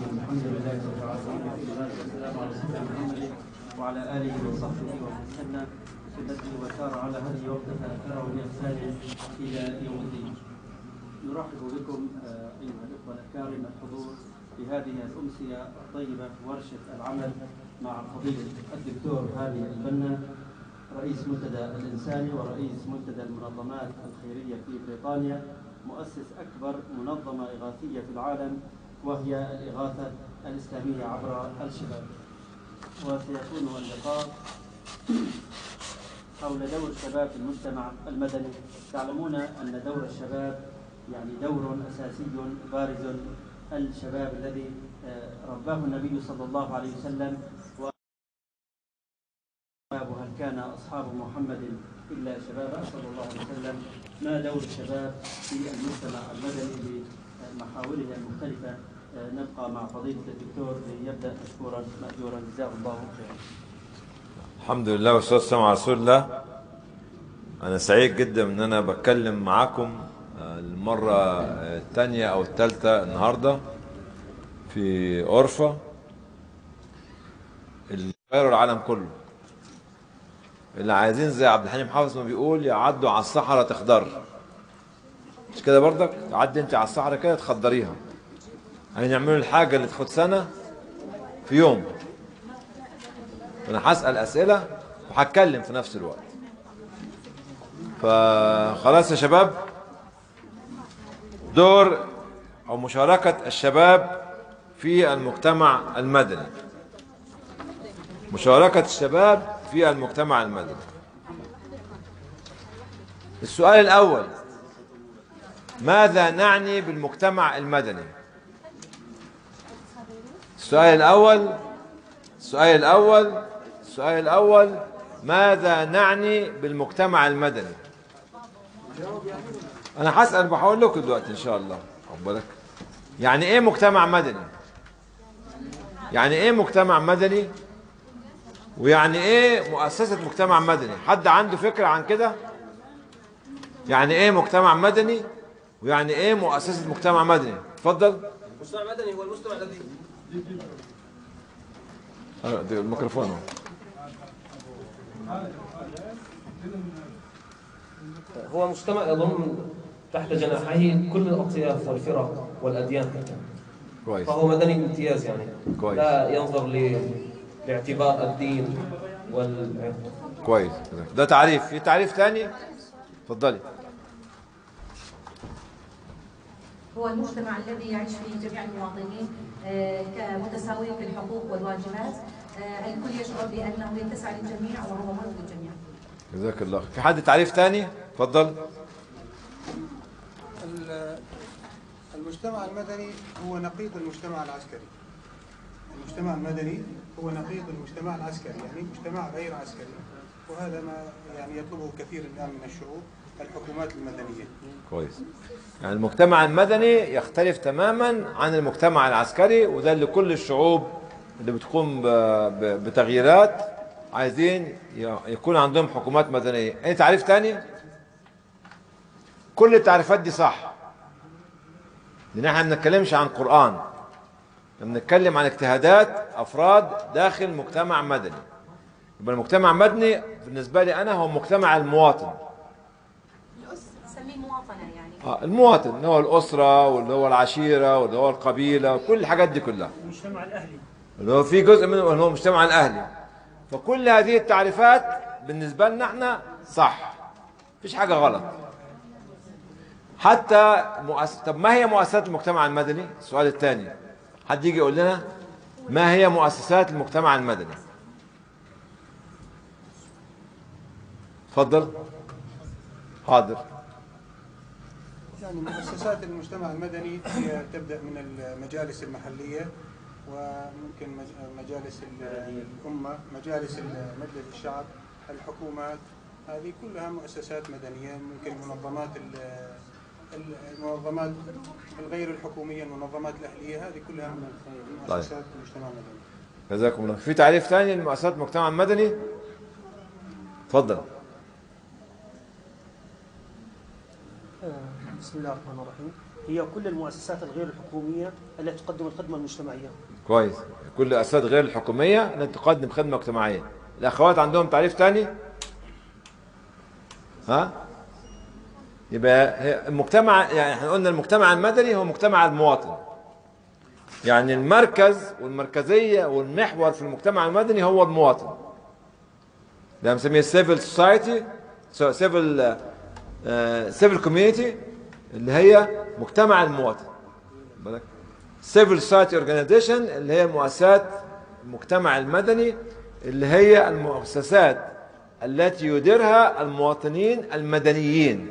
الرحيم الحمد لله رب العالمين والصلاه والسلام على سيدنا محمد وعلى اله وصحبه ومن سن سنته وسار على هدي واقتفى اثره باحسان الى يوم الدين. نرحب بكم آه، ايها الاخوه الاكارم الحضور بهذه الامسيه الطيبه في ورشه العمل مع فضيله الدكتور هادي البنا رئيس منتدى الانساني ورئيس منتدى المنظمات الخيريه في بريطانيا مؤسس اكبر منظمه اغاثيه في العالم وهي الاغاثه الاسلاميه عبر الشباب. وسيكون اللقاء حول دور الشباب في المجتمع المدني تعلمون ان دور الشباب يعني دور اساسي بارز الشباب الذي آه، رباه النبي صلى الله عليه وسلم و هل كان اصحاب محمد الا شبابا صلى الله عليه وسلم ما دور الشباب في المجتمع المدني بمحاوره المختلفه آه، نبقى مع فضيله الدكتور ليبدا مشكورا ماجورا جزاه الله خيرا الحمد لله والصلاة والسلام على رسول الله أنا سعيد جدا إن أنا بتكلم معاكم آه، المرة الثانية أو الثالثة النهاردة في أورفا اللي غيروا العالم كله اللي عايزين زي عبد الحليم حافظ ما بيقول يعدوا على الصحراء تخضر مش كده برضك تعدي انت على الصحراء كده تخضريها يعني يعملوا الحاجة اللي تاخد سنة في يوم انا هسال اسئله وهتكلم في نفس الوقت فخلاص يا شباب دور او مشاركه الشباب في المجتمع المدني مشاركه الشباب في المجتمع المدني السؤال الاول ماذا نعني بالمجتمع المدني السؤال الاول السؤال الأول السؤال الأول ماذا نعني بالمجتمع المدني أنا هسأل بحاول لكم دلوقتي إن شاء الله خد بالك يعني إيه مجتمع مدني يعني إيه مجتمع مدني ويعني إيه مؤسسة مجتمع مدني حد عنده فكرة عن كده يعني إيه مجتمع مدني ويعني إيه مؤسسة مجتمع مدني اتفضل المجتمع المدني هو المجتمع الذي آه، ده الميكروفون أهو. هو مجتمع يضم تحت جناحيه كل الأطياف والفرق والأديان كويس فهو مدني بامتياز يعني كويس. لا ينظر ل... لاعتبار الدين وال كويس ده تعريف في تعريف تاني اتفضلي هو المجتمع الذي يعيش فيه جميع المواطنين آه، كمتساوين في الحقوق والواجبات آه، الكل يشعر بأنه يتسع للجميع وهو مرضي للجميع جزاك الله خير. في حد تعريف تاني اتفضل ال- المجتمع المدني هو نقيض المجتمع العسكري المجتمع المدني هو نقيض المجتمع العسكري يعني مجتمع غير عسكري وهذا ما يعني يطلبه كثير الآن من الشعوب الحكومات المدنية كويس يعني المجتمع المدني يختلف تماما عن المجتمع العسكري وده اللي كل الشعوب اللي بتقوم ب- ب- بتغييرات عايزين ي- يكون عندهم حكومات مدنية ايه تعريف تاني كل التعريفات دي صح لان احنا ما بنتكلمش عن قرآن احنا بنتكلم عن اجتهادات افراد داخل مجتمع مدني يبقى المجتمع المدني بالنسبة لي انا هو مجتمع المواطن نسميه مواطنة يعني آه، المواطن اللي هو الأسرة واللي هو العشيرة واللي هو القبيلة كل الحاجات دي كلها المجتمع الاهلي اللي هو في جزء منه اللي هو المجتمع الأهلي فكل هذه التعريفات بالنسبة لنا احنا صح مفيش حاجة غلط حتى مؤس... طب ما هي مؤسسات المجتمع المدني السؤال الثاني حد يجي يقول لنا ما هي مؤسسات المجتمع المدني اتفضل حاضر يعني مؤسسات المجتمع المدني هي تبدأ من المجالس المحلية وممكن مج- مجالس ال- الأمة مجالس ال- مجلس الشعب الحكومات هذه كلها مؤسسات مدنية ممكن منظمات ال- ال- المنظمات الغير الحكومية المنظمات الأهلية هذه كلها من مؤسسات المجتمع المدني جزاكم الله في تعريف ثاني لمؤسسات المجتمع المدني اتفضل بسم الله الرحمن الرحيم هي كل المؤسسات الغير الحكومية التي تقدم الخدمة المجتمعية كويس كل الأساسات غير الحكومية التي تقدم خدمة مجتمعية الأخوات عندهم تعريف تاني ها يبقى هي المجتمع يعني احنا قلنا المجتمع المدني هو مجتمع المواطن يعني المركز والمركزية والمحور في المجتمع المدني هو المواطن ده بنسميه سيفل سوسايتي سيفل سيفل كوميونيتي اللي هي مجتمع المواطن بالك سيفل سوسايتي اورجانيزيشن اللي هي مؤسسات المجتمع المدني اللي هي المؤسسات التي يديرها المواطنين المدنيين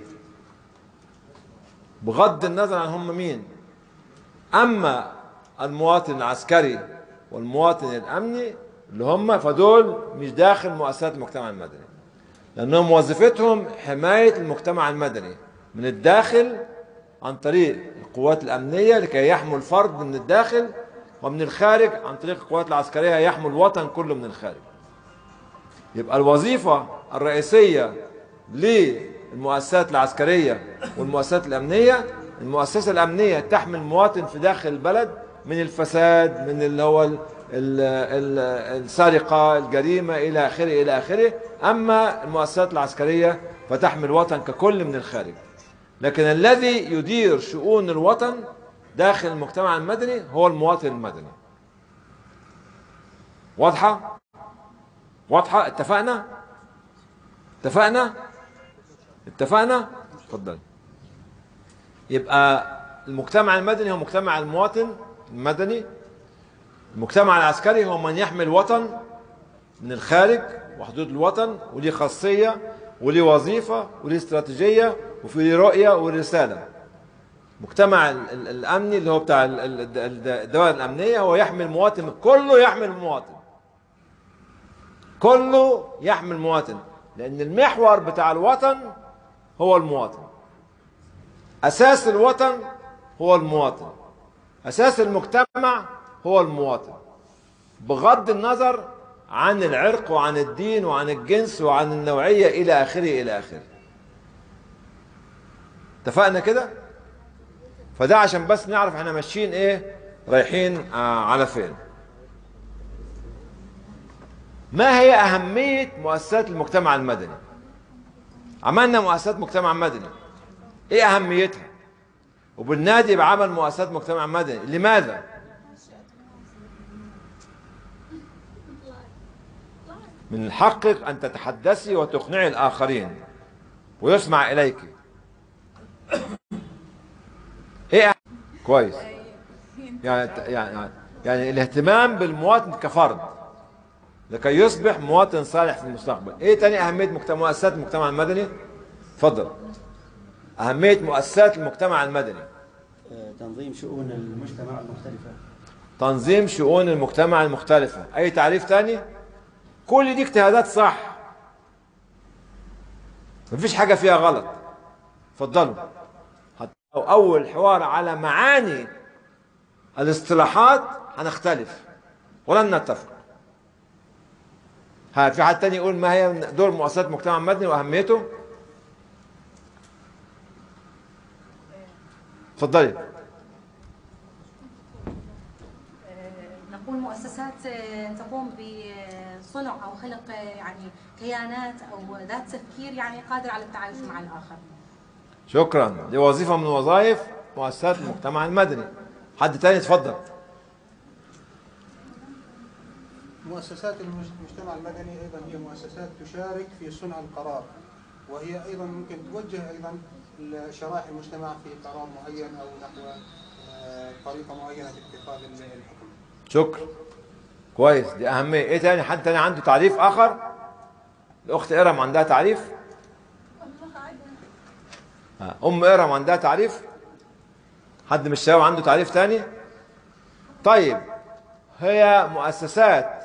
بغض النظر عن هم مين اما المواطن العسكري والمواطن الامني اللي هم فدول مش داخل مؤسسات المجتمع المدني لانهم وظيفتهم حمايه المجتمع المدني من الداخل عن طريق القوات الامنيه لكي يحموا الفرد من الداخل ومن الخارج عن طريق القوات العسكريه يحموا الوطن كله من الخارج يبقى الوظيفه الرئيسيه للمؤسسات العسكريه والمؤسسات الامنيه المؤسسه الامنيه تحمي المواطن في داخل البلد من الفساد من اللي هو ال- ال- ال- السرقه الجريمه الى اخره الى اخره اما المؤسسات العسكريه فتحمي الوطن ككل من الخارج لكن الذي يدير شؤون الوطن داخل المجتمع المدني هو المواطن المدني واضحه واضحه اتفقنا اتفقنا اتفقنا اتفضل يبقى المجتمع المدني هو مجتمع المواطن المدني المجتمع العسكري هو من يحمي الوطن من الخارج وحدود الوطن وليه خاصية وليه وظيفة وليه استراتيجية وفي رؤية ورسالة المجتمع ال- ال- الأمني اللي هو بتاع ال- ال- ال- الدوائر الأمنية هو يحمي المواطن كله يحمي المواطن كله يحمي المواطن لأن المحور بتاع الوطن هو المواطن أساس الوطن هو المواطن أساس المجتمع هو المواطن بغض النظر عن العرق وعن الدين وعن الجنس وعن النوعية إلى آخره إلى آخره اتفقنا كده فده عشان بس نعرف احنا ماشيين ايه رايحين آه على فين ما هي أهمية مؤسسات المجتمع المدني عملنا مؤسسات مجتمع مدني ايه أهميتها وبالنادي بعمل مؤسسات مجتمع مدني لماذا من حقك أن تتحدثي وتقنعي الآخرين ويسمع إليك إيه أه- كويس يعني يعني يعني الاهتمام بالمواطن كفرد لكي يصبح مواطن صالح في المستقبل ايه تاني اهميه مجتمع مؤسسات المجتمع المدني اتفضل اهميه مؤسسات المجتمع المدني تنظيم شؤون المجتمع المختلفة تنظيم شؤون المجتمع المختلفة أي تعريف تاني كل دي اجتهادات صح مفيش حاجة فيها غلط اتفضلوا حتى لو أول حوار على معاني الاصطلاحات هنختلف ولن نتفق ها في حد تاني يقول ما هي دور مؤسسات المجتمع المدني وأهميته اتفضلي نقول مؤسسات آه، تقوم بصنع او خلق آه، يعني كيانات او ذات تفكير يعني قادره على التعايش مع الاخر. شكرا دي وظيفة من وظائف مؤسسات المجتمع المدني حد تاني اتفضل مؤسسات المج- المجتمع المدني ايضا هي مؤسسات تشارك في صنع القرار وهي ايضا ممكن توجه ايضا شرائح المجتمع في قرار معين او نحو آه، طريقه معينه في اتخاذ ال- الحكم. شكرا كويس دي أهمية إيه تاني حد تاني عنده تعريف آخر الأخت إرم عندها تعريف آه، أم إرم عندها تعريف حد من الشباب عنده تعريف تاني طيب هي مؤسسات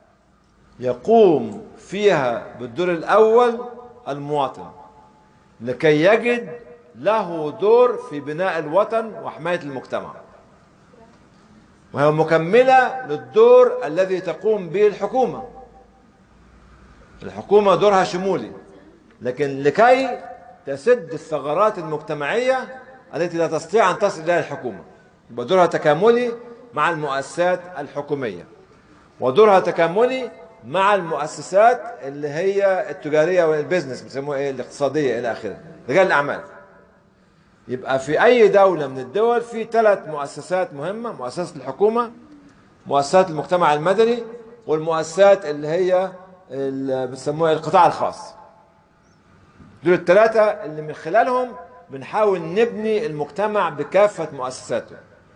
يقوم فيها بالدور الأول المواطن لكي يجد له دور في بناء الوطن وحماية المجتمع وهي مكملة للدور الذي تقوم به الحكومة الحكومة دورها شمولي لكن لكي تسد الثغرات المجتمعية التي لا تستطيع أن تصل إليها الحكومة يبقى دورها تكاملي مع المؤسسات الحكومية ودورها تكاملي مع المؤسسات اللي هي التجارية والبيزنس بيسموها ايه الاقتصادية إلى آخره رجال الأعمال يبقى في أي دولة من الدول في ثلاث مؤسسات مهمة مؤسسة الحكومة مؤسسات المجتمع المدني والمؤسسات اللي هي اللي بيسموها القطاع الخاص دول الثلاثة اللي من خلالهم بنحاول نبني المجتمع بكافة مؤسساته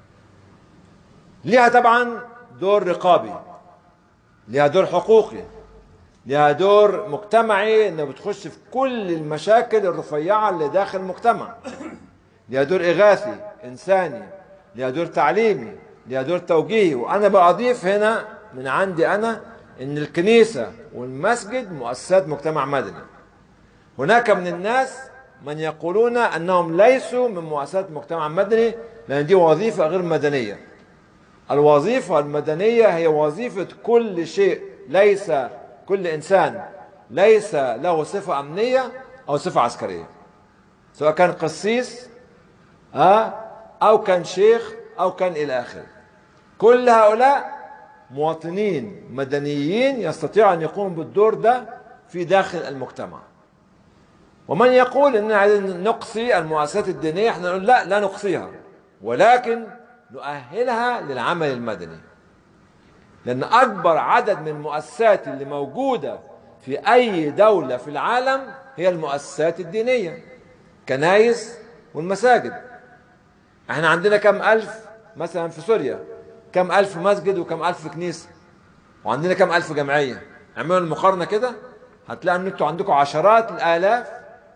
ليها طبعا دور رقابي ليها دور حقوقي ليها دور مجتمعي انها بتخش في كل المشاكل الرفيعة اللي داخل المجتمع ليها دور إغاثي إنساني ليها دور تعليمي ليها دور توجيهي وأنا بأضيف هنا من عندي أنا إن الكنيسة والمسجد مؤسسات مجتمع مدني هناك من الناس من يقولون أنهم ليسوا من مؤسسات مجتمع مدني لأن دي وظيفة غير مدنية الوظيفة المدنية هي وظيفة كل شيء ليس كل إنسان ليس له صفة أمنية أو صفة عسكرية سواء كان قسيس ها أو كان شيخ أو كان إلى آخره كل هؤلاء مواطنين مدنيين يستطيعوا أن يقوموا بالدور ده في داخل المجتمع ومن يقول ان عايزين نقصي المؤسسات الدينيه احنا نقول لا لا نقصيها ولكن نؤهلها للعمل المدني لان اكبر عدد من المؤسسات اللي موجوده في اي دوله في العالم هي المؤسسات الدينيه كنايس والمساجد احنا عندنا كم الف مثلا في سوريا كم الف مسجد وكم الف كنيسه وعندنا كم الف جمعيه اعملوا المقارنه كده هتلاقوا ان انتوا عندكم عشرات الالاف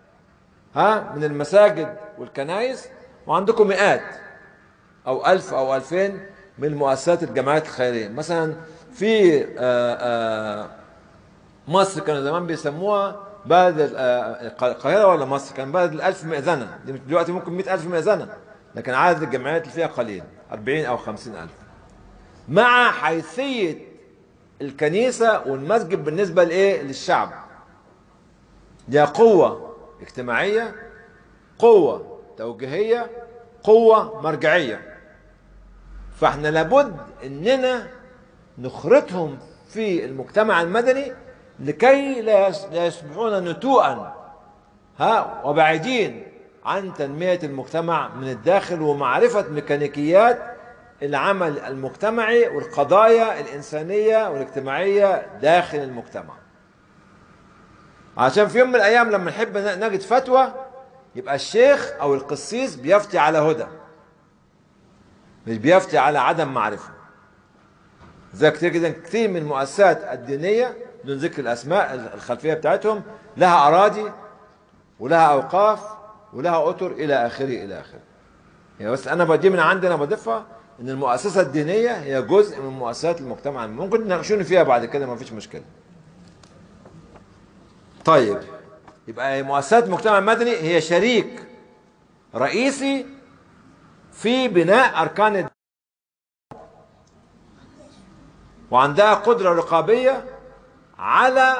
ها من المساجد والكنائس وعندكم مئات او ألف او ألفين من المؤسسات الجمعيات الخيرية مثلا في آه، آه، مصر كانوا زمان بيسموها بلد ال- آه، القاهرة ولا مصر كان بلد الألف مئذنة دلوقتي ممكن مئة ألف مئذنة لكن عدد الجمعيات اللي فيها قليل 40 أو 50 ألف مع حيثية الكنيسة والمسجد بالنسبة لإيه للشعب دي قوة اجتماعية قوة توجيهية قوة مرجعية فاحنا لابد اننا نخرطهم في المجتمع المدني لكي لا يس- لا يصبحون نتوءا ها وبعيدين عن تنمية المجتمع من الداخل ومعرفة ميكانيكيات العمل المجتمعي والقضايا الإنسانية والاجتماعية داخل المجتمع عشان في يوم من الايام لما نحب ن- نجد فتوى يبقى الشيخ او القسيس بيفتي على هدى مش بيفتي على عدم معرفه زي كتير جدا كتير من المؤسسات الدينيه بدون ذكر الاسماء الخلفيه بتاعتهم لها اراضي ولها اوقاف ولها اطر الى اخره الى اخره يعني بس انا بدي من عندنا بضيفها ان المؤسسه الدينيه هي جزء من مؤسسات المجتمع ممكن تناقشوني فيها بعد كده ما فيش مشكله طيب يبقى مؤسسات المجتمع المدني هي شريك رئيسي في بناء اركان الد- وعندها قدره رقابيه على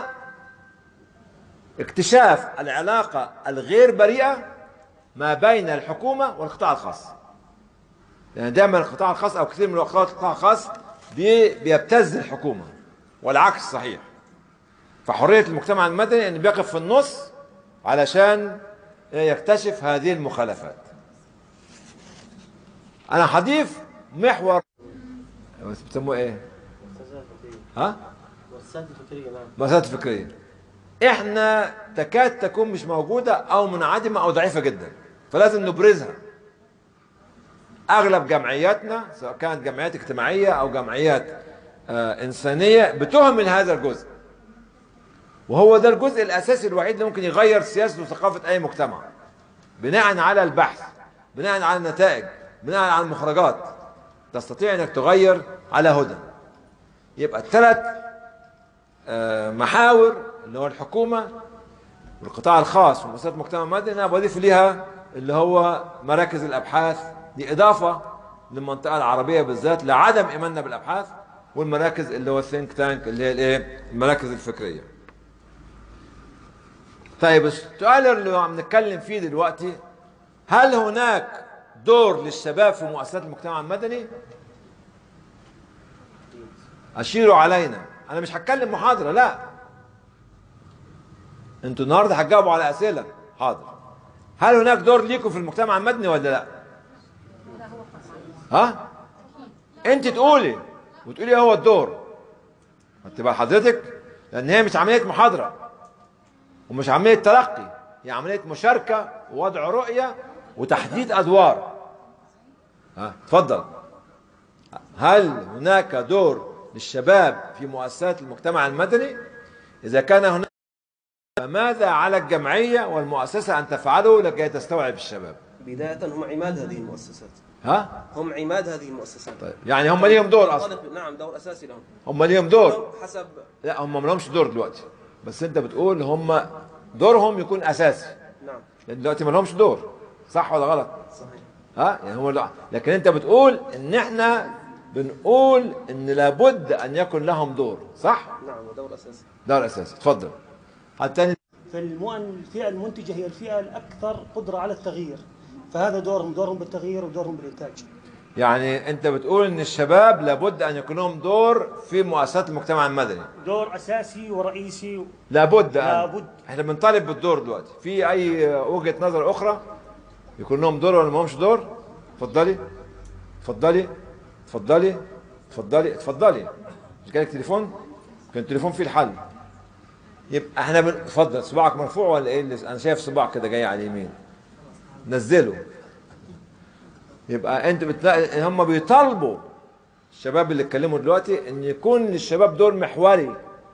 اكتشاف العلاقه الغير بريئه ما بين الحكومه والقطاع الخاص لان دايما القطاع الخاص او كثير من الوقت القطاع الخاص بي- بيبتز الحكومه والعكس صحيح فحرية المجتمع المدني أن بيقف في النص علشان يكتشف هذه المخالفات أنا هضيف محور بس بتسموه إيه؟ ها؟ والسادة الفكرية نعم مسألة فكرية إحنا تكاد تكون مش موجودة أو منعدمة أو ضعيفة جدا فلازم نبرزها أغلب جمعياتنا سواء كانت جمعيات اجتماعية أو جمعيات آه إنسانية بتهمل هذا الجزء وهو ده الجزء الاساسي الوحيد اللي ممكن يغير سياسه وثقافه اي مجتمع بناء على البحث بناء على النتائج بناء على المخرجات تستطيع انك تغير على هدى يبقى الثلاث آه، محاور اللي هو الحكومه والقطاع الخاص ومؤسسات المجتمع المدني انا بضيف ليها اللي هو مراكز الابحاث دي اضافه للمنطقه العربيه بالذات لعدم ايماننا بالابحاث والمراكز اللي هو الثينك تانك اللي هي الايه المراكز الفكريه طيب السؤال اللي عم نتكلم فيه دلوقتي هل هناك دور للشباب في مؤسسات المجتمع المدني اشيروا علينا انا مش هتكلم محاضره لا انتوا النهارده هتجاوبوا على اسئله حاضر هل هناك دور ليكم في المجتمع المدني ولا لا ها انت تقولي وتقولي ايه هو الدور هتبقى حضرتك لان هي مش عمليه محاضره ومش عمليه تلقي هي عمليه مشاركه ووضع رؤيه وتحديد ادوار ها اتفضل هل هناك دور للشباب في مؤسسات المجتمع المدني اذا كان هناك فماذا على الجمعيه والمؤسسه ان تفعله لكي تستوعب الشباب بداية هم عماد هذه المؤسسات ها هم عماد هذه المؤسسات طيب يعني هم ليهم دور اصلا طالب- نعم دور أساسي لهم هم ليهم دور حسب لا هم ما لهمش دور دلوقتي بس انت بتقول هم دورهم يكون اساسي نعم لان دلوقتي ما لهمش دور صح ولا غلط صحيح ها يعني هو لا. لكن انت بتقول ان احنا بنقول ان لابد ان يكن لهم دور صح نعم ودور أساسي دور اساسي اتفضل حتى فالمؤن الفئة المنتجة هي الفئة الأكثر قدرة على التغيير فهذا دورهم دورهم بالتغيير ودورهم بالإنتاج يعني انت بتقول ان الشباب لابد ان يكون لهم دور في مؤسسات المجتمع المدني دور أساسي ورئيسي لابد أن. لابد. احنا بنطالب بالدور دلوقتي في اي وجهة نظر اخرى يكون لهم دور ولا ما لهمش دور اتفضلي اتفضلي اتفضلي اتفضلي اتفضلي مش جالك تليفون كان التليفون فيه الحل يبقى احنا بن... اتفضل صباعك مرفوع ولا ايه اللي... انا شايف صباع كده جاي على اليمين نزله يبقى انت بتلاقي هم بيطالبوا الشباب اللي اتكلموا دلوقتي ان يكون للشباب دور محوري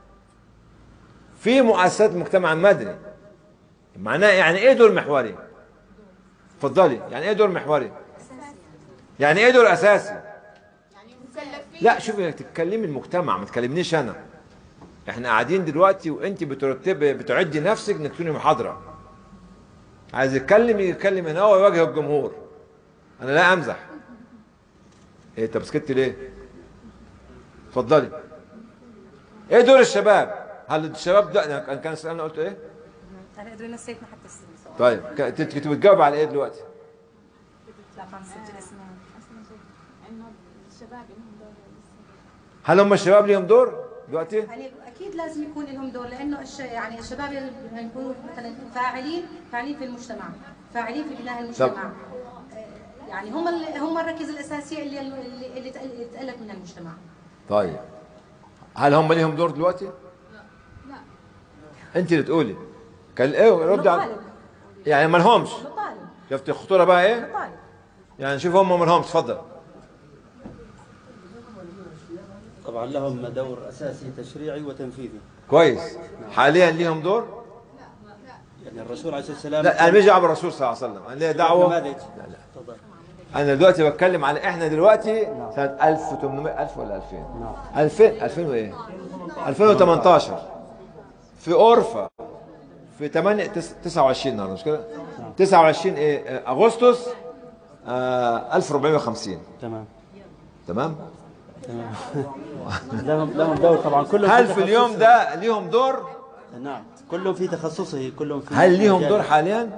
في مؤسسات المجتمع المدني معناه يعني ايه دور محوري اتفضلي يعني ايه دور محوري يعني ايه دور اساسي لا شوفي انك تتكلمي المجتمع ما تكلمنيش انا احنا قاعدين دلوقتي وانت بترتب بتعدي نفسك انك تكوني محاضره عايز يتكلم يتكلم هنا هو يواجه الجمهور انا لا امزح ايه طب سكت ليه اتفضلي ايه دور الشباب هل الشباب ده أنا كان سألنا قلت ايه انا ادري نسيتنا حتى السؤال طيب ك- انت كنت بتجاوب على ايه دلوقتي لا كان سجل اسمها انه الشباب انهم دور هل هم الشباب ليهم دور دلوقتي يعني اكيد لازم يكون لهم دور لانه الش... يعني الشباب يكونوا مثلا فاعلين فاعلين في المجتمع فاعلين في بناء المجتمع آه، يعني هم ال... هم الركيزه الاساسيه اللي اللي, اللي تأل- اللي تالف من المجتمع طيب هل هم ليهم دور دلوقتي لا انت اللي تقولي كان ايه رد على نطالب يعني ما لهمش نطالب شفت الخطوره بقى ايه نطالب يعني شوف هم ما لهمش اتفضل طبعا لهم دور اساسي تشريعي وتنفيذي كويس حاليا ليهم دور يعني الرسول عليه الصلاه والسلام لا انا مش دعوه بالرسول صلى الله عليه وسلم انا ليا دعوه نماذج تفضل انا دلوقتي بتكلم على احنا دلوقتي سنه 1800 1000 ولا 2000 2000 2000 وايه 2018 في اورفا في 8 تس- 29 النهارده مش كده 29 ايه آه، اغسطس آه 1450 تمام تمام تمام لهم لهم دور طبعا كلهم هل في تخصصه. اليوم ده ليهم دور نعم كلهم في تخصصه كلهم في هل ليهم مجال. دور حاليا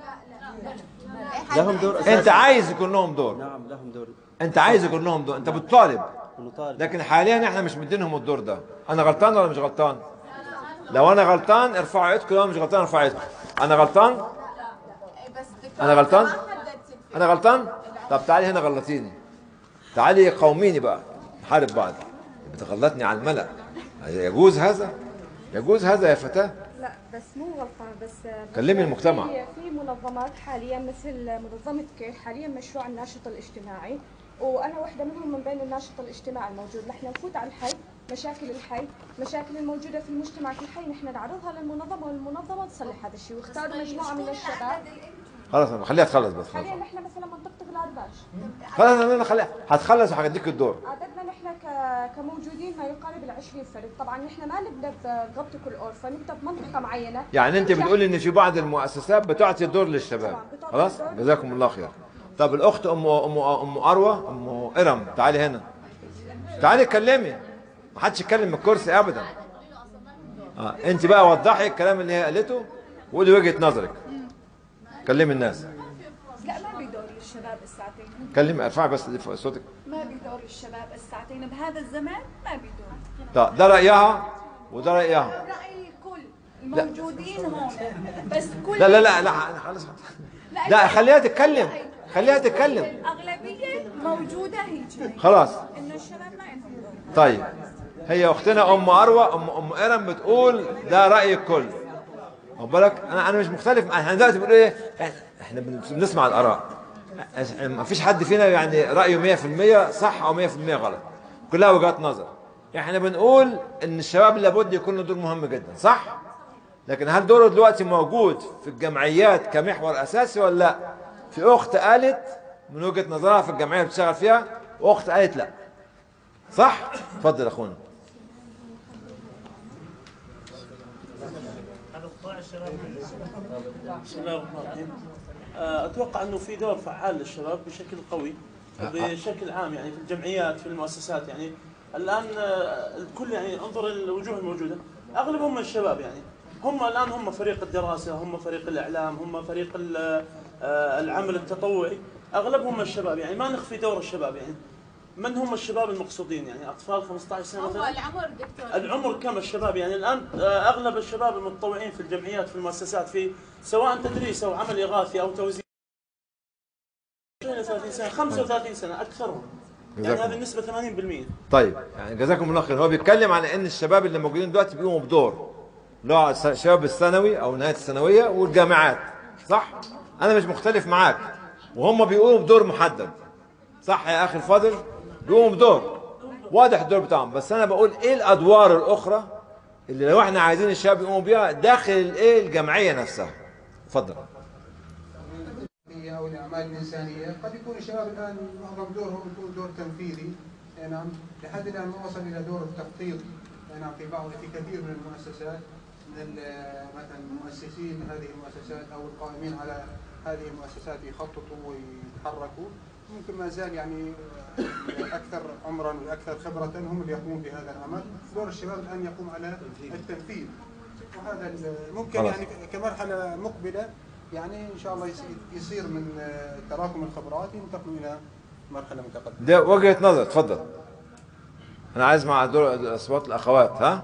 لهم دور اساسي انت عايز يكون لهم دور نعم لهم دور انت عايز يكون لهم دور انت بتطالب ونطالب لكن حاليا احنا مش مدينهم الدور ده انا غلطان ولا مش غلطان لو انا غلطان ارفعوا ايدكم لو أنا مش غلطان ارفعوا ايدكم انا غلطان بس أنا غلطان؟ ما حددت انا غلطان طب تعالي هنا غلطيني تعالي قوميني بقى نحارب بعض بتغلطني على الملأ يجوز هذا يجوز هذا يا فتاة لا بس مو غلطان بس كلمي المجتمع. في في منظمات حاليا مثل منظمة كير حاليا مشروع الناشط الاجتماعي وانا واحدة منهم من بين الناشط الاجتماعي الموجود نحن نفوت على الحي مشاكل الحي مشاكل الموجودة في المجتمع في الحي نحن نعرضها للمنظمة والمنظمة تصلح هذا الشيء واختاروا مجموعة من الشباب خلاص خليها تخلص بس خلاص حاليا نحن مثلا منطقة العرباش خلاص انا خليها هتخلص وهديك الدور عددنا نحن ك- كموجودين ما يقارب ال 20 فرد، طبعا نحن ما نبدا بغطي كل غرفه، نبدا بمنطقه معينه يعني انت نرجع- بتقولي ان في بعض المؤسسات بتعطي الدور للشباب طبعاً، بتعطي خلاص الدور. جزاكم الله خير طب الاخت ام ام ام اروى ام ارم تعالي هنا تعالي اتكلمي ما حدش يتكلم من الكرسي ابدا اه انت بقى وضحي الكلام اللي هي قالته وقولي وجهه نظرك كلمي الناس لا ما في دور للشباب الساعة كلمي ارفعي بس صوتك ما بدور الشباب الساعتين بهذا الزمان ما بدور ده, ده رايها وده رايها رأي الكل الموجودين هون بس كل لا لا لا لا أنا خلاص لا خليها تتكلم خليها تتكلم الأغلبية موجودة هيك خلاص إنه الشباب ما عندهم دور طيب هي اختنا ام اروى ام ام ايرم بتقول ده راي الكل واخد بالك انا انا مش مختلف مع- احنا دلوقتي بنقول ايه إحنا- احنا بن- بنسمع الاراء ما فيش حد فينا يعني رايه 100% صح او 100% غلط كلها وجهات نظر احنا بنقول ان الشباب لابد يكون له دور مهم جدا صح لكن هل دوره دلوقتي موجود في الجمعيات كمحور اساسي ولا لا في اخت قالت من وجهه نظرها في الجمعيه اللي بتشتغل فيها واخت قالت لا صح اتفضل يا اخونا بسم الله الرحمن الرحيم آه، اتوقع انه في دور فعال للشباب بشكل قوي بشكل عام يعني في الجمعيات في المؤسسات يعني الان آه، الكل يعني انظر الوجوه الموجوده اغلبهم من الشباب يعني هم الان هم فريق الدراسه هم فريق الاعلام هم فريق ال- آه، العمل التطوعي اغلبهم من الشباب يعني ما نخفي دور الشباب يعني من هم الشباب المقصودين يعني اطفال 15 سنه هو مثلا العمر دكتور العمر كم الشباب يعني الان آه، اغلب الشباب المتطوعين في الجمعيات في المؤسسات في سواء تدريس او عمل اغاثي او توزيع 30 سنه 35 سنه اكثرهم يعني جزاكم هذه النسبه 80% طيب يعني جزاكم الله خير هو بيتكلم عن ان الشباب اللي موجودين دلوقتي بيقوموا بدور اللي هو الس- الشباب الثانوي او نهايه الثانويه والجامعات صح انا مش مختلف معاك وهم بيقوموا بدور محدد صح يا اخي الفاضل بيقوموا بدور واضح الدور بتاعهم بس انا بقول ايه الادوار الاخرى اللي لو احنا عايزين الشباب يقوموا بيها داخل الايه الجمعيه نفسها اتفضل الإنسانية أو الأعمال الإنسانية قد يكون الشباب الآن معظم دورهم يكون دور تنفيذي أي نعم لحد الآن ما وصل إلى دور التخطيط أي نعم في بعض في كثير من المؤسسات من ال- مثلا مؤسسين هذه المؤسسات أو القائمين على هذه المؤسسات يخططوا ويتحركوا ممكن ما زال يعني الأكثر عمرا والأكثر خبرة هم اللي يقومون بهذا العمل دور الشباب الآن يقوم على التنفيذ وهذا ال- ممكن خلاص. يعني كمرحلة مقبلة يعني ان شاء الله يصير, يصير من آه، تراكم الخبرات ينتقلوا الى مرحله متقدمه. ده وجهه نظر اتفضل انا عايز مع دور اصوات الاخوات ها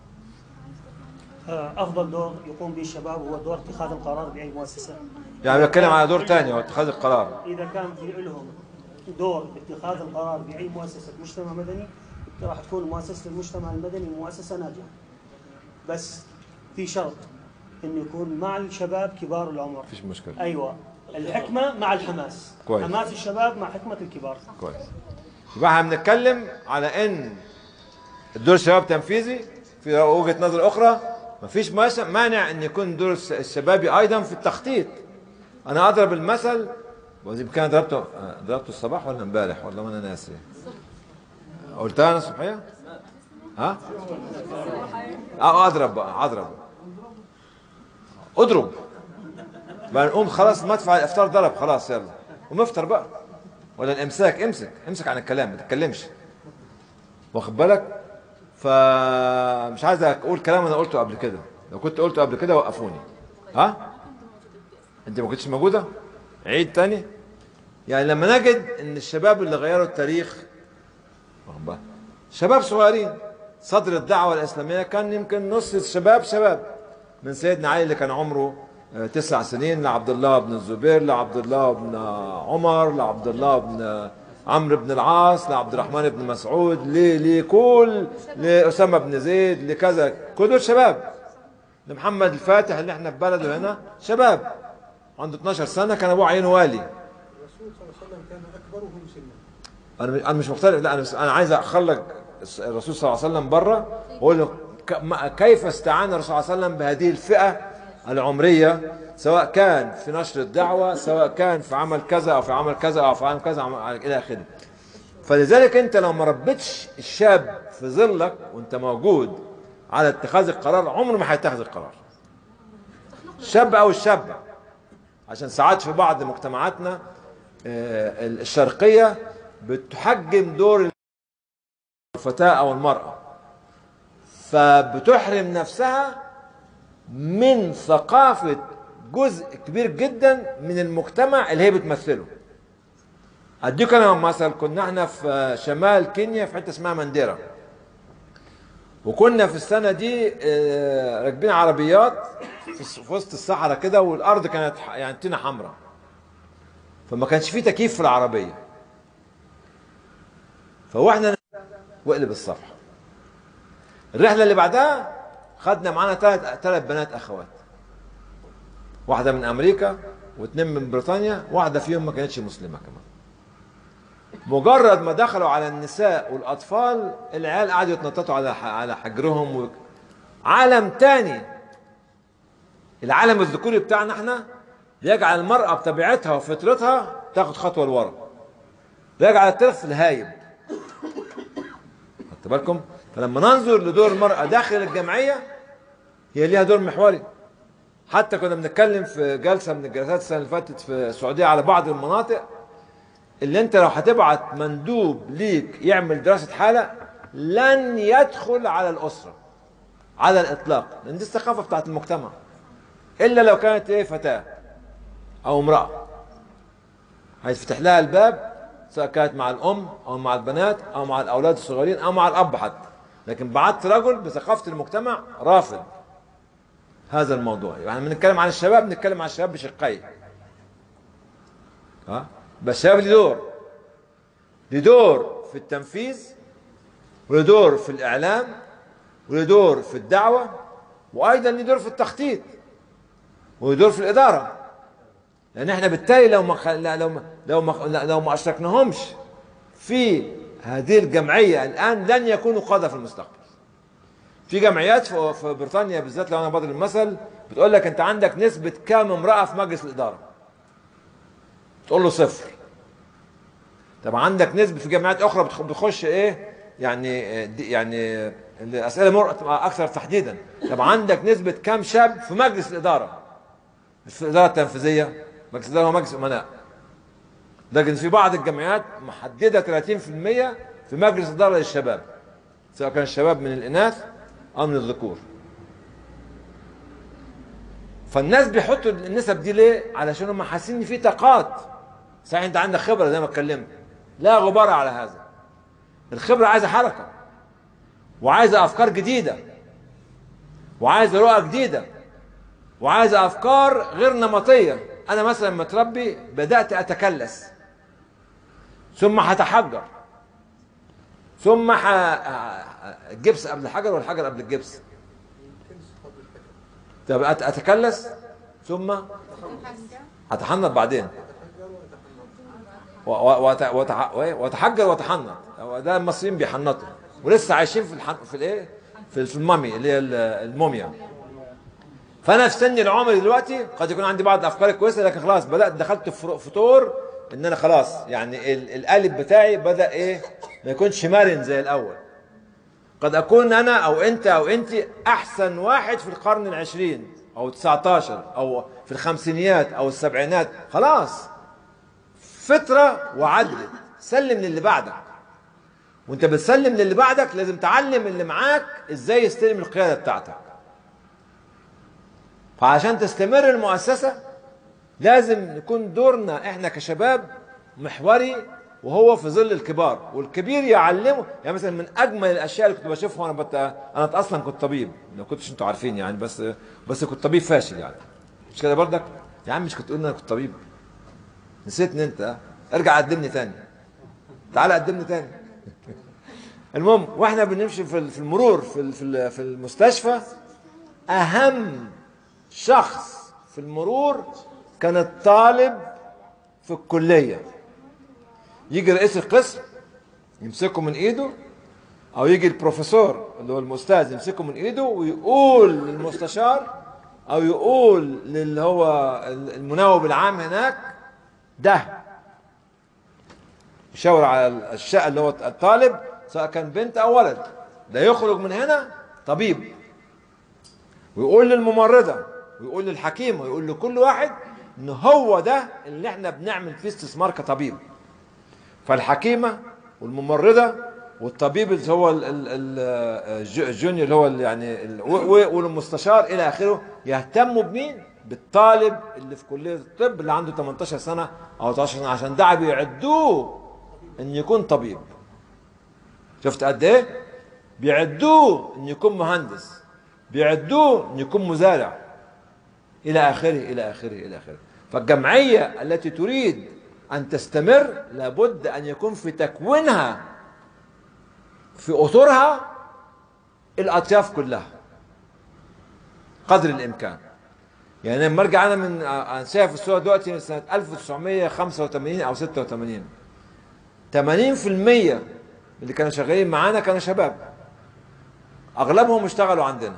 آه، افضل دور يقوم به الشباب هو دور اتخاذ القرار باي مؤسسه يعني بتكلم على دور تاني هو اتخاذ القرار اذا كان في لهم دور باتخاذ القرار باي مؤسسه مجتمع مدني راح تكون مؤسسه المجتمع المدني مؤسسه ناجحه بس في شرط انه يكون مع الشباب كبار العمر مفيش مشكله ايوه الحكمه مع الحماس كويس. حماس الشباب مع حكمه الكبار كويس يبقى احنا بنتكلم على ان الدور الشباب تنفيذي في وجهه نظر اخرى مفيش مس- مانع ان يكون دور الس- الشبابي ايضا في التخطيط انا اضرب المثل وإذا كان ضربته آه، ضربته الصباح ولا امبارح ولا ما انا ناسي قلتها انا الصبحيه ها اه اضرب بقى اضرب اضرب بقى نقوم خلاص مدفع الافطار ضرب خلاص يلا ومفطر بقى ولا الامساك امسك امسك عن الكلام ما تتكلمش واخد بالك فمش عايز اقول كلام انا قلته قبل كده لو كنت قلته قبل كده وقفوني ها انت ما كنتش موجوده عيد تاني يعني لما نجد ان الشباب اللي غيروا التاريخ واخد بالك؟ شباب صغيرين صدر الدعوه الاسلاميه كان يمكن نص الشباب شباب من سيدنا علي اللي كان عمره آه، تسع سنين لعبد الله بن الزبير لعبد الله بن عمر لعبد الله بن عمرو بن العاص لعبد الرحمن بن مسعود ل- لكل لأسامة بن زيد لكذا كل دول شباب لمحمد الفاتح اللي احنا في بلده هنا شباب عنده 12 سنة كان ابوه عينه والي الرسول صلى الله عليه وسلم كان اكبرهم سنا. انا مش- انا مش مختلف لا انا بس- انا عايز اخرج الرسول صلى الله عليه وسلم بره واقول له ك- ما- كيف استعان الرسول صلى الله عليه وسلم بهذه الفئه العمريه سواء كان في نشر الدعوه سواء كان في عمل كذا او في عمل كذا او في عمل كذا عمل- الى اخره فلذلك انت لو ما ربيتش الشاب في ظلك وانت موجود على اتخاذ القرار عمره ما هيتخذ القرار الشاب او الشابه عشان ساعات في بعض مجتمعاتنا آه، الشرقيه بتحجم دور الفتاه او المراه فبتحرم نفسها من ثقافه جزء كبير جدا من المجتمع اللي هي بتمثله اديك انا مثلا كنا احنا في شمال كينيا في حته اسمها مانديرا وكنا في السنه دي آه، راكبين عربيات في الص- في وسط الصحراء كده والارض كانت ح- يعني طينه حمراء فما كانش فيه تكييف في العربيه فواحنا واقلب الصفحه الرحله اللي بعدها خدنا معانا ثلاث ثلاث بنات اخوات واحده من امريكا واثنين من بريطانيا واحده فيهم ما كانتش مسلمه كمان مجرد ما دخلوا على النساء والاطفال العيال قعدوا يتنططوا على ح- على حجرهم و... عالم تاني العالم الذكوري بتاعنا احنا يجعل المرأة بطبيعتها وفطرتها تاخد خطوة لورا يجعل الطفل هايب خدت بالكم فلما ننظر لدور المرأة داخل الجمعية هي ليها دور محوري حتى كنا بنتكلم في جلسة من الجلسات السنة اللي فاتت في السعودية على بعض المناطق اللي انت لو هتبعت مندوب ليك يعمل دراسة حالة لن يدخل على الأسرة على الإطلاق لأن دي الثقافة بتاعت المجتمع إلا لو كانت إيه فتاة أو امرأة هيتفتح لها الباب سواء كانت مع الأم أو مع البنات أو مع الأولاد الصغيرين أو مع الأب حتى لكن بعت رجل بثقافة المجتمع رافض هذا الموضوع يعني بنتكلم عن الشباب بنتكلم عن الشباب بشقين ها بس الشباب له دور له دور في التنفيذ وله دور في الإعلام وله دور في الدعوة وأيضا له دور في التخطيط وله دور في الإدارة لأن احنا بالتالي لو ما خ- لا- لو ما لو ما لا- لو ما أشركناهمش في هذه الجمعية الآن لن يكونوا قادة في المستقبل في جمعيات في في بريطانيا بالذات لو انا بضرب المثل بتقول لك انت عندك نسبة كام امرأة في مجلس الإدارة تقول له صفر طب عندك نسبة في جامعات أخرى بتخ- بتخش إيه يعني دي يعني الأسئلة مر أكثر تحديدا طب عندك نسبة كام شاب في مجلس الإدارة مش في الإدارة التنفيذية مجلس الإدارة هو مجلس أمناء لكن في بعض الجامعات محددة 30% في مجلس الإدارة للشباب سواء كان الشباب من الإناث أو من الذكور فالناس بيحطوا النسب دي ليه؟ علشان هم حاسين ان في طاقات صحيح انت عندك خبره زي ما اتكلمت لا غبار على هذا الخبره عايزه حركه وعايزه افكار جديده وعايزه رؤى جديده وعايزه افكار غير نمطيه انا مثلا متربي بدات اتكلس ثم هتحجر ثم ح... الجبس قبل الحجر والحجر قبل الجبس طب أت- اتكلس ثم هتحنط بعدين و- و- وت- وتح- وإيه؟ وتحجر وتحنط هو ده المصريين بيحنطوا ولسه عايشين في الحن... في الايه في في المامي اللي هي ال- الموميا فانا في سن العمر دلوقتي قد يكون عندي بعض الافكار كويسه لكن خلاص بدات دخلت في فر- فطور ان انا خلاص يعني ال- القالب بتاعي بدا ايه ما يكونش مرن زي الاول قد اكون انا او انت او انت احسن واحد في القرن العشرين او 19 او في الخمسينيات او السبعينات خلاص فترة وعدت سلم للي بعدك وانت بتسلم للي بعدك لازم تعلم اللي معاك ازاي يستلم القيادة بتاعتك فعشان تستمر المؤسسة لازم نكون دورنا احنا كشباب محوري وهو في ظل الكبار والكبير يعلمه يعني مثلا من اجمل الاشياء اللي كنت بشوفها وانا بت... انا اصلا كنت طبيب ما كنتش انتوا عارفين يعني بس بس كنت طبيب فاشل يعني مش كده برضك يا عم مش كنت تقول ان انا كنت طبيب نسيتني انت ها؟ ارجع قدمني تاني تعال قدمني تاني المهم واحنا بنمشي في في المرور في ال- في ال- في المستشفى اهم شخص في المرور كان الطالب في الكليه يجي رئيس القسم يمسكه من ايده او يجي البروفيسور اللي هو الاستاذ يمسكه من ايده ويقول للمستشار او يقول للي هو المناوب العام هناك ده يشاور على الشقه اللي هو الطالب سواء كان بنت او ولد ده يخرج من هنا طبيب ويقول للممرضه ويقول للحكيم ويقول لكل واحد ان هو ده اللي احنا بنعمل فيه استثمار كطبيب فالحكيمه والممرضه والطبيب اللي هو ال- ال- ال- الج- الجونيور اللي هو ال- يعني ال- و- و- والمستشار الى اخره يهتموا بمين؟ بالطالب اللي في كليه الطب اللي عنده 18 سنه او 19 سنه عشان ده بيعدوه ان يكون طبيب شفت قد ايه بيعدوه ان يكون مهندس بيعدوه ان يكون مزارع الى اخره الى اخره الى اخره فالجمعيه التي تريد ان تستمر لابد ان يكون في تكوينها في اطرها الاطياف كلها قدر الامكان يعني لما ارجع انا من انا شايف الصوره دلوقتي من سنه 1985 او 86 80% اللي كانوا شغالين معانا كانوا شباب اغلبهم اشتغلوا عندنا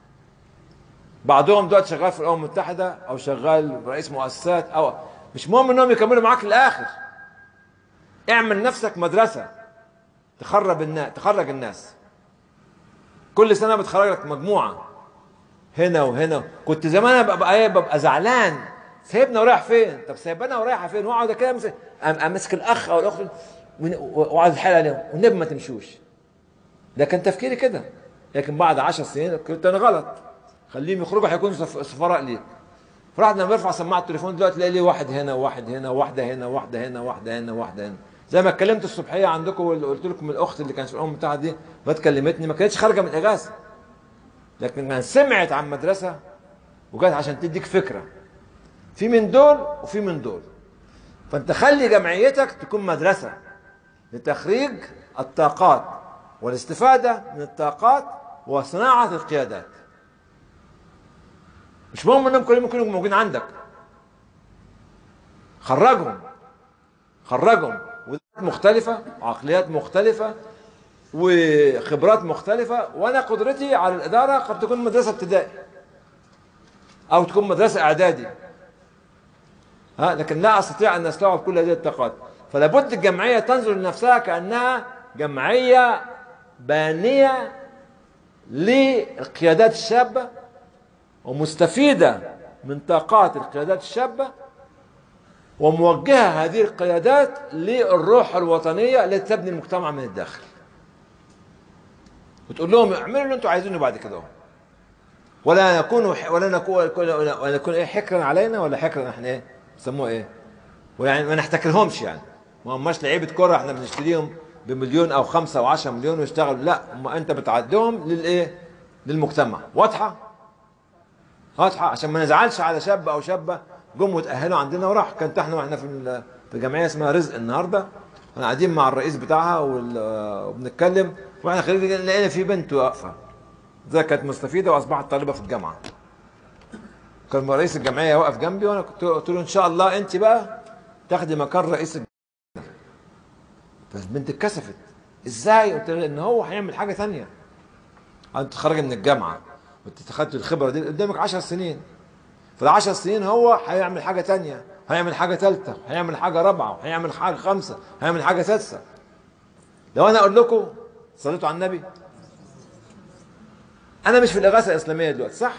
بعضهم دلوقتي شغال في الامم المتحده او شغال رئيس مؤسسات او مش مهم انهم يكملوا معاك للاخر اعمل نفسك مدرسه تخرب الناس تخرج الناس كل سنه بتخرج لك مجموعه هنا وهنا كنت زمان ببقى ايه ببقى زعلان سايبنا ورايح فين طب سايبنا ورايحه فين واقعد كده امسك امسك الاخ او الاخت واقعد اتحايل عليهم والنبي ما تمشوش ده كان تفكيري كده لكن بعد عشر سنين كنت انا غلط خليهم يخرجوا هيكونوا سفراء ليك فرحت لما برفع سماعه التليفون دلوقتي تلاقي لي واحد هنا وواحد هنا وواحده هنا وواحده هنا وواحده هنا وواحده هنا زي ما اتكلمت الصبحيه عندكم وقلت لكم الاخت اللي كانت في الامم المتحده دي ما اتكلمتني ما كانتش خارجه من الاغاثه لكن كان سمعت عن مدرسه وجات عشان تديك فكره في من دول وفي من دول فانت خلي جمعيتك تكون مدرسه لتخريج الطاقات والاستفاده من الطاقات وصناعه القيادات مش مهم انهم كلهم يكونوا موجودين عندك خرجهم خرجهم مختلفة وعقليات مختلفة وخبرات مختلفة وأنا قدرتي على الإدارة قد تكون مدرسة ابتدائي أو تكون مدرسة إعدادي ها لكن لا أستطيع أن أستوعب كل هذه الطاقات فلا بد الجمعية تنظر لنفسها كأنها جمعية بانية للقيادات الشابة ومستفيدة من طاقات القيادات الشابة وموجهة هذه القيادات للروح الوطنية التي تبني المجتمع من الداخل وتقول لهم اعملوا اللي انتم عايزينه بعد كده ولا نكون ولا نكون ولا نكون ايه حكرا علينا ولا حكرا احنا ايه بيسموه ايه ويعني ما نحتكرهمش يعني ما هماش لعيبه كوره احنا بنشتريهم بمليون او خمسة او 10 مليون ويشتغلوا لا هم انت بتعدهم للايه للمجتمع واضحه واضحه عشان ما نزعلش على شاب او شابه جم وتاهلوا عندنا وراح كانت احنا واحنا في في جمعيه اسمها رزق النهارده احنا قاعدين مع الرئيس بتاعها وبنتكلم واحنا خارجين لقينا في بنت واقفه زي كانت مستفيده واصبحت طالبه في الجامعه كان رئيس الجمعيه واقف جنبي وانا كنت قلت له ان شاء الله انت بقى تاخدي مكان رئيس الجمعيه فالبنت اتكسفت ازاي قلت لها ان هو هيعمل حاجه ثانيه انت تخرج من الجامعه وانت خدت الخبره دي قدامك 10 سنين في العشر سنين هو هيعمل حاجة تانية هيعمل حاجة تالتة هيعمل حاجة رابعة هيعمل حاجة خمسة هيعمل حاجة سادسة لو أنا أقول لكم صليتوا على النبي أنا مش في الإغاثة الإسلامية دلوقتي صح؟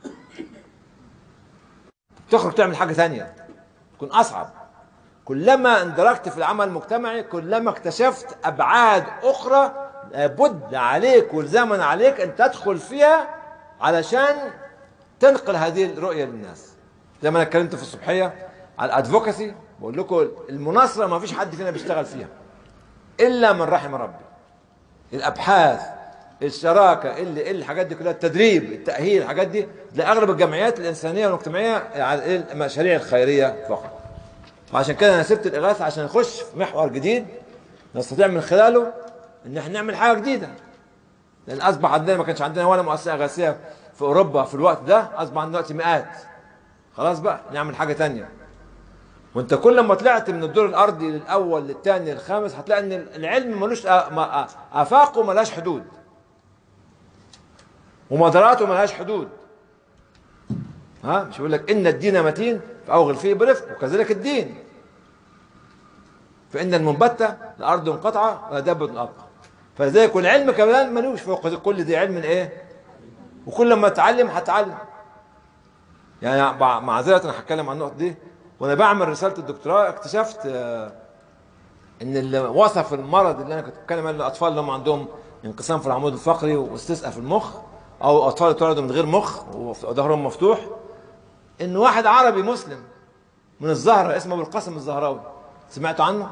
تخرج تعمل حاجة تانية تكون أصعب كلما اندركت في العمل المجتمعي كلما اكتشفت أبعاد أخرى لابد عليك ولزاما عليك أن تدخل فيها علشان تنقل هذه الرؤية للناس زي ما انا اتكلمت في الصبحية على الادفوكاسي بقول لكم المناصرة ما فيش حد فينا بيشتغل فيها الا من رحم ربي الابحاث الشراكة اللي الحاجات دي كلها التدريب التأهيل الحاجات دي لأغلب الجمعيات الإنسانية والمجتمعية على المشاريع الخيرية فقط وعشان كده أنا سبت الإغاثة عشان نخش في محور جديد نستطيع من خلاله إن احنا نعمل حاجة جديدة لأن أصبح عندنا ما كانش عندنا ولا مؤسسة إغاثية في اوروبا في الوقت ده اصبح عندنا دلوقتي مئات خلاص بقى نعمل حاجه تانية وانت كل ما طلعت من الدور الارضي للاول للثاني للخامس هتلاقي ان العلم ملوش افاقه ملهاش حدود ومداراته ملهاش حدود ها مش يقول لك ان الدين متين فاوغل فيه برفق وكذلك الدين فان المنبتة الارض منقطعه ودابة ابقى فلذلك والعلم كمان ملوش فوق كل دي علم ايه وكل ما اتعلم هتعلم يعني معذره انا هتكلم عن النقطه دي وانا بعمل رساله الدكتوراه اكتشفت ان اللي وصف المرض اللي انا كنت بتكلم عنه الاطفال اللي هم عندهم انقسام في العمود الفقري واستسقاء في المخ او اطفال اتولدوا من غير مخ وظهرهم مفتوح ان واحد عربي مسلم من الزهرة اسمه ابو القاسم الزهراوي سمعتوا عنه؟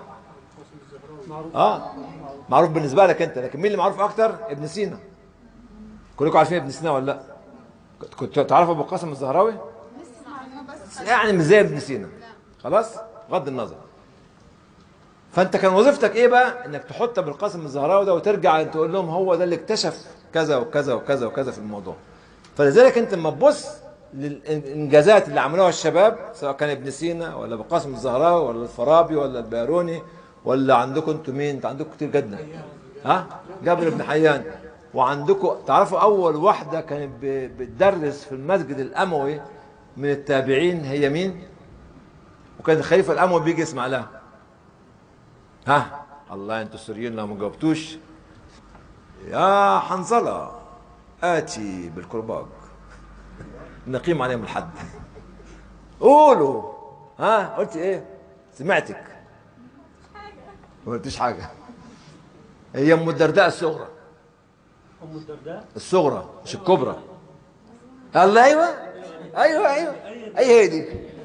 اه معروف بالنسبة لك انت لكن مين اللي معروف اكتر؟ ابن سينا كلكم عارفين ابن سينا ولا لا؟ كنت- كنت تعرفوا ابو القاسم الزهراوي؟ يعني مش زي ابن سينا خلاص؟ بغض النظر فانت كان وظيفتك ايه بقى؟ انك تحط ابو القاسم الزهراوي ده وترجع تقول لهم هو ده اللي اكتشف كذا وكذا وكذا وكذا في الموضوع. فلذلك انت لما تبص للانجازات اللي عملوها الشباب سواء كان ابن سينا ولا ابو قاسم الزهراوي ولا الفارابي ولا البيروني ولا عندكم انتم مين؟ انت عندكم كتير جدا. ها؟ جابر بن حيان وعندكم تعرفوا اول واحده كانت ب- بتدرس في المسجد الاموي من التابعين هي مين؟ وكان الخليفه الاموي بيجي يسمع لها. ها؟ الله انتوا السوريين لو ما جاوبتوش يا حنظله آتي بالكرباج نقيم عليهم الحد قولوا ها قلت ايه سمعتك ما قلتش حاجة هي ام الدرداء الصغرى ام الدرداء الصغرى مش الكبرى الله ايوه ايوه ايوه اي هي دي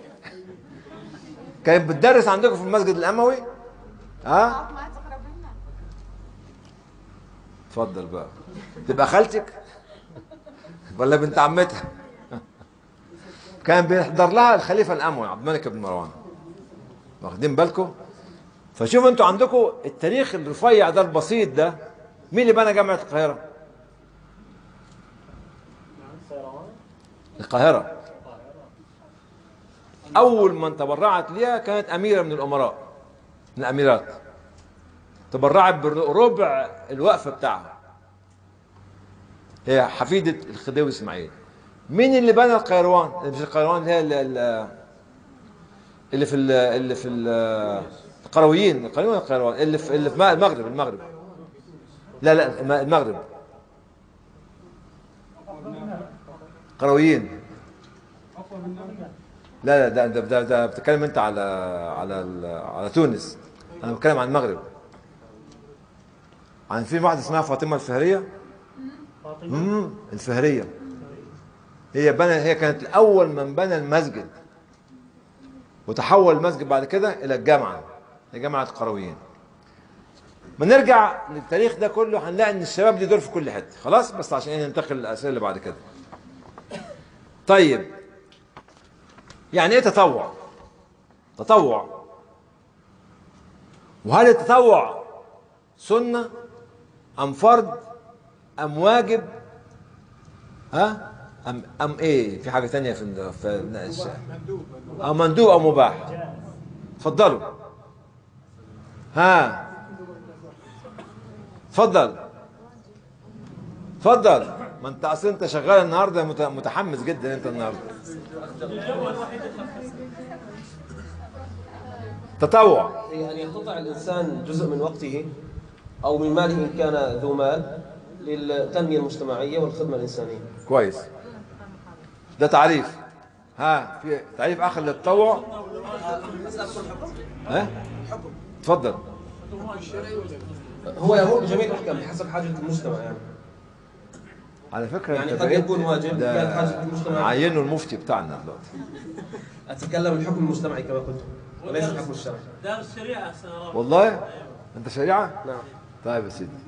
كانت بتدرس عندكم في المسجد الاموي ها ما تقرب لنا اتفضل بقى تبقى خالتك ولا بنت عمتها كان بيحضر لها الخليفه الاموي عبد الملك بن مروان واخدين بالكم فشوفوا انتوا عندكم التاريخ الرفيع ده البسيط ده مين اللي بنى جامعه القاهره القاهره اول من تبرعت ليها كانت اميره من الامراء من الاميرات تبرعت بربع الوقفه بتاعها هي حفيده الخديوي اسماعيل مين اللي بنى القيروان اللي مش القيروان اللي هي ال- ال- اللي في ال- اللي في ال- القرويين القرويين ولا القيروان اللي في اللي في المغرب المغرب لا لا الم- المغرب قرويين لا لا ده ده, ده, ده بتتكلم انت على على ال- على تونس انا بتكلم عن المغرب عن في واحده اسمها فاطمه الفهريه فاطمه امم الفهريه هي بنى هي كانت اول من بنى المسجد وتحول المسجد بعد كده الى الجامعه هي جامعه القرويين ما نرجع للتاريخ ده كله هنلاقي ان الشباب ليه دور في كل حته خلاص بس عشان ايه ننتقل للاسئله اللي بعد كده طيب يعني ايه تطوع تطوع وهل التطوع سنه ام فرض ام واجب ها ام ام ايه في حاجه تانية في ال- في النقاش او مندوب او مباح اتفضلوا ها اتفضل اتفضل ما انت اصل انت شغال النهارده مت- متحمس جدا انت النهارده تطوع هي أن يقتطع الإنسان جزء من وقته أو من ماله إن كان ذو مال للتنمية المجتمعية والخدمة الإنسانية كويس ده تعريف ها في تعريف اخر للتطوع ها اتفضل هو يمر بجميع الأحكام بحسب حاجة المجتمع يعني على فكره يعني انت قد بقيت يكون واجب، ده كانت حاجة المجتمع. عينه المفتي بتاعنا دلوقتي أتكلم الحكم المجتمعي كما قلت وليس الحكم الشرعي دارس شريعة سنوات والله انت شريعه نعم طيب يا سيدي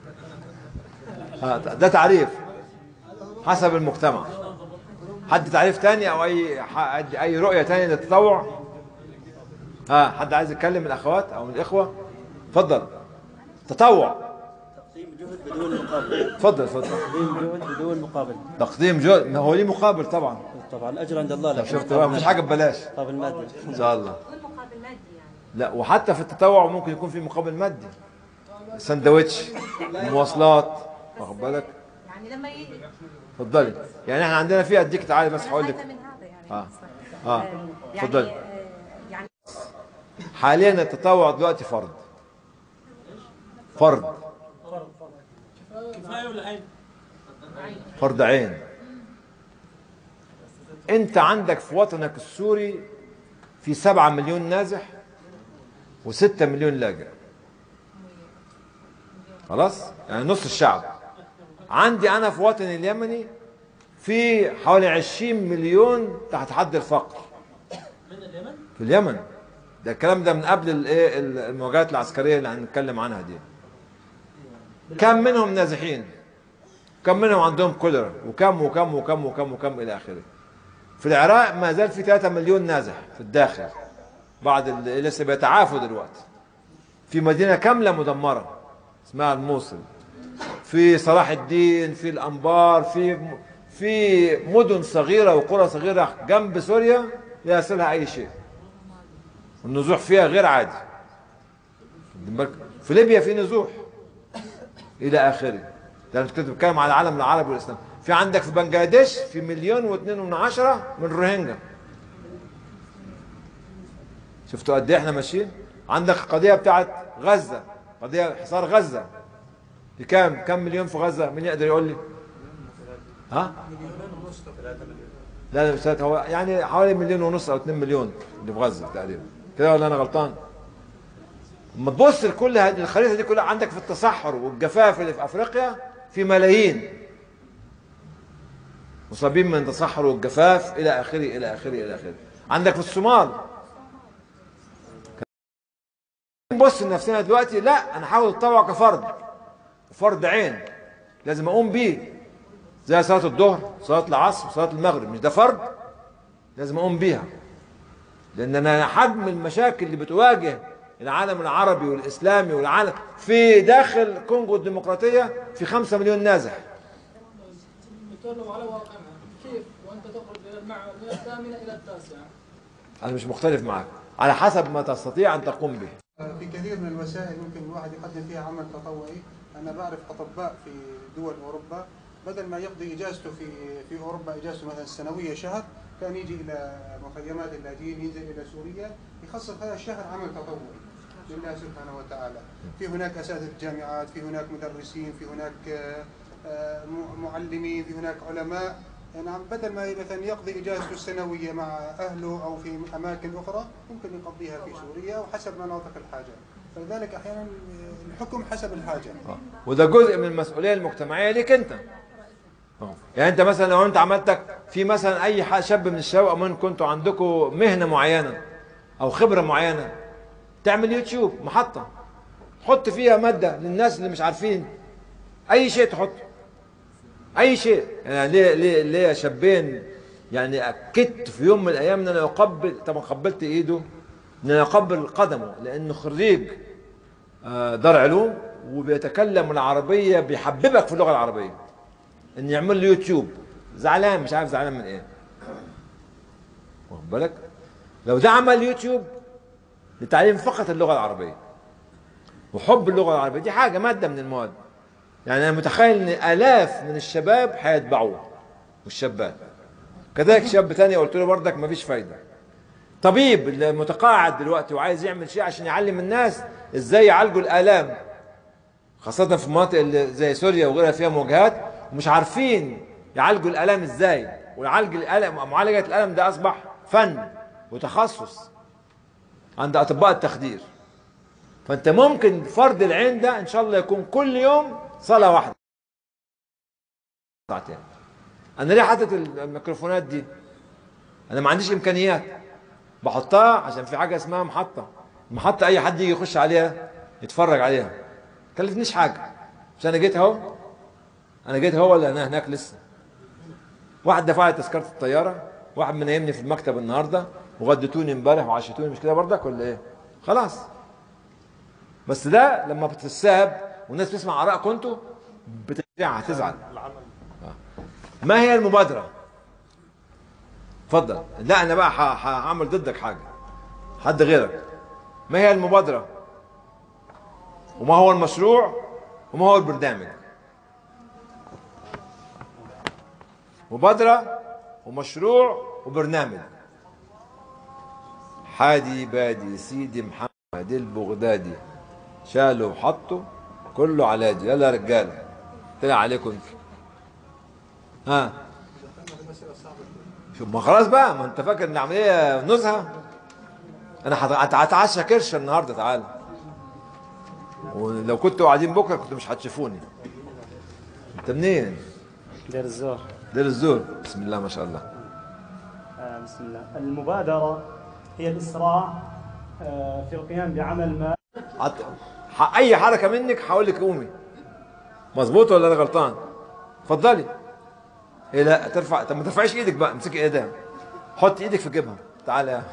ها ده تعريف حسب المجتمع حد تعريف تاني او اي ح- اي رؤيه تانية للتطوع ها حد عايز يتكلم من الاخوات او من الاخوه اتفضل تطوع تقديم جهد بدون مقابل اتفضل اتفضل تقديم جهد بدون مقابل تقديم جهد ما هو ليه مقابل طبعا طبعا الاجر عند الله لك شفت بقى مفيش حاجه ببلاش مقابل مادي ان شاء الله لا وحتى في التطوع ممكن يكون في مقابل مادي سندوتش مواصلات واخد بالك يعني لما ي... اتفضلي يعني احنا عندنا في اديك تعالي بس هقول لك هذا من هذا يعني اه اه يعني اتفضلي آه، يعني حاليا التطوع دلوقتي فرض فرض كفاية ولا عين؟ فرض عين انت عندك في وطنك السوري في سبعة مليون نازح وستة مليون لاجئ خلاص يعني نص الشعب عندي انا في وطني اليمني في حوالي 20 مليون تحت حد الفقر من اليمن في اليمن ده الكلام ده من قبل الايه المواجهات العسكريه اللي هنتكلم عنها دي كم منهم نازحين كم منهم عندهم كوليرا وكم وكم وكم وكم وكم الى اخره في العراق ما زال في 3 مليون نازح في الداخل بعد اللي لسه بيتعافوا دلوقتي في مدينه كامله مدمره اسمها الموصل في صلاح الدين في الانبار في في مدن صغيره وقرى صغيره جنب سوريا لا يصلها اي شيء النزوح فيها غير عادي في ليبيا في نزوح الى اخره ده انت كنت بتتكلم على العالم العربي والاسلام في عندك في بنجلاديش في مليون واثنين من عشرة من الروهينجا شفتوا قد ايه احنا ماشيين عندك القضيه بتاعت غزه قضيه حصار غزه في كام كم مليون في غزه مين يقدر يقول لي ها لا لا مش ثلاثة، هو يعني حوالي مليون ونص او 2 مليون اللي في غزه تقريبا كده ولا انا غلطان لما تبص لكل هذه الخريطه دي كلها عندك في التصحر والجفاف اللي في افريقيا في ملايين مصابين من التصحر والجفاف الى اخره الى اخره الى اخره عندك في الصومال نبص لنفسنا دلوقتي لا انا احاول اتطوع كفرد فرد عين لازم اقوم بيه زي صلاه الظهر صلاه العصر صلاه المغرب مش ده فرض لازم اقوم بيها لان انا حجم المشاكل اللي بتواجه العالم العربي والاسلامي والعالم في داخل كونغو الديمقراطيه في خمسة مليون نازح نتكلم على واقعنا كيف وانت تخرج الى المعهد من الثامنه الى التاسعه انا مش مختلف معك على حسب ما تستطيع ان تقوم به في كثير من الوسائل ممكن الواحد يقدم فيها عمل تطوعي انا بعرف اطباء في دول اوروبا بدل ما يقضي اجازته في في اوروبا اجازته مثلا السنويه شهر كان يجي الى مخيمات اللاجئين ينزل الى سوريا يخصص هذا الشهر عمل تطوعي لله سبحانه وتعالى في هناك اساتذه جامعات في هناك مدرسين في هناك آه، آه، معلمين في هناك علماء نعم بدل ما مثلا يقضي اجازته السنويه مع اهله او في اماكن اخرى ممكن يقضيها في سوريا وحسب مناطق الحاجه فلذلك احيانا الحكم حسب الحاجه وده جزء من المسؤوليه المجتمعيه ليك انت آه. يعني انت مثلا لو انت عملتك في مثلا اي ح- شاب من الشباب او من كنتوا عندكم مهنه معينه او خبره معينه تعمل يوتيوب محطه حط فيها ماده للناس اللي مش عارفين اي شيء تحطه اي شيء يعني ليه ليه ليه شابين يعني اكدت في يوم من الايام ان انا اقبل طبعا قبلت ايده ان انا اقبل قدمه لانه خريج آه، دار علوم وبيتكلم العربيه بيحببك في اللغه العربيه ان يعمل له يوتيوب زعلان مش عارف زعلان من ايه واخد بالك لو ده عمل يوتيوب لتعليم فقط اللغه العربيه وحب اللغه العربيه دي حاجه ماده من المواد يعني انا متخيل ان الاف من الشباب هيتبعوه والشابات كذلك شاب تاني قلت له برضك مفيش فايده طبيب اللي متقاعد دلوقتي وعايز يعمل شيء عشان يعلم الناس ازاي يعالجوا الالام خاصة في مناطق اللي زي سوريا وغيرها فيها مواجهات ومش عارفين يعالجوا الالام ازاي ويعالج الالم معالجة الالم ده اصبح فن وتخصص عند اطباء التخدير فانت ممكن فرض العين ده ان شاء الله يكون كل يوم صلاة واحدة ساعتين انا ليه حاطط الميكروفونات دي انا ما عنديش امكانيات بحطها عشان في حاجه اسمها محطه محطه اي حد يجي يخش عليها يتفرج عليها كلفتنيش حاجه مش انا جيت اهو انا جيت اهو ولا انا هناك لسه واحد دفع لي تذكره الطياره واحد منيمني في المكتب النهارده وغدتوني امبارح وعشتوني مش كده برضك ولا ايه خلاص بس ده لما بتتساب والناس بتسمع ارائكم انتوا بترجع هتزعل آه. ما هي المبادره اتفضل لا انا بقى ح- هعمل ضدك حاجه حد غيرك ما هي المبادره وما هو المشروع وما هو البرنامج مبادره ومشروع وبرنامج حادي بادي سيدي محمد البغدادي شالوا وحطوا كله على دي يلا يا رجاله طلع عليكم انتوا ها شوف ما خلاص بقى ما انت فاكر ان العمليه نزهه انا هت- هتعشى كرش النهارده تعالى ولو كنتوا قاعدين بكره كنتوا مش هتشوفوني انت منين دير الزور دير الزور بسم الله ما شاء الله آه بسم الله المبادرة هي الإسراع آه في القيام بعمل ما عط... ح... اي حركه منك هقول لك قومي مظبوط ولا انا غلطان اتفضلي ايه لا ترفع طب ما ترفعيش ايدك بقى امسكي ايدها حط ايدك في جيبها تعالى يا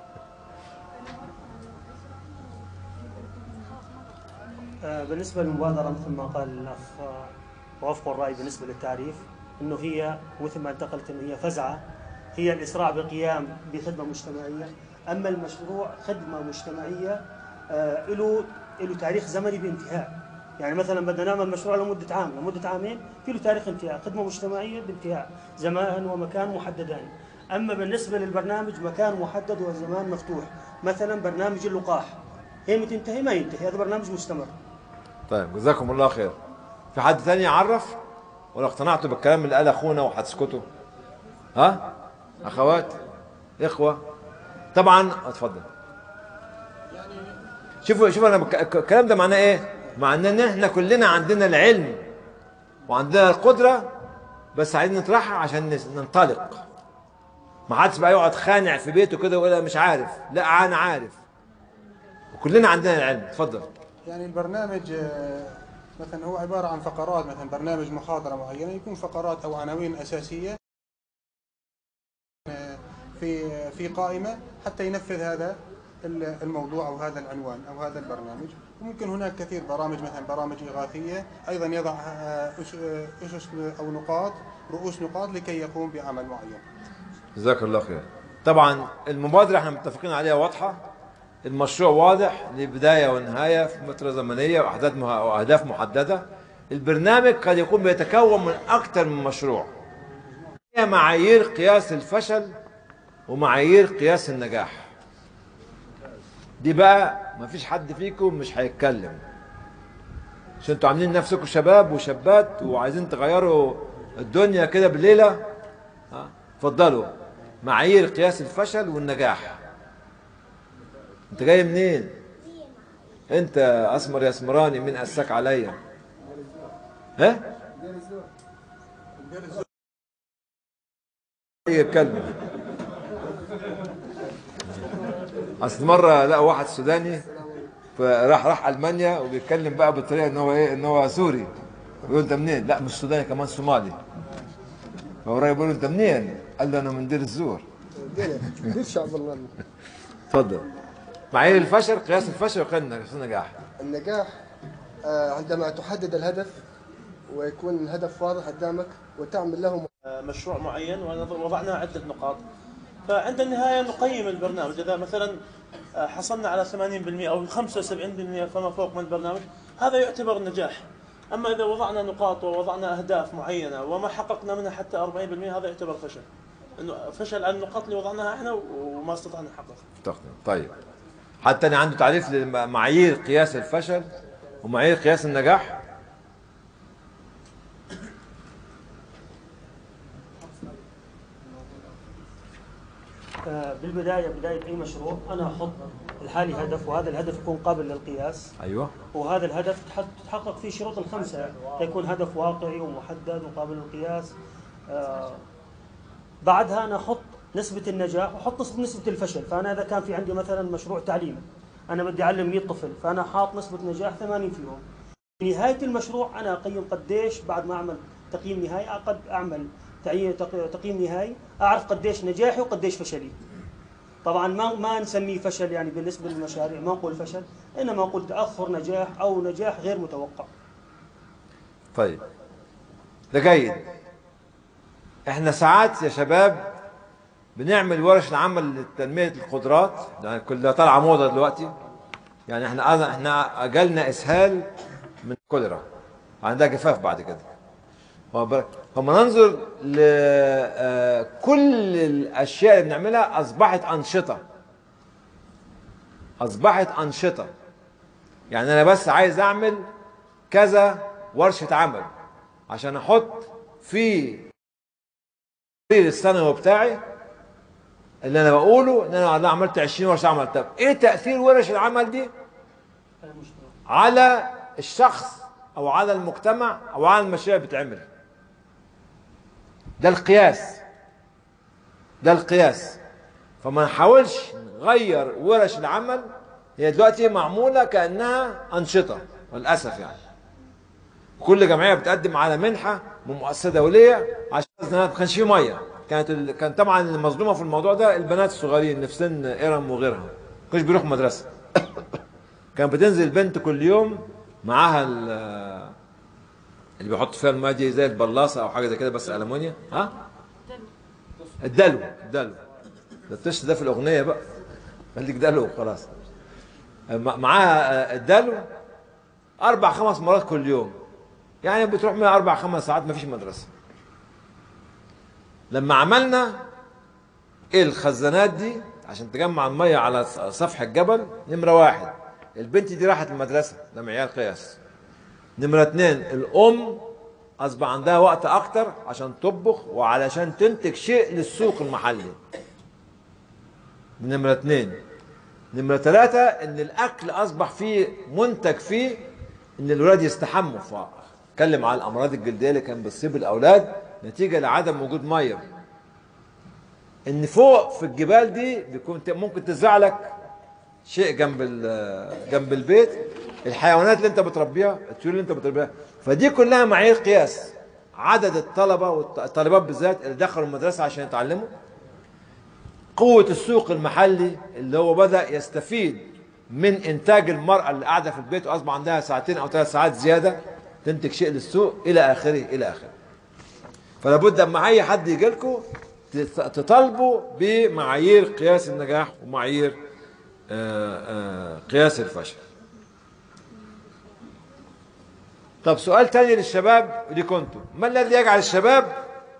آه، بالنسبة للمبادرة مثل ما قال الأخ آه، وافق الرأي بالنسبة للتعريف أنه هي مثل ما انتقلت أنه هي فزعة هي الإسراع بالقيام بخدمة مجتمعية أما المشروع خدمة مجتمعية آه، له له تاريخ زمني بانتهاء يعني مثلا بدنا نعمل مشروع لمدة عام لمدة عامين في له تاريخ انتهاء خدمة مجتمعية بانتهاء زمان ومكان محددان أما بالنسبة للبرنامج مكان محدد وزمان مفتوح مثلا برنامج اللقاح هي متى ينتهي ما ينتهي هذا برنامج مستمر طيب جزاكم الله خير في حد تاني يعرف ولا اقتنعتوا بالكلام اللي قال اخونا وهتسكتوا ها اخوات اخوه طبعا اتفضل شوفوا شوفوا انا بك- الكلام ده معناه ايه معناه ان احنا كلنا عندنا العلم وعندنا القدره بس عايزين نطرحها عشان نس- ننطلق ما حدش بقى يقعد خانع في بيته كده ويقول أنا مش عارف لا انا عارف وكلنا عندنا العلم اتفضل يعني البرنامج آه، مثلا هو عبارة عن فقرات مثلا برنامج محاضرة معينة يكون فقرات أو عناوين أساسية آه، في في قائمة حتى ينفذ هذا ال- الموضوع أو هذا العنوان أو هذا البرنامج وممكن هناك كثير برامج مثلا برامج إغاثية أيضا يضع آه، أس- آه، أسس أو نقاط رؤوس نقاط لكي يقوم بعمل معين جزاك الله خير طبعا المبادرة احنا متفقين عليها واضحة المشروع واضح لبداية ونهاية في فترة زمنية وأحداث مه- وأهداف محددة البرنامج قد يكون بيتكون من أكثر من مشروع هي معايير قياس الفشل ومعايير قياس النجاح دي بقى ما فيش حد فيكم مش هيتكلم عشان انتوا عاملين نفسكم شباب وشابات وعايزين تغيروا الدنيا كده بليله ها اتفضلوا معايير قياس الفشل والنجاح انت جاي منين انت اسمر يا اسمراني مين اساك عليا ها ايه الكلمه اصل مره لقى واحد سوداني فراح راح المانيا وبيتكلم بقى بالطريقه ان هو ايه ان هو سوري بيقول انت منين؟ لا مش سوداني كمان صومالي فقريب بيقول له انت منين؟ قال له انا من دير الزور كيف شعب الله اتفضل معايير الفشل قياس الفشل وقياس النجاح النجاح آه، عندما تحدد الهدف ويكون الهدف واضح قدامك وتعمل له مشروع معين ووضعنا عدة نقاط فعند النهاية نقيم البرنامج إذا مثلا آه، حصلنا على 80% أو 75% فما فوق من البرنامج هذا يعتبر نجاح أما إذا وضعنا نقاط ووضعنا أهداف معينة وما حققنا منها حتى 40% هذا يعتبر فشل إنه فشل على النقاط اللي وضعناها احنا وما استطعنا نحققها تقدم طيب حتى انا عنده تعريف لمعايير قياس الفشل ومعايير قياس النجاح آه، بالبداية بداية أي مشروع أنا أحط الحالي هدف وهذا الهدف يكون قابل للقياس ايوه وهذا الهدف تح- تتحقق فيه شروط الخمسة يكون هدف واقعي ومحدد وقابل للقياس آه، بعدها أنا أحط نسبة النجاح وأحط نسبة نسبة الفشل فأنا إذا كان في عندي مثلا مشروع تعليمي أنا بدي أعلم 100 طفل فأنا حاط نسبة نجاح 80 فيهم في نهاية المشروع أنا أقيم قديش بعد ما أعمل تقييم نهائي قد أعمل تعيين تق- تقييم نهائي أعرف قديش نجاحي وقديش فشلي طبعا ما ما نسميه فشل يعني بالنسبه للمشاريع ما نقول فشل انما نقول تاخر نجاح او نجاح غير متوقع طيب ده جيد احنا ساعات يا شباب بنعمل ورش عمل لتنمية القدرات يعني كلها طالعة موضة دلوقتي يعني احنا احنا اجلنا اسهال من كوليرا عندها جفاف بعد كده واخد بالك؟ فما ننظر لكل الاشياء اللي بنعملها اصبحت انشطه اصبحت انشطه يعني انا بس عايز اعمل كذا ورشه عمل عشان احط في التقرير السنوي بتاعي اللي انا بقوله ان انا أنا عملت 20 ورشه عمل طب ايه تاثير ورش العمل دي على الشخص او على المجتمع او على المشاريع اللي بتتعمل ده القياس ده القياس فما نحاولش نغير ورش العمل هي دلوقتي معمولة كأنها أنشطة للأسف يعني كل جمعية بتقدم على منحة من مؤسسة دولية عشان ما كانش فيه مية كانت ال... كان طبعا المظلومة في الموضوع ده البنات الصغيرين اللي في سن إرم وغيرها ما كانوش بيروحوا مدرسة كان بتنزل بنت كل يوم معاها ال- اللي بيحط فيها الماء دي زي البلاصة أو حاجة زي كده بس ألمونيا ها الدلو الدلو ده التش ده في الأغنية بقى خليك دلو وخلاص م- معاها الدلو أربع خمس مرات كل يوم يعني بتروح من أربع خمس ساعات ما فيش مدرسة لما عملنا الخزانات دي عشان تجمع المية على س- سفح الجبل نمرة واحد البنت دي راحت المدرسة ده معيار قياس نمرة اتنين الأم أصبح عندها وقت أكتر عشان تطبخ وعلشان تنتج شيء للسوق المحلي نمرة اتنين نمرة ثلاثة إن الأكل أصبح فيه منتج فيه إن الولاد يستحموا اتكلم على الأمراض الجلدية اللي كان بتصيب الأولاد نتيجة لعدم وجود مية إن فوق في الجبال دي بيكون ت- ممكن تزرع لك شيء جنب ال- جنب البيت الحيوانات اللي أنت بتربيها الطيور اللي أنت بتربيها فدي كلها معايير قياس عدد الطلبة والطالبات بالذات اللي دخلوا المدرسة عشان يتعلموا قوة السوق المحلي اللي هو بدأ يستفيد من إنتاج المرأة اللي قاعدة في البيت وأصبح عندها ساعتين أو ثلاث ساعات زيادة تنتج شيء للسوق إلى آخره إلى آخره فلا بد أما أي حد يجي لكم تطالبوا بمعايير قياس النجاح ومعايير آه، آه، قياس الفشل طب سؤال تاني للشباب اللي كنتم ما الذي يجعل الشباب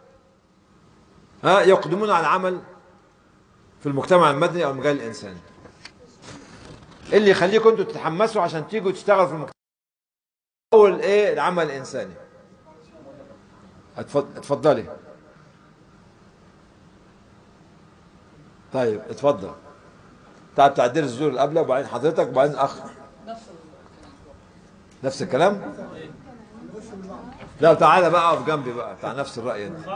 ها يقدمون على العمل في المجتمع المدني او المجال الانساني إيه اللي يخليكم انتوا تتحمسوا عشان تيجوا تشتغلوا في المجتمع اول ايه العمل الانساني اتفض- اتفضلي طيب اتفضل تعال تعديل الزور اللي قبله وبعدين حضرتك وبعدين الاخ نفس الكلام لا تعالى بقى اقف جنبي بقى بتاع نفس الراي انت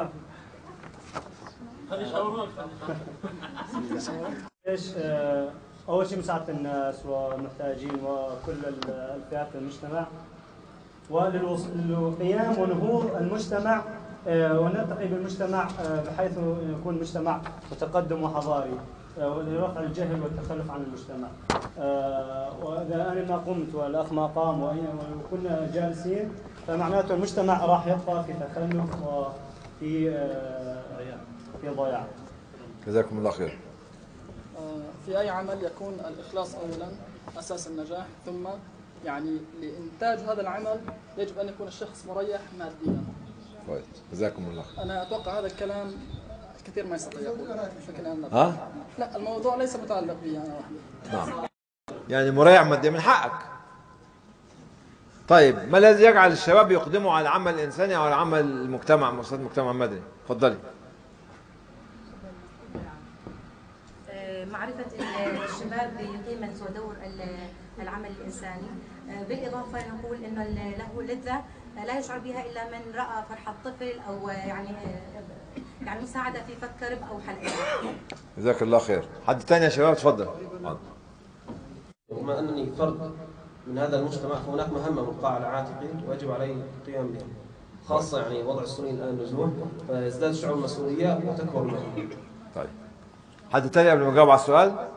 ايش آه، اول شيء مساعده الناس والمحتاجين وكل ال- الفئات في المجتمع وللقيام ونهوض المجتمع آه، ونرتقي بالمجتمع آه، بحيث يكون مجتمع متقدم وحضاري آه، ولرفع الجهل والتخلف عن المجتمع آه، واذا انا ما قمت والاخ ما قام وأي- وكنا جالسين فمعناته المجتمع راح يبقى في تخلف وفي آه، في ضياع جزاكم الله خير في أي عمل يكون الإخلاص أولا أساس النجاح ثم يعني لإنتاج هذا العمل يجب أن يكون الشخص مريح ماديا كويس جزاكم الله خير أنا أتوقع هذا الكلام كثير ما يستطيع يقوله بشكل عام ها؟ لا الموضوع ليس متعلق بي أنا وحدي نعم يعني مريح ماديا من حقك طيب ما الذي يجعل الشباب يقدموا على العمل الانساني او على عمل المجتمع مؤسسات المجتمع المدني اتفضلي آه، معرفة ال- الشباب بقيمة ودور ال- العمل الإنساني آه، بالإضافة نقول أنه ال- له لذة آه، لا يشعر بها إلا من رأى فرحة طفل أو آه، يعني آه، يعني مساعدة في فك كرب أو حل جزاك الله خير حد تاني يا شباب اتفضل بما أنني فرد من هذا المجتمع فهناك مهمة ملقاة على عاتقي ويجب علي القيام بها خاصة يعني وضع السوريين الآن نزوح فيزداد الشعور المسؤولية وتكبر المهمة طيب حد تاني قبل ما اجاوب على السؤال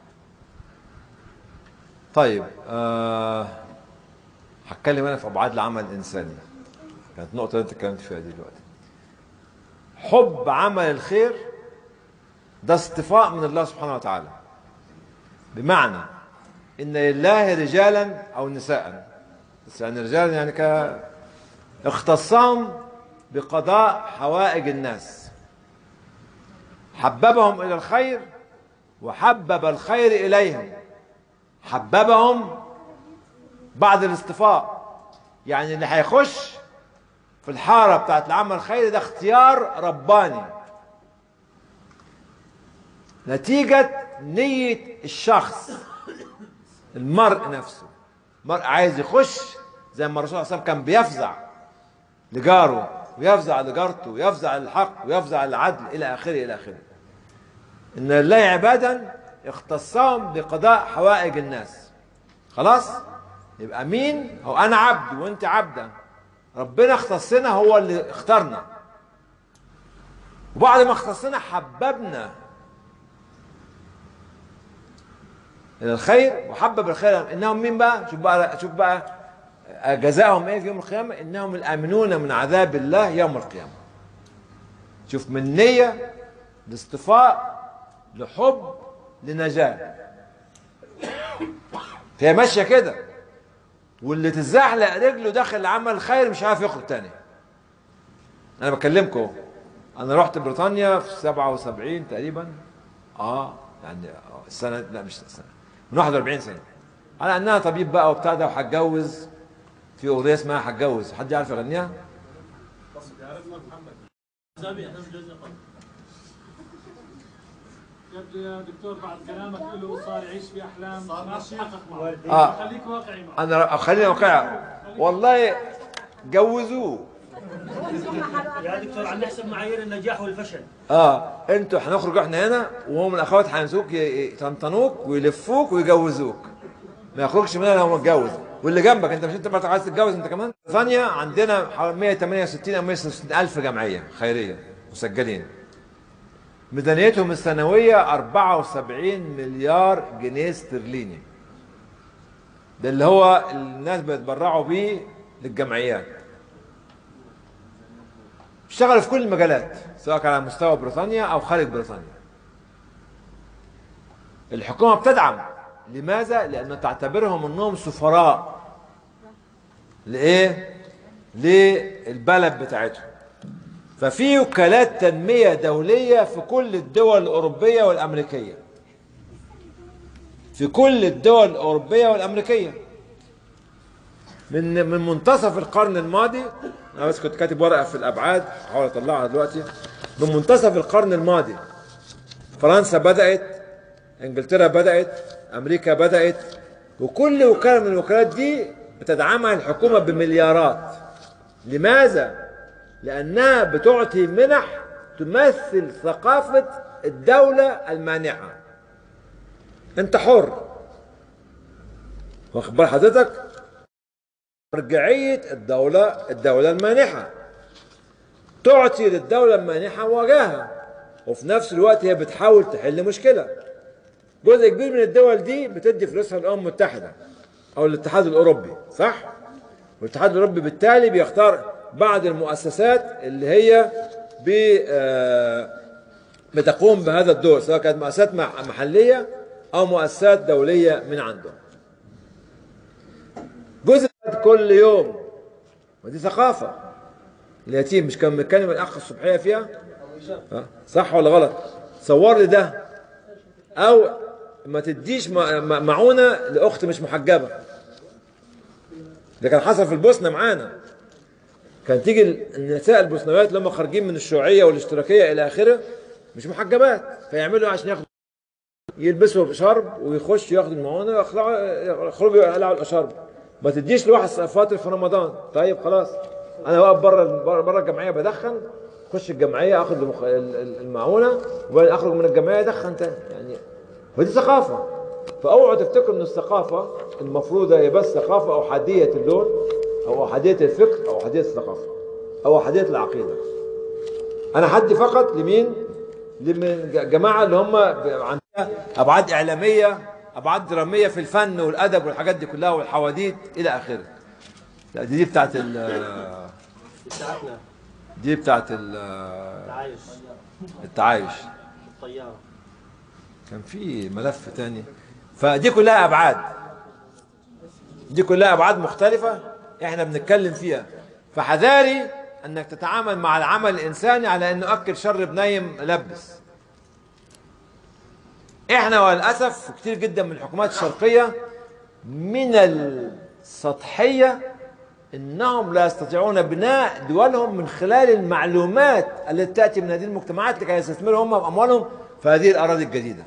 طيب آه هتكلم انا في ابعاد العمل الانساني كانت النقطه اللي انت اتكلمت فيها دي دلوقتي حب عمل الخير ده اصطفاء من الله سبحانه وتعالى بمعنى ان لله رجالا او نساء بس يعني رجالا يعني ك اختصهم بقضاء حوائج الناس حببهم الى الخير وحبب الخير اليهم حببهم بعد الاصطفاء يعني اللي هيخش في الحاره بتاعت العمل الخيري ده اختيار رباني نتيجه نيه الشخص المرء نفسه المرء عايز يخش زي ما الرسول صلى الله عليه وسلم كان بيفزع لجاره ويفزع لجارته ويفزع للحق ويفزع للعدل الى اخره الى اخره ان لله عبادا اختصهم بقضاء حوائج الناس خلاص يبقى مين هو انا عبد وانت عبده ربنا اختصنا هو اللي اختارنا وبعد ما اختصنا حببنا الى الخير وحبب الخير انهم مين بقى شوف بقى شوف بقى جزاهم ايه في يوم القيامه انهم الامنون من عذاب الله يوم القيامه شوف من نيه لاصطفاء لحب لنجاه فهي ماشيه كده واللي تزحلق رجله داخل عمل الخير مش عارف يخرج تاني انا بكلمكم اهو. انا رحت بريطانيا في 77 تقريبا اه يعني آه، السنه لا مش السنه من 41 سنه على انها طبيب بقى وبتاع ده وهتجوز في اغنيه اسمها هتجوز حد يعرف يغنيها؟ يبدو يا دكتور بعد كلامك له صار يعيش في احلام ما تحقق معه آه. خليك واقعي معه انا خلينا واقعي والله جوزوه يا دكتور عم نحسب معايير النجاح والفشل اه انتوا هنخرج احنا هنا وهم الاخوات هيمسكوك ي- يطنطنوك ويلفوك ويجوزوك ما يخرجش منها لو متجوز واللي جنبك انت مش انت برضه عايز تتجوز انت كمان ثانية عندنا حوالي 168 او 166 الف جمعية خيرية مسجلين ميزانيتهم السنوية 74 مليار جنيه استرليني ده اللي هو الناس بيتبرعوا بيه للجمعيات اشتغلوا في كل المجالات سواء كان على مستوى بريطانيا او خارج بريطانيا الحكومه بتدعم لماذا لان تعتبرهم انهم سفراء لايه للبلد بتاعتهم ففي وكالات تنميه دوليه في كل الدول الاوروبيه والامريكيه في كل الدول الاوروبيه والامريكيه من من منتصف القرن الماضي انا بس كنت كاتب ورقه في الابعاد احاول اطلعها دلوقتي من منتصف القرن الماضي فرنسا بدات انجلترا بدات امريكا بدات وكل وكاله من الوكالات دي بتدعمها الحكومه بمليارات لماذا لانها بتعطي منح تمثل ثقافه الدوله المانعه انت حر واخد بال حضرتك مرجعية الدولة الدولة المانحة تعطي للدولة المانحة وجاهة وفي نفس الوقت هي بتحاول تحل مشكلة جزء كبير من الدول دي بتدي فلوسها للأمم المتحدة أو الاتحاد الأوروبي صح؟ والاتحاد الأوروبي بالتالي بيختار بعض المؤسسات اللي هي ب آه، بتقوم بهذا الدور سواء كانت مؤسسات مح- محلية أو مؤسسات دولية من عندهم جزء كل يوم ودي ثقافة اليتيم مش كان بيتكلم الأخ الصبحية فيها ها؟ صح ولا غلط صور لي ده أو ما تديش م- م- معونة لأخت مش محجبة ده كان حصل في البوسنة معانا كان تيجي النساء البوسنويات اللي هم خارجين من الشيوعية والاشتراكية إلى آخره مش محجبات فيعملوا عشان ياخدوا يلبسوا شرب ويخشوا ياخدوا المعونة ويخلعوا يخرجوا يقلعوا الأشرب ما تديش لواحد فاطر في رمضان طيب خلاص انا واقف بره بره الجمعيه بدخن اخش الجمعيه اخد المخ... ال- ال- المعونه وبعدين اخرج من الجمعيه ادخن تاني يعني ودي ثقافه فاوعوا تفتكروا ان الثقافه المفروضه هي بس ثقافه او حاديه اللون او احاديه الفكر او احاديه الثقافه او احاديه العقيده انا حدي فقط لمين لمن جماعه اللي هم عندها ابعاد اعلاميه ابعاد دراميه في الفن والادب والحاجات دي كلها والحواديت الى اخره لا دي, دي بتاعت ال بتاعتنا دي بتاعت ال العايش التعايش الطيارة كان في ملف تاني فدي كلها ابعاد دي كلها ابعاد مختلفه احنا بنتكلم فيها فحذاري انك تتعامل مع العمل الانساني على انه اكل شرب نايم لبس احنا وللاسف كتير جدا من الحكومات الشرقيه من السطحيه انهم لا يستطيعون بناء دولهم من خلال المعلومات التي تاتي من هذه المجتمعات لكي يستثمروا هم اموالهم في هذه الاراضي الجديده.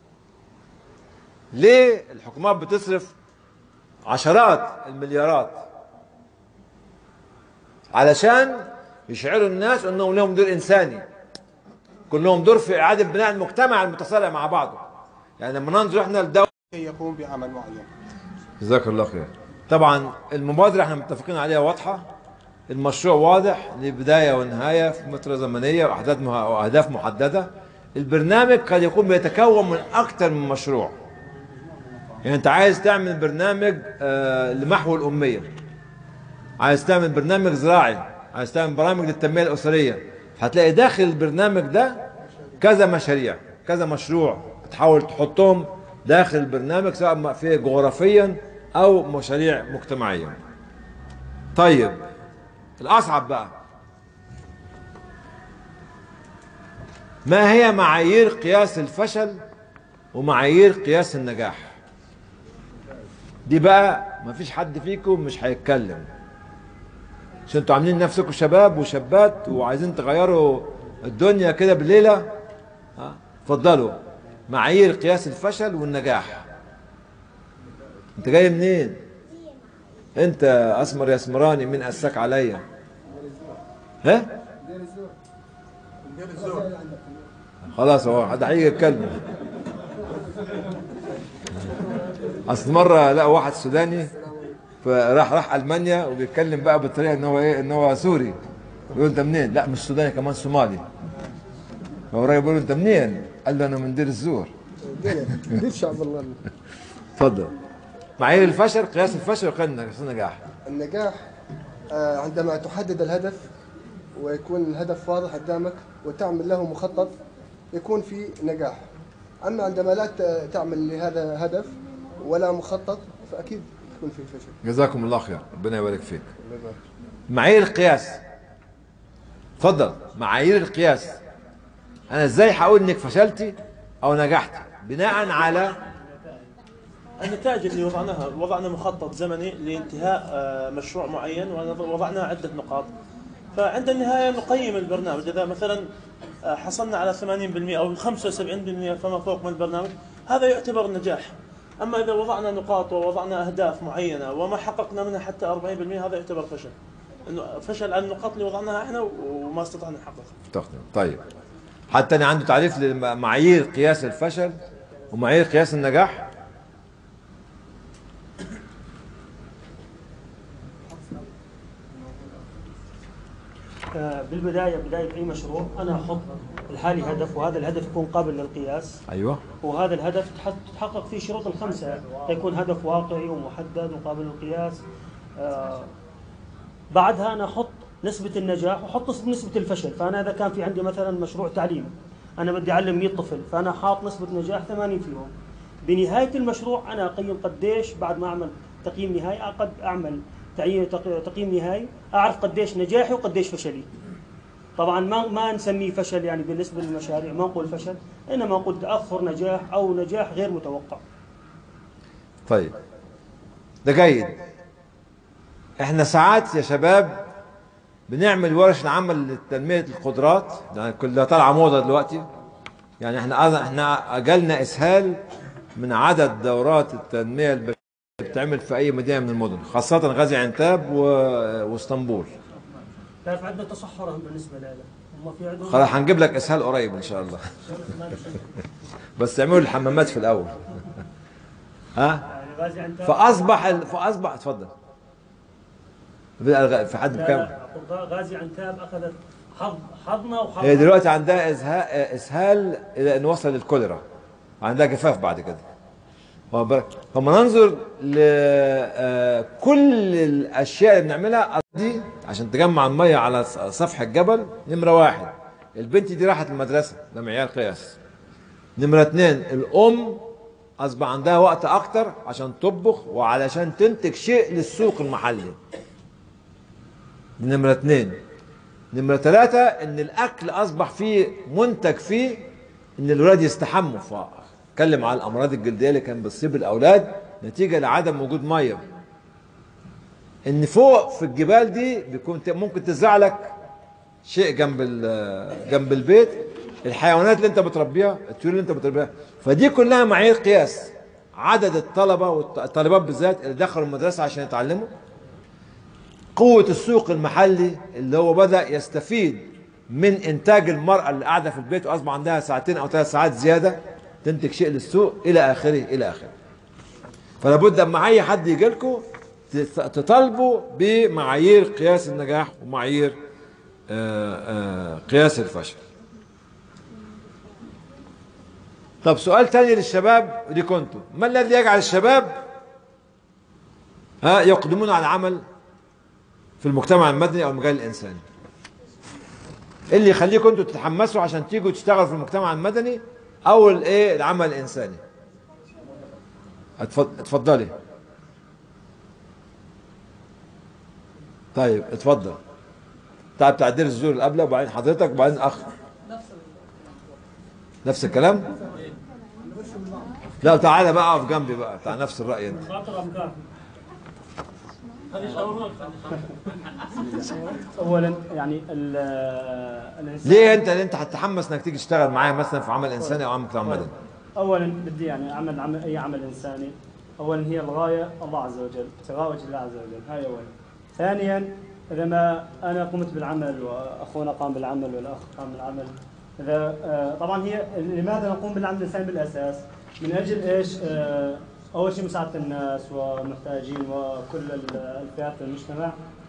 ليه الحكومات بتصرف عشرات المليارات علشان يشعروا الناس انهم لهم دور انساني كلهم دور في اعاده بناء المجتمع المتصالح مع بعضه يعني لما ننظر احنا لدوله كي يقوم بعمل معين جزاك الله خير طبعا المبادره احنا متفقين عليها واضحه المشروع واضح لبدايه ونهايه في فتره زمنيه واحداث مه- واهداف محدده البرنامج قد يكون بيتكون من اكثر من مشروع يعني انت عايز تعمل برنامج آه، لمحو الاميه عايز تعمل برنامج زراعي عايز تعمل برامج للتنميه الاسريه هتلاقي داخل البرنامج ده كذا مشاريع كذا مشروع تحاول تحطهم داخل البرنامج سواء في جغرافيا او مشاريع مجتمعيه طيب الاصعب بقى ما هي معايير قياس الفشل ومعايير قياس النجاح دي بقى ما فيش حد فيكم مش هيتكلم عشان انتوا عاملين نفسكم شباب وشابات وعايزين تغيروا الدنيا كده بليله ها اتفضلوا معايير قياس الفشل والنجاح انت جاي منين انت اسمر يا اسمراني مين قساك عليا ها خلاص هو حد هيجي يتكلم اصل مره لقى واحد سوداني فراح راح المانيا وبيتكلم بقى بالطريقه ان هو ايه ان هو سوري بيقول انت منين؟ لا مش سوداني كمان صومالي فهو الراجل بيقول له انت منين؟ قال له انا من دير الزور دير شعب الله اتفضل معايير الفشل قياس الفشل وقياس النجاح النجاح آه، عندما تحدد الهدف ويكون الهدف واضح قدامك وتعمل له مخطط يكون في نجاح أما عندما لا ت- تعمل لهذا هدف ولا مخطط فأكيد يكون في فشل جزاكم الله خير ربنا يبارك فيك معايير القياس اتفضل معايير القياس انا ازاي هقول انك فشلتي او نجحتي بناء على النتائج اللي وضعناها وضعنا مخطط زمني لانتهاء آه، مشروع معين ووضعنا عدة نقاط فعند النهاية نقيم البرنامج إذا مثلا آه، حصلنا على 80% أو 75% فما فوق من البرنامج هذا يعتبر نجاح أما إذا وضعنا نقاط ووضعنا أهداف معينة وما حققنا منها حتى 40% هذا يعتبر فشل إنه فشل على النقاط اللي وضعناها احنا وما استطعنا نحققها تخدم طيب حتى انا عنده تعريف لمعايير قياس الفشل ومعايير قياس النجاح آه، بالبدايه بدايه اي مشروع انا احط لحالي هدف وهذا الهدف يكون قابل للقياس ايوه وهذا الهدف تح- تتحقق فيه شروط الخمسه يكون هدف واقعي ومحدد وقابل للقياس آه، بعدها انا احط نسبه النجاح واحط نسبة- نسبه الفشل فانا اذا كان في عندي مثلا مشروع تعليم انا بدي اعلم 100 طفل فانا حاط نسبه نجاح 80 فيهم بنهايه المشروع انا اقيم قديش بعد ما اعمل تقييم نهائي قد اعمل تعيين تق- تقييم نهائي اعرف قديش نجاحي وقديش فشلي طبعا ما ما نسميه فشل يعني بالنسبه للمشاريع ما نقول فشل انما نقول تاخر نجاح او نجاح غير متوقع طيب ده جيد احنا ساعات يا شباب بنعمل ورش عمل لتنمية القدرات يعني كلها طالعة موضة دلوقتي يعني احنا احنا اجلنا اسهال من عدد دورات التنمية البشرية اللي بتعمل في اي مدينة من المدن خاصة غازي عنتاب و... واسطنبول تعرف عندنا تصحر هم بالنسبه لنا هم في عندهم خلاص هنجيب لك اسهال قريب ان شاء الله بس اعملوا الحمامات في الاول ها يعني غازي عنتاب فاصبح ال... فاصبح اتفضل في في حد لا بكام لا أقول غازي عنتاب اخذت حظ حظنا وحظ هي دلوقتي عندها إزها- اسهال الى ان وصل للكوليرا عندها جفاف بعد كده واخد بالك؟ فما ننظر لكل الاشياء اللي بنعملها دي عشان تجمع الميه على س- سفح الجبل نمره واحد البنت دي راحت المدرسه ده معيار قياس نمره اثنين الام اصبح عندها وقت اكتر عشان تطبخ وعلشان تنتج شيء للسوق المحلي دي نمره اثنين نمرة ثلاثة إن الأكل أصبح فيه منتج فيه إن الولاد يستحموا فاتكلم على الأمراض الجلدية اللي كان بتصيب الأولاد نتيجة لعدم وجود مية إن فوق في الجبال دي بيكون ت- ممكن تزرع لك شيء جنب ال- جنب البيت الحيوانات اللي أنت بتربيها الطيور اللي أنت بتربيها فدي كلها معايير قياس عدد الطلبة والطالبات بالذات اللي دخلوا المدرسة عشان يتعلموا قوة السوق المحلي اللي هو بدأ يستفيد من إنتاج المرأة اللي قاعدة في البيت وأصبح عندها ساعتين أو ثلاث ساعات زيادة تنتج شيء للسوق إلى آخره إلى آخره فلا بد أما أي حد يجي لكم تطالبوا بمعايير قياس النجاح ومعايير آه، آه، قياس الفشل طب سؤال تاني للشباب دي كنتوا ما الذي يجعل الشباب ها يقدمون على العمل في المجتمع المدني او المجال الانساني إيه اللي يخليكم انتوا تتحمسوا عشان تيجوا تشتغلوا في المجتمع المدني او الايه العمل الانساني اتفض- اتفضلي طيب اتفضل طيب تعديل الزور اللي قبله وبعدين حضرتك وبعدين اخ نفس الكلام لا تعالى بقى اقف جنبي بقى بتاع نفس الراي انت اولا يعني ال- الانسان ليه انت انت هتتحمس انك تيجي تشتغل معايا مثلا في عمل انساني او عمل مجتمع مدني اولا بدي يعني اعمل عمل اي عمل انساني اولا هي الغايه الله عز وجل ابتغاء وجه الله عز وجل هاي اولا ثانيا اذا ما انا قمت بالعمل واخونا قام بالعمل والاخ قام بالعمل اذا آه، طبعا هي لماذا نقوم بالعمل الانساني بالاساس؟ من اجل ايش؟ آه، اول شيء مساعده الناس والمحتاجين وكل ال- الفئات في المجتمع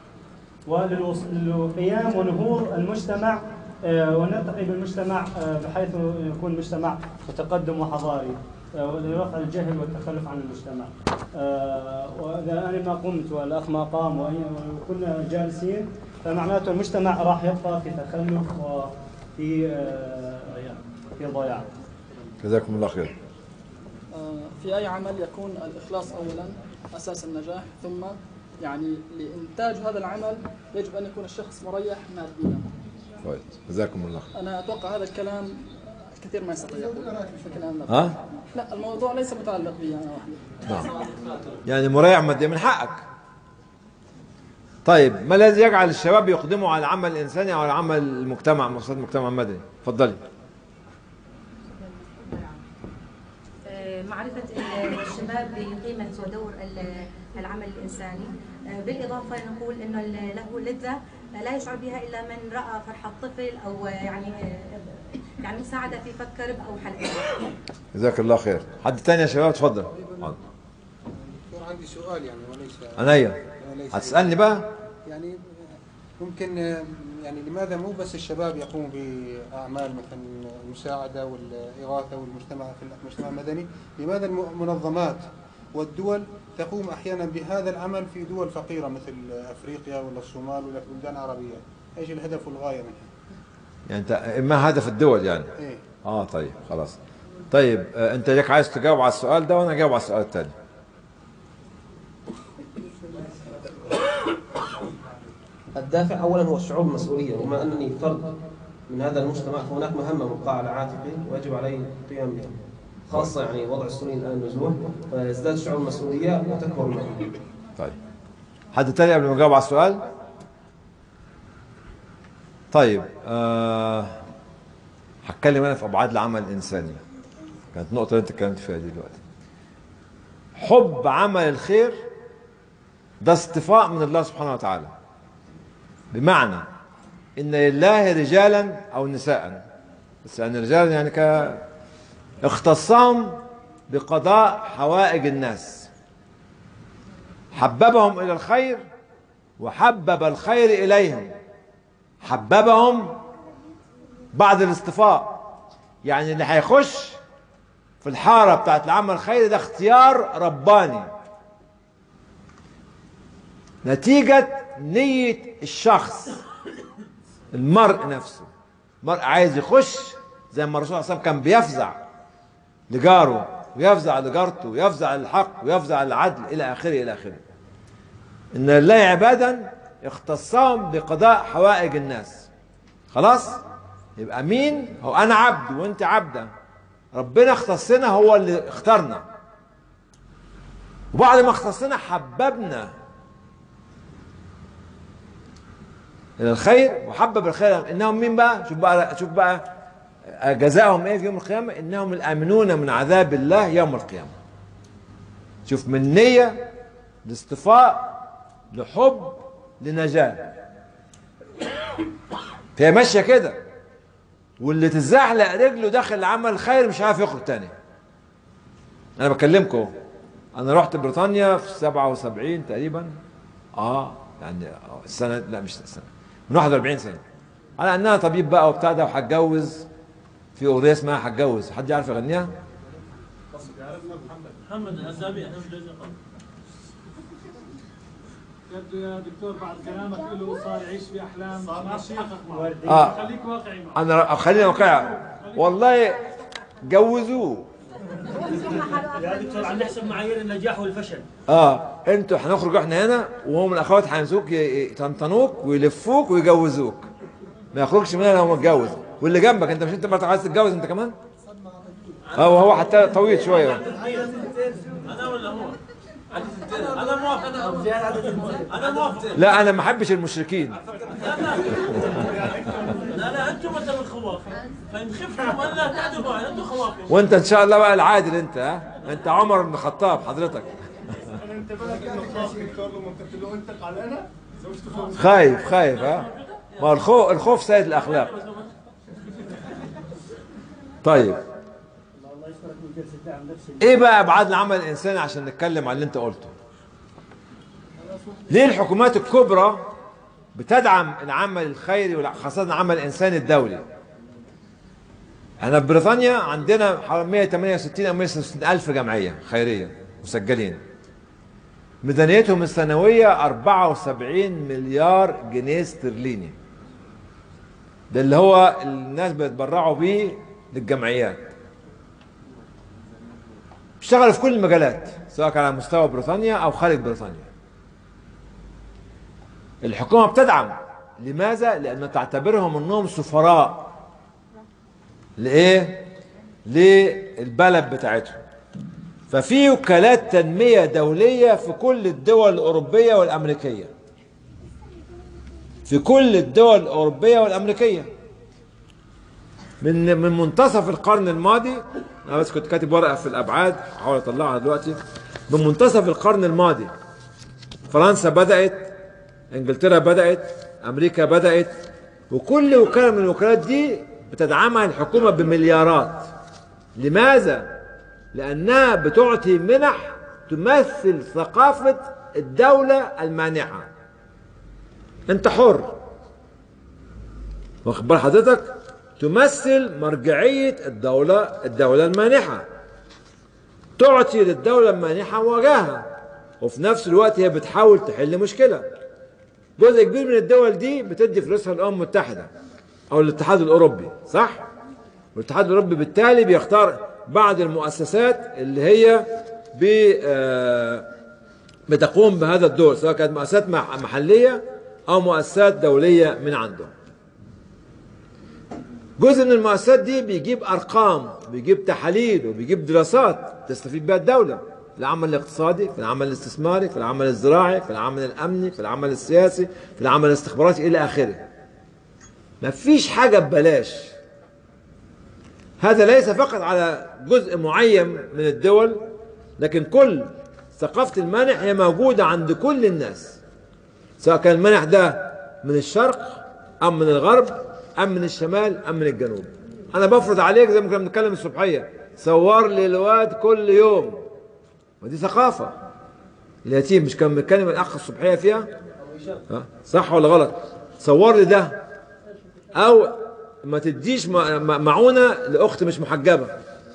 وللقيام ونهوض المجتمع آه، ونرتقي بالمجتمع آه، بحيث يكون مجتمع متقدم وحضاري آه، ولرفع الجهل والتخلف عن المجتمع آه، واذا انا ما قمت والاخ ما قام وأي- وكنا جالسين فمعناته المجتمع راح يبقى في تخلف وفي آه، في ضياع جزاكم الله خير آه، في أي عمل يكون الإخلاص أولا أساس النجاح ثم يعني لإنتاج هذا العمل يجب أن يكون الشخص مريح ماديا كويس جزاكم الله خير أنا أتوقع هذا الكلام الكثير ما يستطيع يقول لكن أنا ها؟ لا الموضوع ليس متعلق بي أنا وحدي نعم يعني مريح ماديا من حقك طيب ما الذي يجعل الشباب يقدموا على العمل الانساني او على عمل المجتمع مؤسسات المجتمع المدني اتفضلي آه، معرفة الشباب بقيمة ودور ال- العمل الإنساني آه، بالإضافة نقول أنه ال- له لذة آه، لا يشعر بها إلا من رأى فرحة طفل أو آه، يعني آه، يعني مساعدة في فك كرب أو حل جزاك الله خير حد تاني يا شباب اتفضل حاضر. دكتور عندي سؤال يعني وليس عينيا وليس- هتسالني بقى يعني ممكن آه، يعني لماذا مو بس الشباب يقوموا بأعمال مثلا المساعدة والإغاثة والمجتمع في المجتمع المدني لماذا المنظمات والدول تقوم أحيانا بهذا العمل في دول فقيرة مثل أفريقيا ولا الصومال ولا في بلدان عربية إيش الهدف والغاية منها يعني انت ما هدف الدول يعني إيه اه طيب خلاص طيب آه انت ليك عايز تجاوب على السؤال ده وانا اجاوب على السؤال الثاني الدافع اولا هو الشعور بالمسؤوليه بما انني فرد من هذا المجتمع فهناك مهمه ملقاه على عاتقي ويجب علي القيام بها خاصه يعني وضع السوريين الان نزوه فيزداد شعور المسؤوليه وتكبر المهمه طيب حد تاني قبل ما اجاوب على السؤال طيب آه هتكلم انا في ابعاد العمل الانساني كانت النقطه اللي انت اتكلمت فيها دي دلوقتي حب عمل الخير ده اصطفاء من الله سبحانه وتعالى بمعنى ان لله رجالا او نساء بس يعني رجالا يعني ك اختصهم بقضاء حوائج الناس حببهم الى الخير وحبب الخير اليهم حببهم بعد الاصطفاء يعني اللي هيخش في الحاره بتاعت العمل الخيري ده اختيار رباني نتيجة نية الشخص المرء نفسه المرء عايز يخش زي ما الرسول صلى الله عليه وسلم كان بيفزع لجاره ويفزع لجارته ويفزع للحق ويفزع للعدل الى اخره الى اخره ان لله عبادا اختصهم بقضاء حوائج الناس خلاص يبقى مين هو انا عبد وانت عبده ربنا اختصنا هو اللي اختارنا وبعد ما اختصنا حببنا الى الخير وحبب الخير انهم مين بقى شوف بقى شوف بقى جزاهم ايه في يوم القيامه انهم الامنون من عذاب الله يوم القيامه شوف من نيه لاصطفاء لحب لنجاة فهي ماشية كده واللي تزحلق رجله داخل العمل الخير مش عارف يخرج تاني انا بكلمكم انا رحت بريطانيا في 77 تقريبا اه يعني السنه لا مش السنه من 41 سنه على انها طبيب بقى وبتاع ده وهتجوز في اغنيه اسمها هتجوز حد يعرف يغنيها؟ محمد العزامي احنا مش جايين نقل. يبدو يا دكتور بعد كلامك له صار يعيش في احلام ما تحقق معه آه. خليك واقعي معه انا خلينا واقعي والله جوزوه يا دكتور عم نحسب معايير النجاح والفشل اه انتوا هنخرج احنا هنا وهم الاخوات هينسوك ي- يطنطنوك ويلفوك ويجوزوك ما يخرجش من هنا لو متجوز واللي جنبك انت مش انت برضه عايز تتجوز انت كمان؟ اه وهو حتى طويل شويه انا ولا هو؟ عدد التاني. انا موافق انا انا موافق لا انا ما احبش المشركين لا لا انتم مثل الخواف فان خفتم ان لا تعدلوا يعني انتم خواف وانت ان شاء الله بقى العادل انت ها انت عمر بن الخطاب حضرتك انا انت بالك انه خلاص دكتور لما قلت له انت علينا زوجته خلاص خايف خايف ها ما الخوف الخوف سيد الاخلاق طيب الله يسلمك من جلسه دعم نفسي ايه بقى ابعاد العمل الانساني عشان نتكلم عن اللي انت قلته ليه الحكومات الكبرى بتدعم العمل الخيري وخاصة العمل الإنساني الدولي احنا في بريطانيا عندنا حوالي 168 أو 166 ألف جمعية خيرية مسجلين ميزانيتهم السنوية 74 مليار جنيه استرليني ده اللي هو الناس بيتبرعوا بيه للجمعيات بيشتغلوا في كل المجالات سواء كان على مستوى بريطانيا او خارج بريطانيا الحكومه بتدعم لماذا لان تعتبرهم انهم سفراء لايه للبلد بتاعتهم ففي وكالات تنميه دوليه في كل الدول الاوروبيه والامريكيه في كل الدول الاوروبيه والامريكيه من من منتصف القرن الماضي انا بس كنت كاتب ورقه في الابعاد هحاول اطلعها دلوقتي من منتصف القرن الماضي فرنسا بدات انجلترا بدات امريكا بدات وكل وكاله من الوكالات دي بتدعمها الحكومه بمليارات لماذا لانها بتعطي منح تمثل ثقافه الدوله المانحه انت حر واخد بال حضرتك تمثل مرجعية الدولة الدولة المانحة تعطي للدولة المانحة وجاهها وفي نفس الوقت هي بتحاول تحل مشكلة جزء كبير من الدول دي بتدي فلوسها للأمم المتحدة أو الاتحاد الأوروبي صح؟ والاتحاد الأوروبي بالتالي بيختار بعض المؤسسات اللي هي ب آه، بتقوم بهذا الدور سواء كانت مؤسسات مح- محلية أو مؤسسات دولية من عندهم جزء من المؤسسات دي بيجيب ارقام بيجيب تحاليل وبيجيب دراسات تستفيد بها الدوله في العمل الاقتصادي في العمل الاستثماري في العمل الزراعي في العمل الامني في العمل السياسي في العمل الاستخباراتي الى اخره ما فيش حاجه ببلاش هذا ليس فقط على جزء معين من الدول لكن كل ثقافه المنح هي موجوده عند كل الناس سواء كان المنح ده من الشرق ام من الغرب ام من الشمال ام من الجنوب انا بفرض عليك زي ما كنا بنتكلم الصبحيه صور لي الواد كل يوم ودي ثقافه اليتيم مش كان بنتكلم الاخ الصبحيه فيها ها؟ صح ولا غلط صور لي ده او ما تديش م- م- معونه لاخت مش محجبه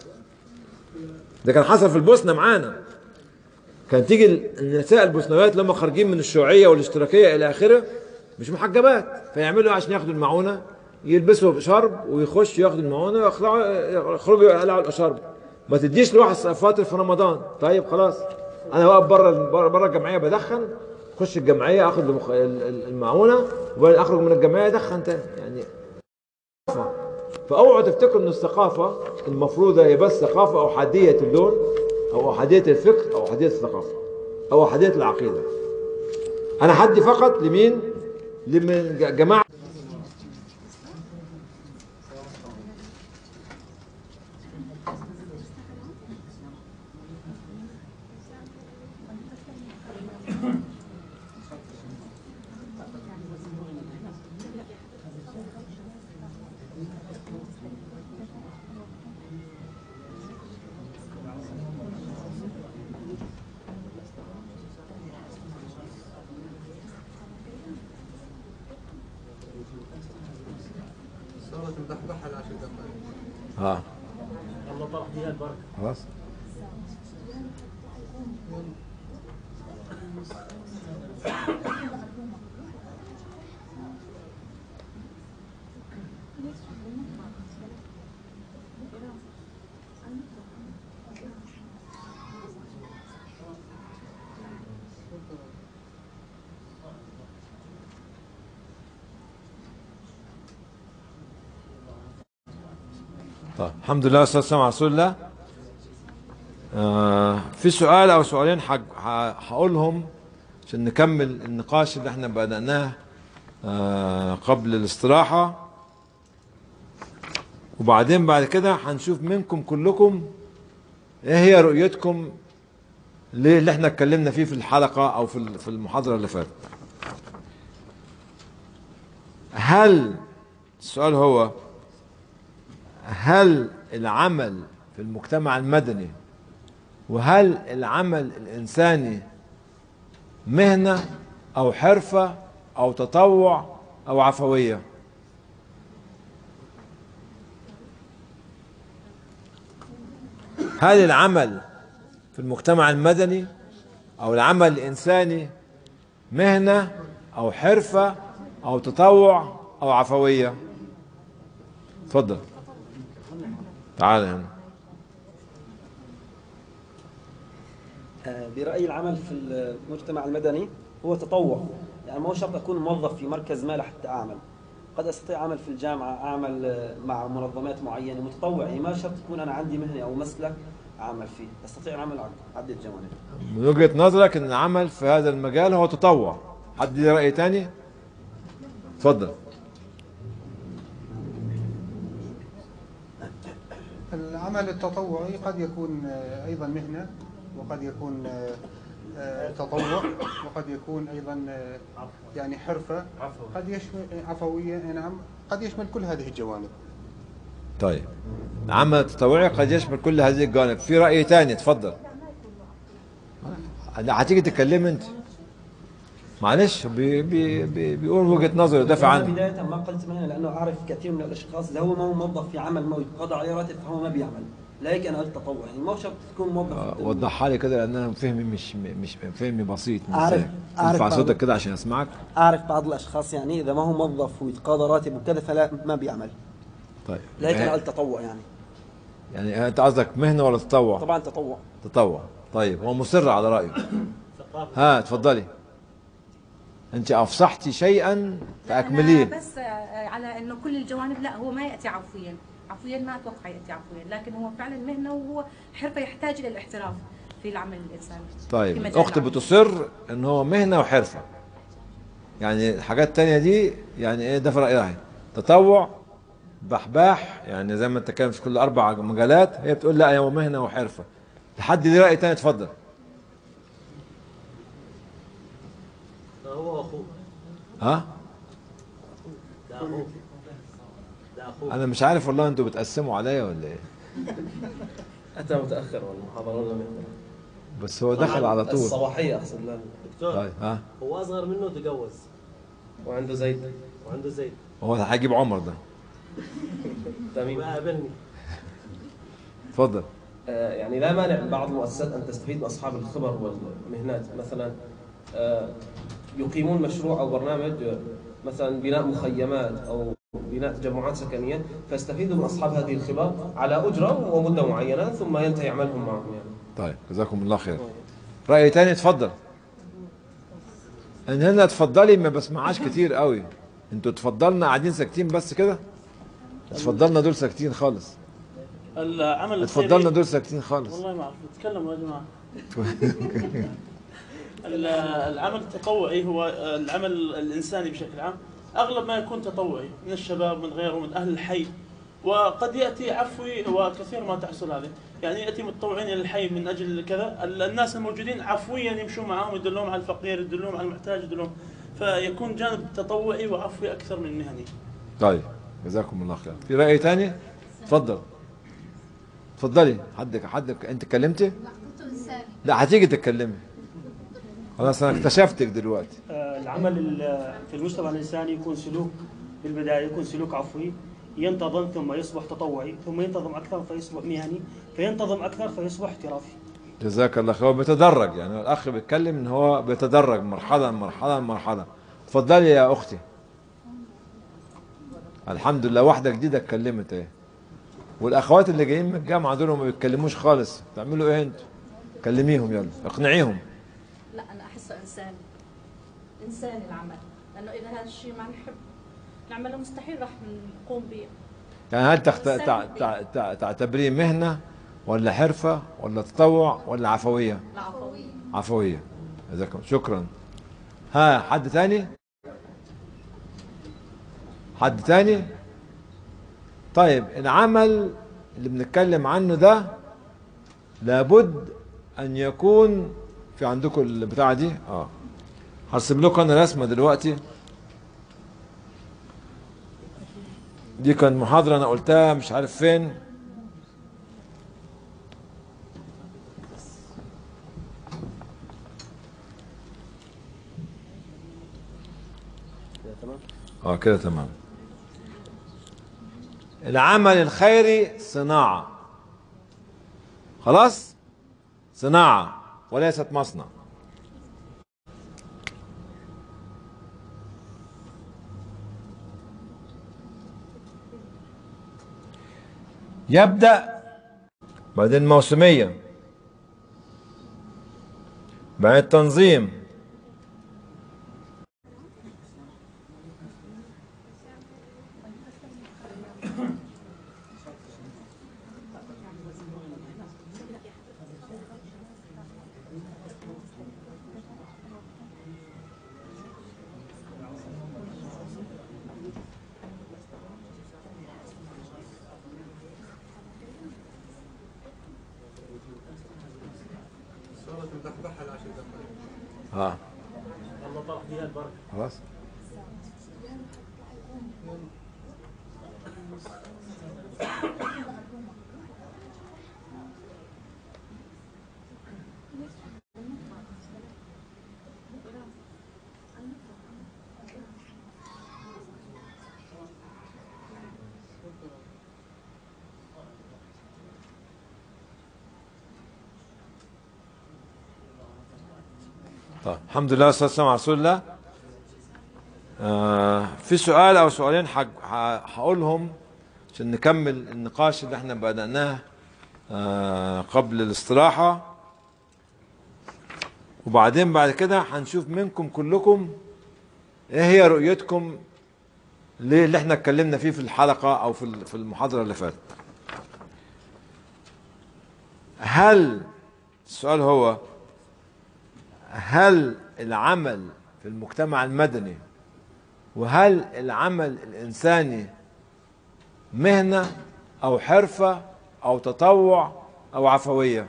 ده كان حصل في البوسنه معانا كان تيجي النساء البوسنويات اللي هم خارجين من الشيوعيه والاشتراكيه الى اخره مش محجبات فيعملوا إيه عشان ياخدوا المعونه يلبسوا شرب ويخشوا ياخدوا المعونه ويخلعوا يخرجوا يقلعوا الشرب ما تديش لواحد فاطر في رمضان طيب خلاص انا واقف بره بره الجمعيه بدخن اخش الجمعيه اخد المخ- ال- ال- المعونه وبعدين اخرج من الجمعيه ادخن تاني يعني فاوعوا تفتكروا ان الثقافه المفروضه هي بس ثقافه احاديه اللون او احاديه الفكر او احاديه الثقافه او احاديه العقيده انا حدي فقط لمين لمن ج- جماعه صارت مبحبحة العشر دقائق اه الله طرح فيها البركه خلاص طيب الحمد لله والصلاه والسلام على رسول الله آه في سؤال او سؤالين حق- ح- هقولهم عشان نكمل النقاش اللي احنا بدأناه آه قبل الاستراحة وبعدين بعد كده هنشوف منكم كلكم ايه هي رؤيتكم ليه اللي احنا اتكلمنا فيه في الحلقة او في ال- في المحاضرة اللي فاتت هل السؤال هو هل العمل في المجتمع المدني وهل العمل الإنساني مهنة أو حرفة أو تطوع أو عفوية هل العمل في المجتمع المدني أو العمل الإنساني مهنة أو حرفة أو تطوع أو عفوية تفضل تعال هنا آه، برأيي العمل في المجتمع المدني هو تطوع يعني ما هو شرط أكون موظف في مركز ما لحتى أعمل قد أستطيع أعمل في الجامعة أعمل آه، مع منظمات معينة متطوع يعني ما شرط يكون أنا عندي مهنة أو مسلك أعمل فيه أستطيع العمل على عدة جوانب من وجهة نظرك ان العمل في هذا المجال هو تطوع حد ليه رأي تاني اتفضل العمل التطوعي قد يكون آه، أيضا مهنة وقد يكون آه، آه، تطوع وقد يكون أيضا آه، يعني حرفة قد يشمل عفوية نعم قد يشمل كل هذه الجوانب طيب العمل التطوعي قد يشمل كل هذه الجوانب في رأي تاني اتفضل لا هتيجي تتكلم انت معلش بي بي بي بيقول وجهة نظره يدافع أنا عنها بداية ما قلت مهنة لأنه أعرف كثير من الأشخاص اللي هو ما هو موظف في عمل ما يتقاضى عليه راتب فهو ما بيعمل لذلك أنا قلت تطوع يعني ما هو شرط تكون موظف آه، وضحها لي كده لان انا فهمي مش مش فهمي بسيط مش أعرف- زيك. أعرف ارفع بعض- صوتك كده عشان اسمعك أعرف بعض الأشخاص يعني إذا ما هو موظف ويتقاضى راتب وكذا فلا ما بيعمل طيب لذلك أنا يعني- قلت تطوع يعني يعني انت قصدك مهنة ولا تطوع طبعا تطوع تطوع طيب هو مصر على رأيه ها اتفضلي انت افصحتي شيئا فاكمليه أنا بس آه، على انه كل الجوانب لا هو ما ياتي عفويا عفويا ما اتوقع ياتي عفويا لكن هو فعلا مهنه وهو حرفه يحتاج الى الاحتراف في العمل الانساني في طيب مجال الاخت العمل. بتصر ان هو مهنه وحرفه يعني الحاجات التانية دي يعني ايه ده في رايها تطوع بحباح يعني زي ما انت كان في كل اربع مجالات هي بتقول لا هو مهنه وحرفه لحد ليه راي تاني اتفضل هو اخوه ها ده اخوه ده اخوه انا مش عارف والله انتوا بتقسموا عليا ولا ايه أتى متأخر والمحاضرة لم يحضر بس هو دخل على طول الصباحية أقصد لا دكتور طيب ها هو اصغر منه تجوز وعنده زيت وعنده زيت هو هيجيب عمر ده تمام وقابلني اتفضل آه، يعني لا مانع لبعض المؤسسات أن تستفيد من أصحاب الخبر والمهنات مثلا آه، يقيمون مشروع أو برنامج آه، مثلا بناء مخيمات أو بناء تجمعات سكنية فيستفيدوا من أصحاب هذه الخبر على أجرة ومدة معينة ثم ينتهي عملهم معهم يعني طيب جزاكم الله خير رأي تاني اتفضل ان هنا اتفضلي ما بسمعهاش كتير قوي انتوا اتفضلنا قاعدين ساكتين بس كده اتفضلنا دول ساكتين خالص العمل اتفضلنا الخيري- دول ساكتين خالص والله ما اعرف تكلموا يا جماعه ال- العمل التطوعي هو العمل الانساني بشكل عام اغلب ما يكون تطوعي من الشباب من غيره من اهل الحي وقد ياتي عفوي وكثير ما تحصل هذه يعني ياتي متطوعين الى الحي من اجل كذا ال- الناس الموجودين عفويا يمشون معهم يدلون على الفقير يدلون على المحتاج يدلون فيكون جانب تطوعي وعفوي اكثر من مهني طيب جزاكم الله خير في رأي تاني اتفضل اتفضلي حدك حدك انت اتكلمتي لا هتيجي تتكلمي خلاص انا اكتشفتك دلوقتي آه، العمل ال- في المجتمع الإنساني يكون سلوك بالبداية يكون سلوك عفوي ينتظم ثم يصبح تطوعي ثم ينتظم اكثر فيصبح مهني فينتظم اكثر فيصبح احترافي جزاك الله خير هو بيتدرج يعني الاخ بيتكلم ان هو بيتدرج مرحله مرحله مرحله اتفضلي يا اختي الحمد لله واحده جديده اتكلمت ايه والاخوات اللي جايين من الجامعه دول ما بيتكلموش خالص تعملوا ايه انتوا كلميهم يلا اقنعيهم لا انا احسه انساني انساني العمل لانه اذا هذا الشيء ما نحب نعمله مستحيل راح نقوم به يعني هل تخت... تع... تع... تع... تعتبريه مهنه ولا حرفه ولا تطوع ولا عفويه العفويه عفويه جزاكم شكرا ها حد ثاني حد ثاني طيب العمل اللي بنتكلم عنه ده لابد ان يكون في عندكم البتاعه دي اه هرسم لكم انا رسمه دلوقتي دي كان محاضره انا قلتها مش عارف فين كده تمام اه كده تمام العمل الخيري صناعة خلاص صناعة وليست مصنع يبدأ بعدين موسمية بعدين تنظيم صارت مدحضحة العشر دقائق اه الله طرح فيها البركه خلاص طيب الحمد لله والصلاه والسلام على رسول الله آه في سؤال او سؤالين حق- ح- هقولهم عشان نكمل النقاش اللي احنا بدأناه آه قبل الاستراحة وبعدين بعد كده هنشوف منكم كلكم ايه هي رؤيتكم ليه اللي احنا اتكلمنا فيه في الحلقة او في ال- في المحاضرة اللي فاتت هل السؤال هو هل العمل في المجتمع المدني وهل العمل الإنساني مهنة أو حرفة أو تطوع أو عفوية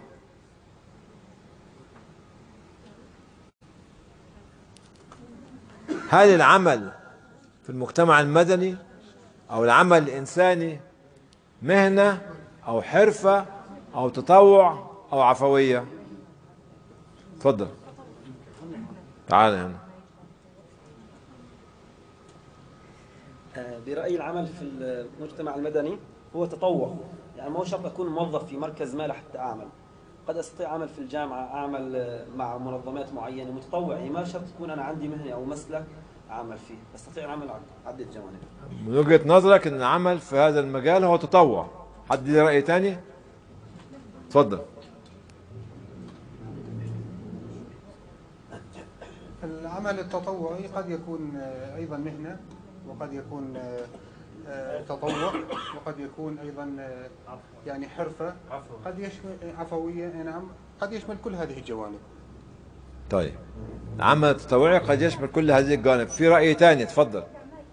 هل العمل في المجتمع المدني أو العمل الإنساني مهنة أو حرفة أو تطوع أو عفوية اتفضل تعال هنا آه، برأيي العمل في المجتمع المدني هو تطوع يعني ما هو شرط أكون موظف في مركز ما لحتى أعمل قد أستطيع أعمل في الجامعة أعمل آه، مع منظمات معينة متطوع يعني ما شرط تكون أنا عندي مهنة أو مسلك أعمل فيه أستطيع العمل على عدة جوانب من وجهة نظرك ان العمل في هذا المجال هو تطوع حد ليه رأي تاني اتفضل العمل التطوعي قد يكون آه، أيضا مهنة وقد يكون آه، آه، تطوع وقد يكون أيضا آه، يعني حرفة قد يشمل عفوية نعم قد يشمل كل هذه الجوانب طيب العمل التطوعي قد يشمل كل هذه الجوانب في رأي تاني اتفضل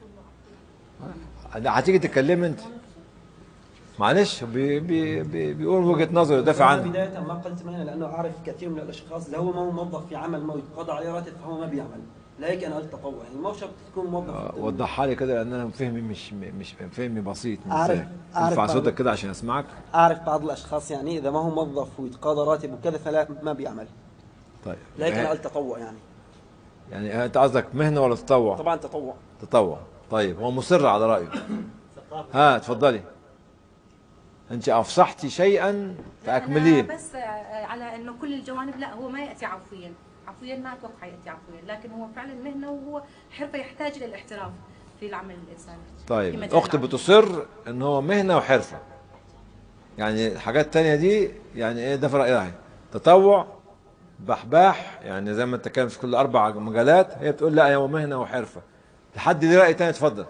لا، هتيجي تتكلم انت معلش بي بي بي بيقول وجهة نظره يدافع أنا عنها بداية ما قلت مهنة لأنه أعرف كثير من الأشخاص اللي هو ما هو موظف في عمل ما يتقاضى عليه راتب فهو ما بيعمل لهيك أنا قلت تطوع يعني ما هو شرط تكون موظف آه، وضحها لي كده لان انا فهمي مش مش فهمي بسيط مش أعرف- زيك. أعرف ارفع بعض- صوتك كده عشان اسمعك أعرف بعض الأشخاص يعني إذا ما هو موظف ويتقاضى راتب وكذا فلا ما بيعمل طيب لهيك أنا يعني- قلت تطوع يعني يعني انت قصدك مهنة ولا تطوع طبعا تطوع تطوع طيب هو مصر على رأيه ها تفضلي انت افصحتي شيئا فاكمليه أنا بس آه، على انه كل الجوانب لا هو ما ياتي عفويا عفويا ما اتوقع ياتي عفويا لكن هو فعلا مهنه وهو حرفه يحتاج الى الاحتراف في العمل الانساني في طيب مجال الاخت العمل. بتصر ان هو مهنه وحرفه يعني الحاجات التانية دي يعني ايه ده في رايها تطوع بحباح يعني زي ما انت كان في كل اربع مجالات هي بتقول لا هو مهنه وحرفه لحد دي راي تاني اتفضل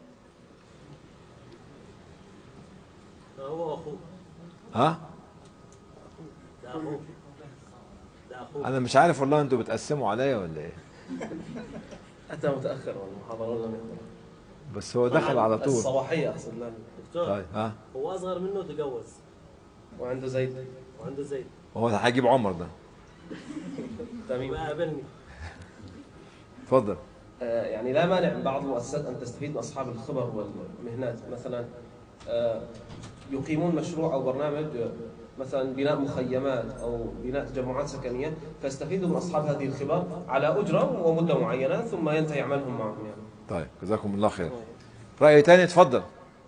هو اخوه ها ده اخوه ده اخوه انا مش عارف والله انتوا بتقسموا عليا ولا ايه اتى متاخر والمحاضره لم يحضر بس هو دخل على طول الصباحيه اقصد لا دكتور طيب ها هو اصغر منه تجوز وعنده زيد وعنده زيد هو هيجيب عمر ده تميم وقابلني اتفضل آه، يعني لا مانع من بعض المؤسسات ان تستفيد من اصحاب الخبر والمهنات مثلا آه، يقيمون مشروع او برنامج آه، مثلا بناء مخيمات او بناء تجمعات سكنيه فيستفيدوا من اصحاب هذه الخبر على اجره ومده معينه ثم ينتهي عملهم معهم يعني. طيب جزاكم الله خير رأي تاني اتفضل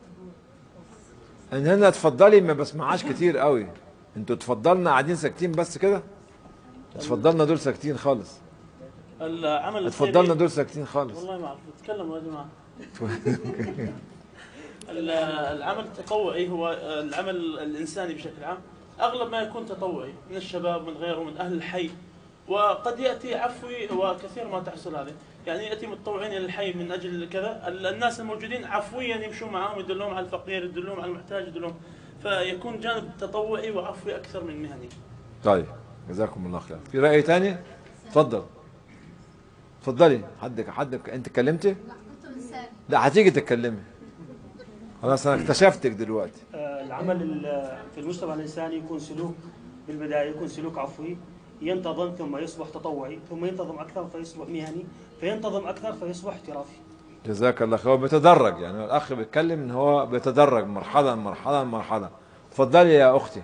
ان هنا اتفضلي ما بسمعهاش كتير قوي انتوا اتفضلنا قاعدين ساكتين بس كده اتفضلنا دول ساكتين خالص العمل اتفضلنا الخيري- دول ساكتين خالص والله ما اعرف تكلموا يا جماعه ال- العمل التطوعي هو العمل الانساني بشكل عام اغلب ما يكون تطوعي من الشباب من غيره من اهل الحي وقد ياتي عفوي وكثير ما تحصل هذه يعني ياتي متطوعين الى الحي من اجل كذا ال- الناس الموجودين عفويا يمشوا معهم يدلهم على الفقير يدلهم على المحتاج يدلهم فيكون جانب تطوعي وعفوي اكثر من مهني طيب جزاكم الله خير في رأي تاني اتفضل اتفضلي حدك حدك انت اتكلمتي لا هتيجي تتكلمي خلاص انا اكتشفتك دلوقتي آه، العمل ال- في المجتمع الإنساني يكون سلوك بالبداية يكون سلوك عفوي ينتظم ثم يصبح تطوعي ثم ينتظم أكثر فيصبح مهني فينتظم أكثر فيصبح احترافي جزاك الله خير هو بيتدرج يعني الاخ بيتكلم ان هو بيتدرج مرحله مرحله مرحله اتفضلي يا اختي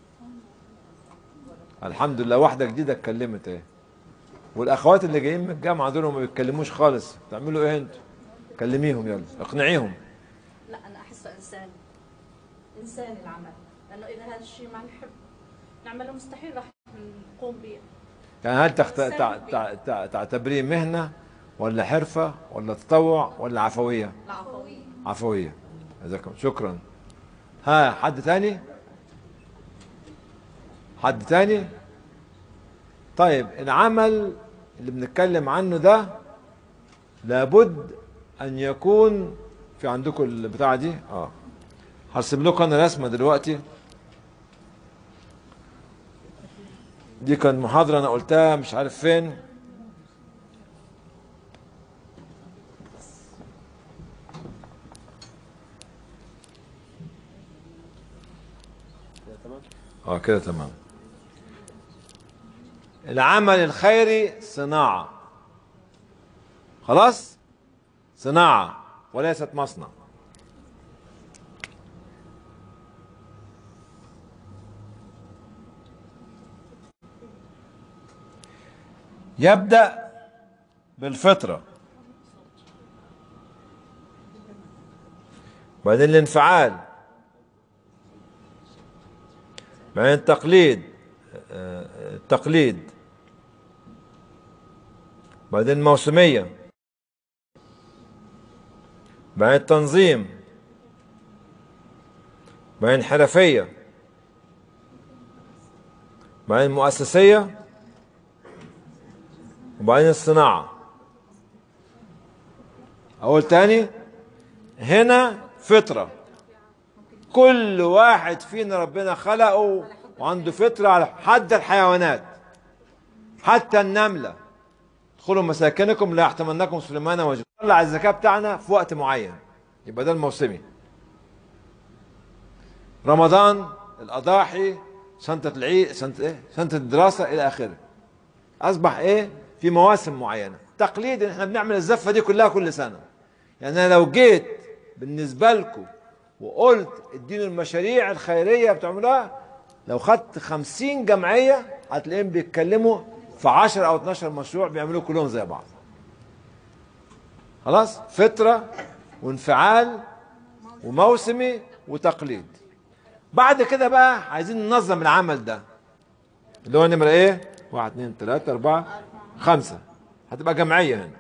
الحمد لله واحده جديده اتكلمت اهي والاخوات اللي جايين من الجامعه دول ما بيتكلموش خالص تعملوا ايه انتوا كلميهم يلا اقنعيهم لا انا احسه انساني انساني العمل لانه اذا هذا الشيء ما نحب نعمله مستحيل راح نقوم به يعني هل تخت... تع... تع... تع... تعتبريه مهنه ولا حرفه ولا تطوع ولا عفويه العفوية عفويه جزاكم شكرا ها حد تاني حد تاني طيب العمل اللي بنتكلم عنه ده لابد ان يكون في عندكم البتاعه دي اه هرسم لكم انا رسمه دلوقتي دي كانت محاضره انا قلتها مش عارف فين تمام اه كده تمام العمل الخيري صناعة خلاص صناعة وليست مصنع يبدأ بالفطرة بعدين الانفعال بعدين التقليد آه، التقليد بعدين الموسمية بعدين التنظيم بعدين الحرفية بعدين المؤسسية وبعدين الصناعة أقول تاني هنا فطرة كل واحد فينا ربنا خلقه وعنده فطرة على حد الحيوانات حتى النملة ادخلوا مساكنكم لا يحتمنكم سليمان وجه طلع الزكاة بتاعنا في وقت معين يبقى ده الموسمي رمضان الأضاحي سنة العيد سنة ايه سنة الدراسة إلى آخره أصبح إيه في مواسم معينة تقليد إن إحنا بنعمل الزفة دي كلها كل سنة يعني أنا لو جيت بالنسبة لكم وقلت ادينوا المشاريع الخيرية بتعملوها لو خدت خمسين جمعية هتلاقيهم بيتكلموا في 10 أو 12 مشروع بيعملوه كلهم زي بعض خلاص فطرة وانفعال وموسمي وتقليد بعد كده بقى عايزين ننظم العمل ده اللي هو نمرة ايه واحد اتنين تلاتة اربعة خمسة هتبقى جمعية هنا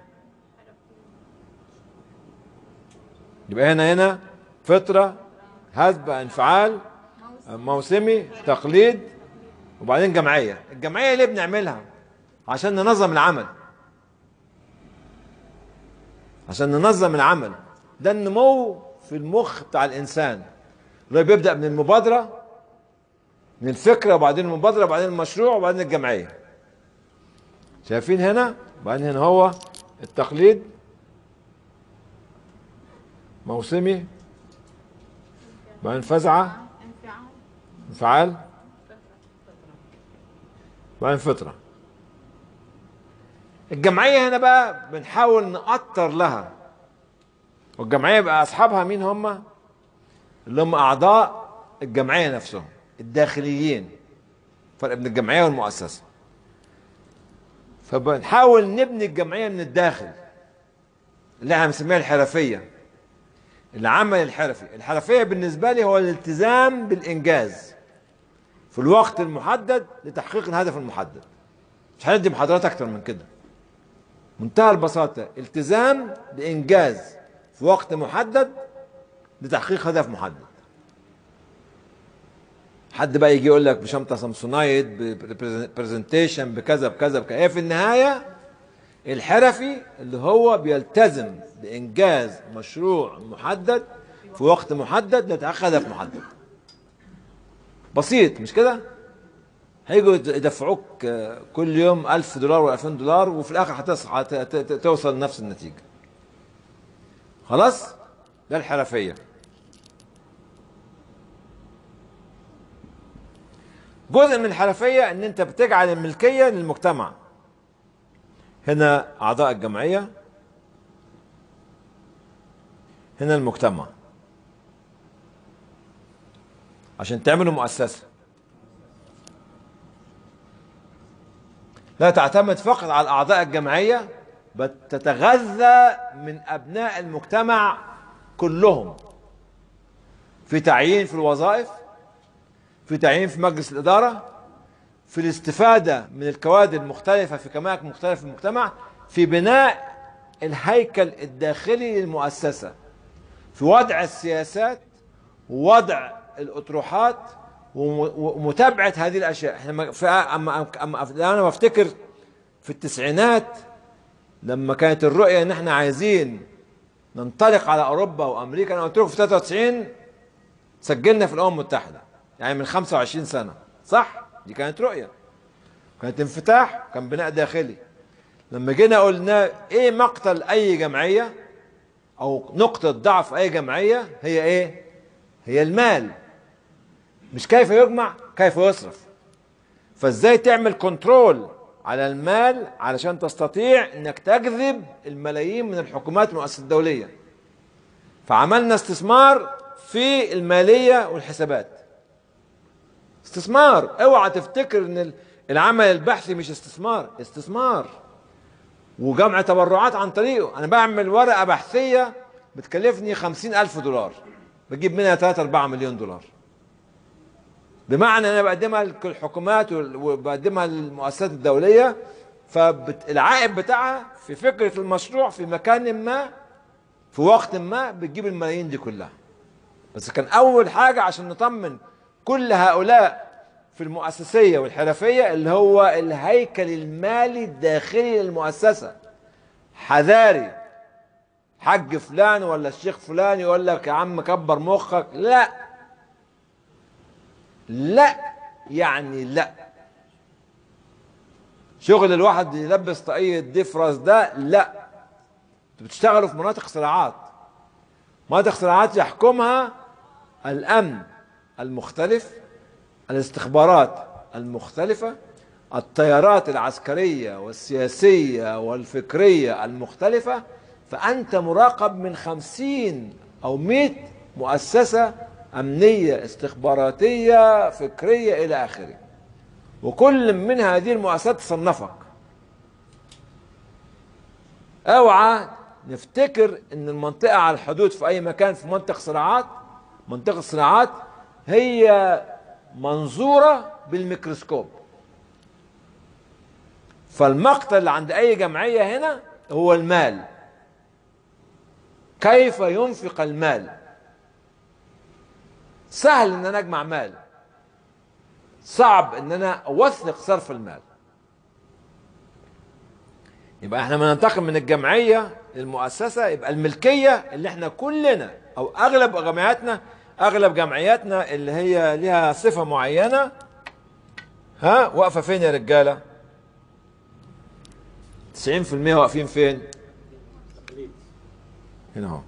يبقى هنا هنا فطرة هذب انفعال موسمي تقليد وبعدين جمعية الجمعية ليه بنعملها عشان ننظم العمل عشان ننظم العمل ده النمو في المخ بتاع الانسان اللي هو بيبدا من المبادره من الفكره وبعدين المبادره وبعدين المشروع وبعدين الجمعيه شايفين هنا وبعدين هنا هو التقليد موسمي بعدين فزعه انفعال بعدين فطره الجمعيه هنا بقى بنحاول نأطر لها والجمعيه بقى اصحابها مين هم اللي هم اعضاء الجمعيه نفسهم الداخليين فرق بين الجمعيه والمؤسسه فبنحاول نبني الجمعيه من الداخل اللي احنا بنسميها الحرفيه العمل الحرفي الحرفيه بالنسبه لي هو الالتزام بالانجاز في الوقت المحدد لتحقيق الهدف المحدد مش هندي محاضرات اكتر من كده منتهى البساطه التزام بانجاز في وقت محدد لتحقيق هدف محدد حد بقى يجي يقول لك بشنطه سامسونايت برزنتيشن بكذا بكذا بكذا هي في النهايه الحرفي اللي هو بيلتزم بانجاز مشروع محدد في وقت محدد لتحقيق هدف محدد بسيط مش كده هيجوا يدفعوك كل يوم ألف دولار و 2000 دولار وفي الآخر هتصحى توصل لنفس النتيجة خلاص ده الحرفية جزء من الحرفية ان انت بتجعل الملكية للمجتمع هنا اعضاء الجمعية هنا المجتمع عشان تعملوا مؤسسة لا تعتمد فقط على اعضاء الجمعية بل تتغذى من ابناء المجتمع كلهم في تعيين في الوظائف في تعيين في مجلس الإدارة في الاستفادة من الكوادر المختلفة في كمائك مختلفة في المجتمع في بناء الهيكل الداخلي للمؤسسة في وضع السياسات ووضع الأطروحات ومتابعة هذه الأشياء احنا في أما, أما أنا بفتكر في التسعينات لما كانت الرؤية ان احنا عايزين ننطلق على اوروبا وامريكا انا قلت لكم في 93 سجلنا في الامم المتحده يعني من 25 سنه صح دي كانت رؤيه كانت انفتاح كان بناء داخلي لما جينا قلنا ايه مقتل اي جمعيه او نقطه ضعف اي جمعيه هي ايه هي المال مش كيف يجمع كيف يصرف فازاي تعمل كنترول على المال علشان تستطيع انك تجذب الملايين من الحكومات والمؤسسات الدوليه فعملنا استثمار في الماليه والحسابات استثمار اوعى تفتكر ان العمل البحثي مش استثمار استثمار وجمع تبرعات عن طريقه انا بعمل ورقه بحثيه بتكلفني خمسين الف دولار بجيب منها 3 4 مليون دولار بمعنى انا بقدمها للحكومات وبقدمها للمؤسسات الدوليه فالعائد بتاعها في فكره المشروع في مكان ما في وقت ما بتجيب الملايين دي كلها بس كان اول حاجه عشان نطمن كل هؤلاء في المؤسسيه والحرفيه اللي هو الهيكل المالي الداخلي للمؤسسه حذاري حج فلان ولا الشيخ فلان يقول لك يا عم كبر مخك لا لا يعني لا شغل الواحد يلبس طاقية ضيف راس ده لا بتشتغلوا في مناطق صراعات مناطق صراعات يحكمها الأمن المختلف الاستخبارات المختلفة التيارات العسكرية والسياسية والفكرية المختلفة فأنت مراقب من خمسين أو مئة مؤسسة أمنية استخباراتية فكرية إلى آخره وكل من هذه المؤسسات تصنفك اوعى نفتكر ان المنطقه على الحدود في اي مكان في منطقه صناعات منطقه صناعات هي منظوره بالميكروسكوب فالمقتل اللي عند اي جمعيه هنا هو المال كيف ينفق المال سهل ان انا اجمع مال صعب ان انا اوثق صرف المال يبقى احنا لما ننتقل من الجمعيه للمؤسسه يبقى الملكيه اللي احنا كلنا او اغلب جمعياتنا اغلب جمعياتنا اللي هي لها صفه معينه ها واقفه فين يا رجاله 90% واقفين فين هنا اهو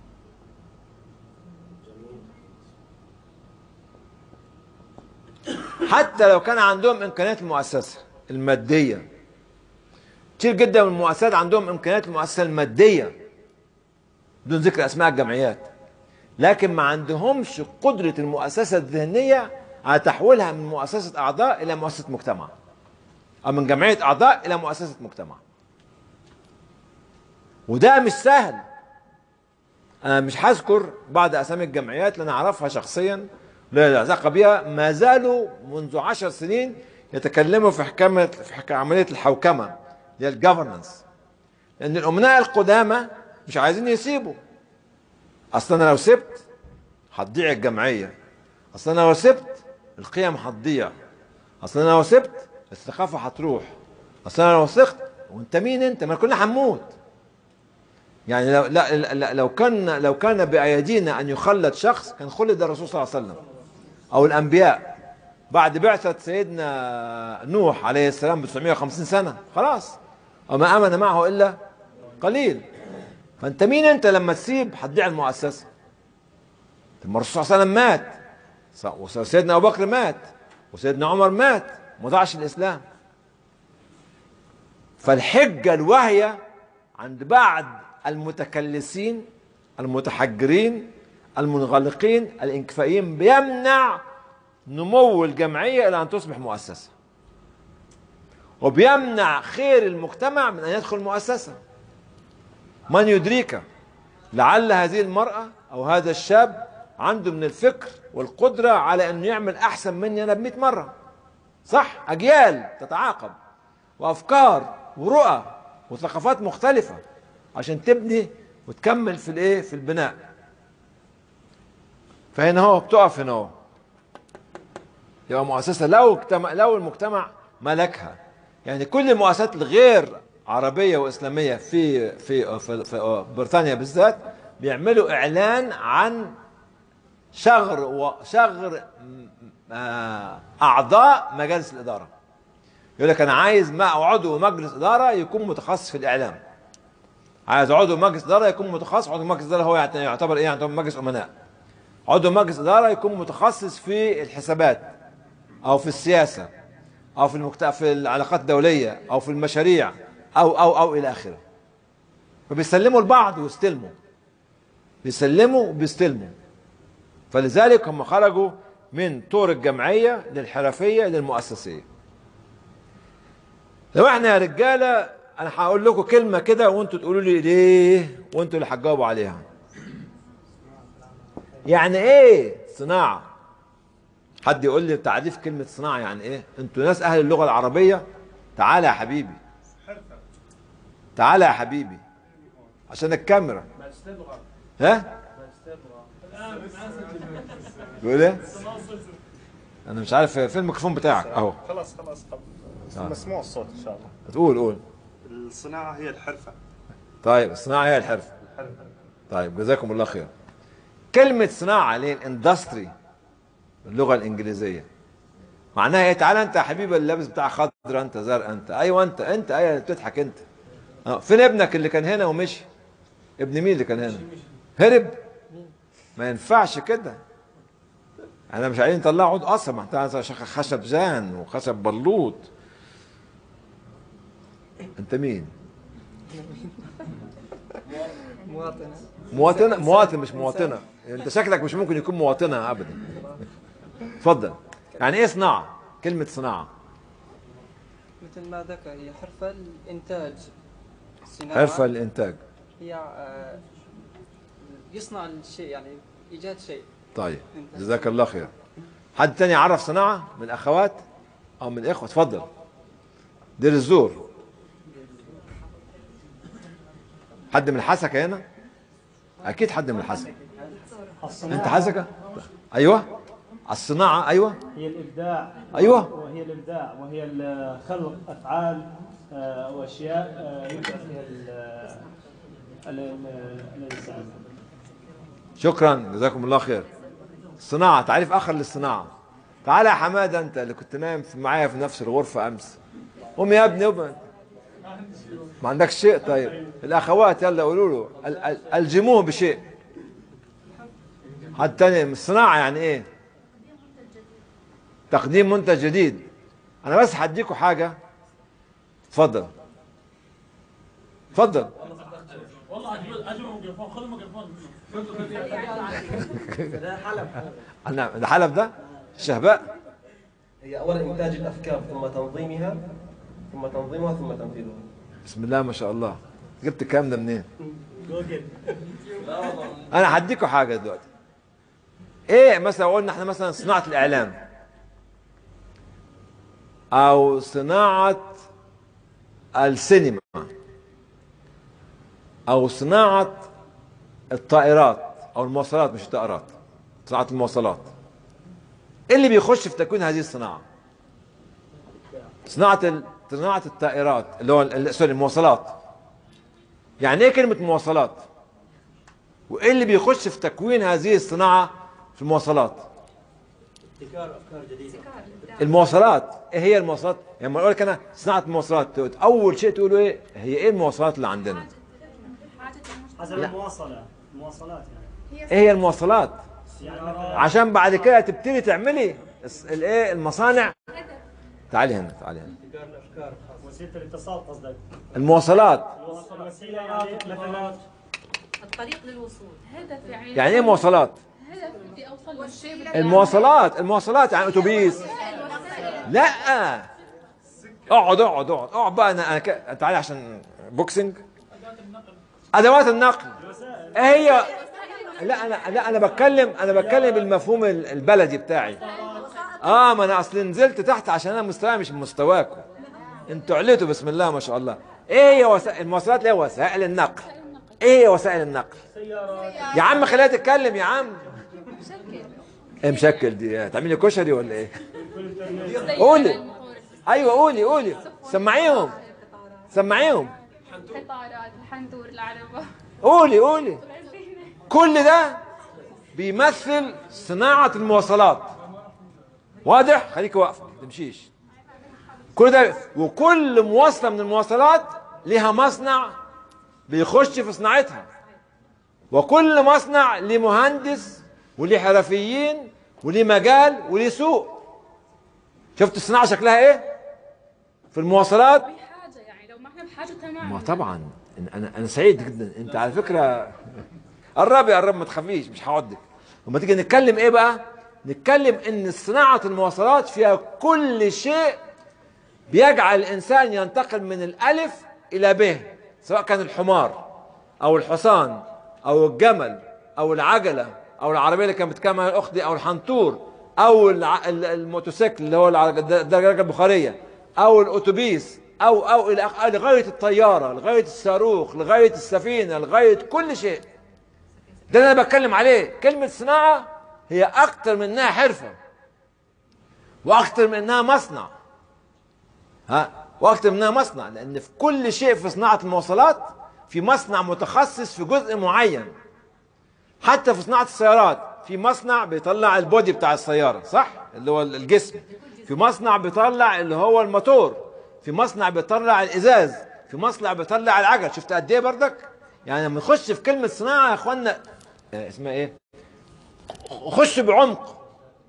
حتى لو كان عندهم امكانيات المؤسسه الماديه كتير جدا من المؤسسات عندهم امكانيات المؤسسه الماديه بدون ذكر اسماء الجمعيات لكن ما عندهمش قدره المؤسسه الذهنيه على تحويلها من مؤسسه اعضاء الى مؤسسه مجتمع او من جمعيه اعضاء الى مؤسسه مجتمع وده مش سهل انا مش هذكر بعض اسامي الجمعيات اللي انا اعرفها شخصيا لا علاقه بها ما زالوا منذ عشر سنين يتكلموا في حكامه في حك- عمليه الحوكمه اللي هي الجفرنس لان الامناء القدامى مش عايزين يسيبوا اصل انا لو سبت هتضيع الجمعيه اصل انا لو سبت القيم هتضيع اصل انا لو سبت الثقافه هتروح اصل انا لو سقت وانت مين انت ما كلنا هنموت يعني لو لا لا لو كان لو كان بايدينا ان يخلد شخص كان خلد الرسول صلى الله عليه وسلم او الانبياء بعد بعثه سيدنا نوح عليه السلام ب 950 سنه خلاص وما امن معه الا قليل فانت مين انت لما تسيب هتضيع المؤسسه ثم الرسول صلى الله عليه وسلم مات ص- وسيدنا ابو بكر مات وسيدنا عمر مات ما ضاعش الاسلام فالحجه الواهيه عند بعض المتكلسين المتحجرين المنغلقين الانكفائيين بيمنع نمو الجمعيه الى ان تصبح مؤسسه وبيمنع خير المجتمع من ان يدخل مؤسسه من يدريك لعل هذه المراه او هذا الشاب عنده من الفكر والقدره على انه يعمل احسن مني انا ب 100 مره صح اجيال تتعاقب وافكار ورؤى وثقافات مختلفه عشان تبني وتكمل في الايه في البناء فهنا هو بتقف هنا هو يبقى مؤسسه لو اجتمع لو المجتمع ملكها يعني كل المؤسسات الغير عربيه واسلاميه في في في, في بريطانيا بالذات بيعملوا اعلان عن شغر وشغر آه، اعضاء مجالس الاداره يقول لك انا عايز ما عضو مجلس اداره يكون متخصص في الاعلام عايز عضو مجلس اداره يكون متخصص عضو مجلس اداره هو يعت- يعتبر ايه يعتبر مجلس امناء عضو مجلس اداره يكون متخصص في الحسابات او في السياسه او في المكت... في العلاقات الدوليه او في المشاريع او او او الى اخره فبيسلموا لبعض ويستلموا بيسلموا وبيستلموا فلذلك هم خرجوا من طور الجمعيه للحرفيه للمؤسسيه لو احنا يا رجاله انا هقول لكم كلمه كده وانتوا تقولوا لي ليه وانتوا اللي هتجاوبوا عليها يعني ايه صناعه حد يقول لي تعريف كلمه صناعه يعني ايه انتوا ناس اهل اللغه العربيه تعالى يا حبيبي تعالى يا حبيبي عشان الكاميرا ها بيقول ايه انا مش عارف فين الميكروفون بتاعك اهو خلاص خلاص آه. قبل مسموع الصوت ان شاء الله تقول قول الصناعه هي الحرفه طيب الصناعه هي الحرفه طيب جزاكم الله خير كلمة صناعة اللي هي الاندستري باللغة الإنجليزية معناها ايه تعالى انت يا حبيبي اللابس بتاع خضرا انت زرق انت ايوه انت انت ايوه اللي بتضحك انت اه فين ابنك اللي كان هنا ومشي ابن مين اللي كان هنا هرب ما ينفعش كده احنا مش عايزين نطلع عود اصلا ما انت خشب زان وخشب بلوط انت مين مواطنة مواطنة مواطن مش مواطنة انت شكلك مش ممكن يكون مواطنة ابدا اتفضل يعني ايه صناعة كلمة صناعة مثل ما ذكر هي حرفة الإنتاج صناعة حرفة الانتاج هي آه، يصنع الشيء يعني ايجاد شيء طيب جزاك الله خير حد تاني يعرف صناعة من الأخوات أو من الإخوة اتفضل دير الزور حد من الحسكة هنا أكيد حد من الحسكة أنت حسكة أيوة الصناعة أيوة هي الإبداع أيوة. وهي الإبداع وهي ال- خلق أفعال آه، وأشياء آه، يبدع فيها ال- ال- ال- الإنسان شكرا جزاكم الله خير الصناعة تعريف آخر للصناعة تعال يا حمادة أنت اللي كنت نايم في- معايا في نفس الغرفة أمس قوم يا ابني قوم ما عندكش شيء طيب الأخوات يلا قولوا له ال- ال- ألجموه بشيء حد تاني الصناعة يعني إيه تقديم منتج جديد أنا بس هديكوا حاجة اتفضل اتفضل والله اجيب اجيب ميكروفون خذ الميكروفون ده حلب أنا ده حلب ده الشهباء هي اولا انتاج الافكار ثم تنظيمها ثم تنظيمها ثم تنفيذها بسم الله ما شاء الله جبت الكلام ده منين جوجل انا هديكوا حاجه دلوقتي ايه مثلا قلنا احنا مثلا صناعه الاعلام او صناعه السينما او صناعه الطائرات او المواصلات مش الطائرات صناعه المواصلات ايه اللي بيخش في تكوين هذه الصناعه صناعه ال- صناعه الطائرات اللي هو ال- سوري المواصلات يعني ايه كلمه مواصلات وايه اللي بيخش في تكوين هذه الصناعه في المواصلات ابتكار افكار جديده المواصلات ايه هي المواصلات يعني لما اقول لك انا صناعه المواصلات تقول- اول شيء تقولوا ايه هي ايه المواصلات اللي عندنا حسب لا. المواصلة المواصلات يعني ايه هي المواصلات يعني مثلا عشان بعد كده تبتدي تعملي الس- الايه المصانع تعالي هنا تعالي هنا ابتكار الافكار وسيله الاتصال قصدك المواصلات الوسيله يعني مثلا الطريق للوصول هدف يعني يعني ايه مواصلات هدف بدي اوصل للشيء المواصلات المواصلات يعني اتوبيس لا اقعد اقعد اقعد اقعد بقى انا انا ك- تعالي عشان بوكسنج ادوات النقل ايه هي لا انا لا انا بتكلم انا بتكلم بالمفهوم ال- البلدي بتاعي اه ما انا اصل نزلت تحت عشان انا مستواي مش مستواكم انتوا عليتوا بسم الله ما شاء الله ايه هي وسائل المواصلات اللي هي وسائل النقل ايه هي وسائل النقل يا عم خليها تتكلم يا عم ايه مشكل دي تعملي كشري ولا ايه قولي ايوه قولي قولي سمعيهم سمعيهم القطارات الحنطور العربة قولي قولي كل ده بيمثل صناعة المواصلات واضح خليك واقفة ما تمشيش كل ده وكل مواصلة من المواصلات لها مصنع بيخش في صناعتها وكل مصنع ليه مهندس وليه حرفيين وليه مجال وليه سوق شفت الصناعة شكلها ايه في المواصلات بحاجة يعني لو ما احنا بحاجة تمام ما طبعا إن- انا انا سعيد جدا انت على فكره قرب يا قرب ما تخافيش مش هقعدك لما تيجي نتكلم ايه بقى نتكلم ان صناعه المواصلات فيها كل شيء بيجعل الانسان ينتقل من الالف الى ب سواء كان الحمار او الحصان او الجمل او العجله او العربيه اللي كانت بتتكلم عنها الاخت دي او الحنطور او الع- ال- الموتوسيكل اللي هو الع- الد- الدراجه البخاريه او الاتوبيس او او الى آخ- لغايه الطياره لغايه الصاروخ لغايه السفينه لغايه كل شيء ده اللي انا بتكلم عليه كلمه صناعه هي اكتر من انها حرفه واكتر من انها مصنع ها واكتر من انها مصنع لان في كل شيء في صناعه المواصلات في مصنع متخصص في جزء معين حتى في صناعه السيارات في مصنع بيطلع البودي بتاع السياره صح اللي هو الجسم في مصنع بيطلع اللي هو الموتور في مصنع بيطلع الازاز في مصنع بيطلع العجل شفت قد ايه بردك يعني لما نخش في كلمه صناعه يا اخوانا آه، اسمها ايه خش بعمق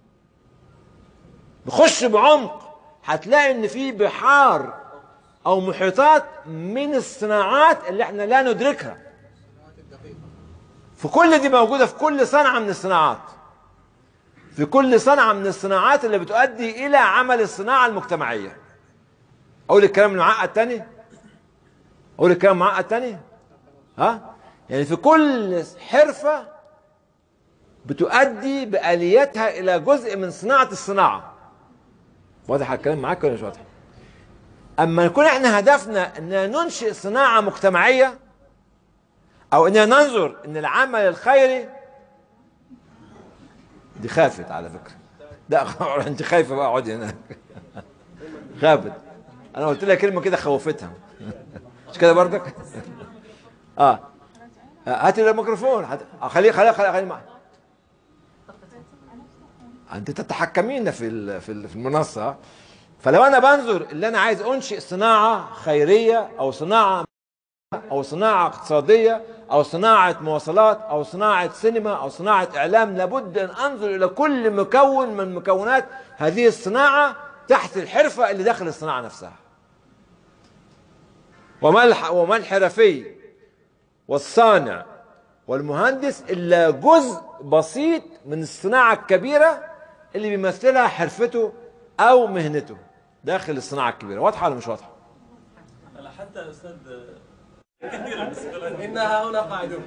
نخش بعمق هتلاقي ان في بحار او محيطات من الصناعات اللي احنا لا ندركها في كل دي موجوده في كل صنعه من الصناعات في كل صنعه من الصناعات اللي بتؤدي الى عمل الصناعه المجتمعيه اقول الكلام المعقد تاني اقول الكلام المعقد تاني ها يعني في كل حرفة بتؤدي بآليتها إلى جزء من صناعة الصناعة واضح الكلام معاك ولا مش واضح؟ أما يكون احنا هدفنا أن ننشئ صناعة مجتمعية أو أن ننظر أن العمل الخيري دي خافت على فكرة لا أنت خايفة بقى اقعدي هناك خافت أنا قلت لها كلمة كده خوفتها مش كده برضك؟ اه هاتي الميكروفون هات- آه، خليه خليه خليه خليه معي انت تتحكمين في ال- في ال- في المنصه فلو انا بنظر اللي انا عايز انشئ صناعه خيريه او صناعه او صناعه اقتصاديه او صناعه مواصلات او صناعه سينما او صناعه اعلام لابد ان انظر الى كل مكون من مكونات هذه الصناعه تحت الحرفه اللي داخل الصناعه نفسها وما الح- وما الحرفي والصانع والمهندس الا جزء بسيط من الصناعه الكبيره اللي بيمثلها حرفته او مهنته داخل الصناعه الكبيره واضحه ولا مش واضحه لا حتى استاذ كثيرا بالنسبه لنا إنها هنا قاعدون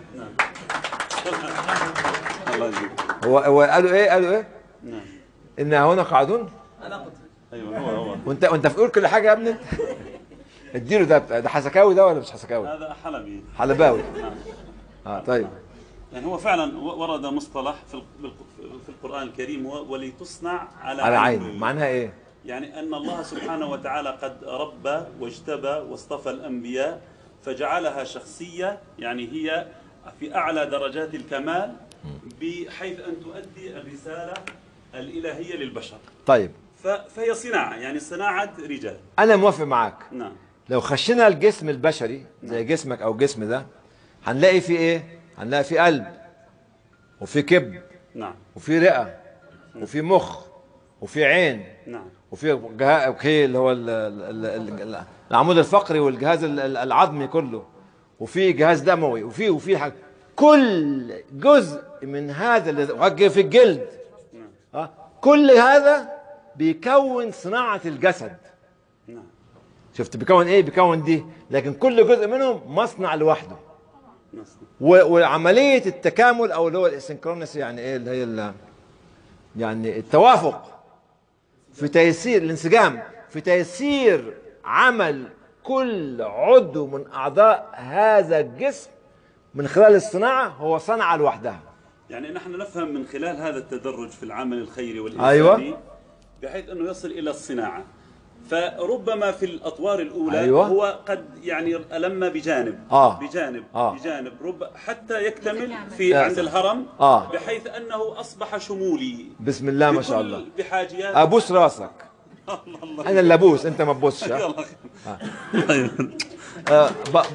الله يجزيك هو هو قالوا ايه قالوا ايه نعم ان هنا قاعدون أنا قلت ايوه هو هو وانت وانت بتقول كل حاجه يا ابني اديله ده بتاع- ده حسكاوي ده ولا مش حسكاوي هذا حلبي حلباوي نعم اه طيب يعني هو فعلا ورد مصطلح في الق- في القرآن الكريم هو ولتصنع على, على عيني. عيني معناها ايه يعني أن الله سبحانه وتعالى قد ربى واجتبى واصطفى الأنبياء فجعلها شخصية يعني هي في أعلى درجات الكمال بحيث أن تؤدي الرسالة الإلهية للبشر طيب ف- فهي صناعة يعني صناعة رجال انا موافق معاك نعم لو خشينا الجسم البشري زي جسمك او جسم ده هنلاقي فيه ايه هنلاقي فيه قلب وفي كبد نعم وفي رئه وفي مخ وفي عين نعم وفي جهاز اوكي اللي هو ال- ال- ال- ال- العمود الفقري والجهاز ال- ال- العظمي كله وفي جهاز دموي وفي وفي حاجة كل جزء من هذا اللي وجه في الجلد ها كل هذا بيكون صناعة الجسد نعم شفت بيكون ايه بيكون دي لكن كل جزء منهم مصنع لوحده نعم. و- وعملية التكامل او اللي هو السنكرونس يعني ايه اللي هي ال- يعني التوافق في تيسير الانسجام في تيسير عمل كل عضو من اعضاء هذا الجسم من خلال الصناعة هو صنعة لوحدها يعني نحن نفهم من خلال هذا التدرج في العمل الخيري والإنساني أيوة. بحيث أنه يصل إلى الصناعة فربما في الأطوار الأولى أيوة. هو قد يعني ألم بجانب آه. بجانب آه. بجانب رب حتى يكتمل في آه. عند الهرم آه. بحيث أنه أصبح شمولي بسم الله ما شاء بكل- الله بحاجيات ابوس راسك الله الله انا اللي ابوس انت ما تبوسش ها؟ يلا. آه. طيب. آه، ب... ب...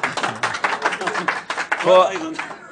هو أيضا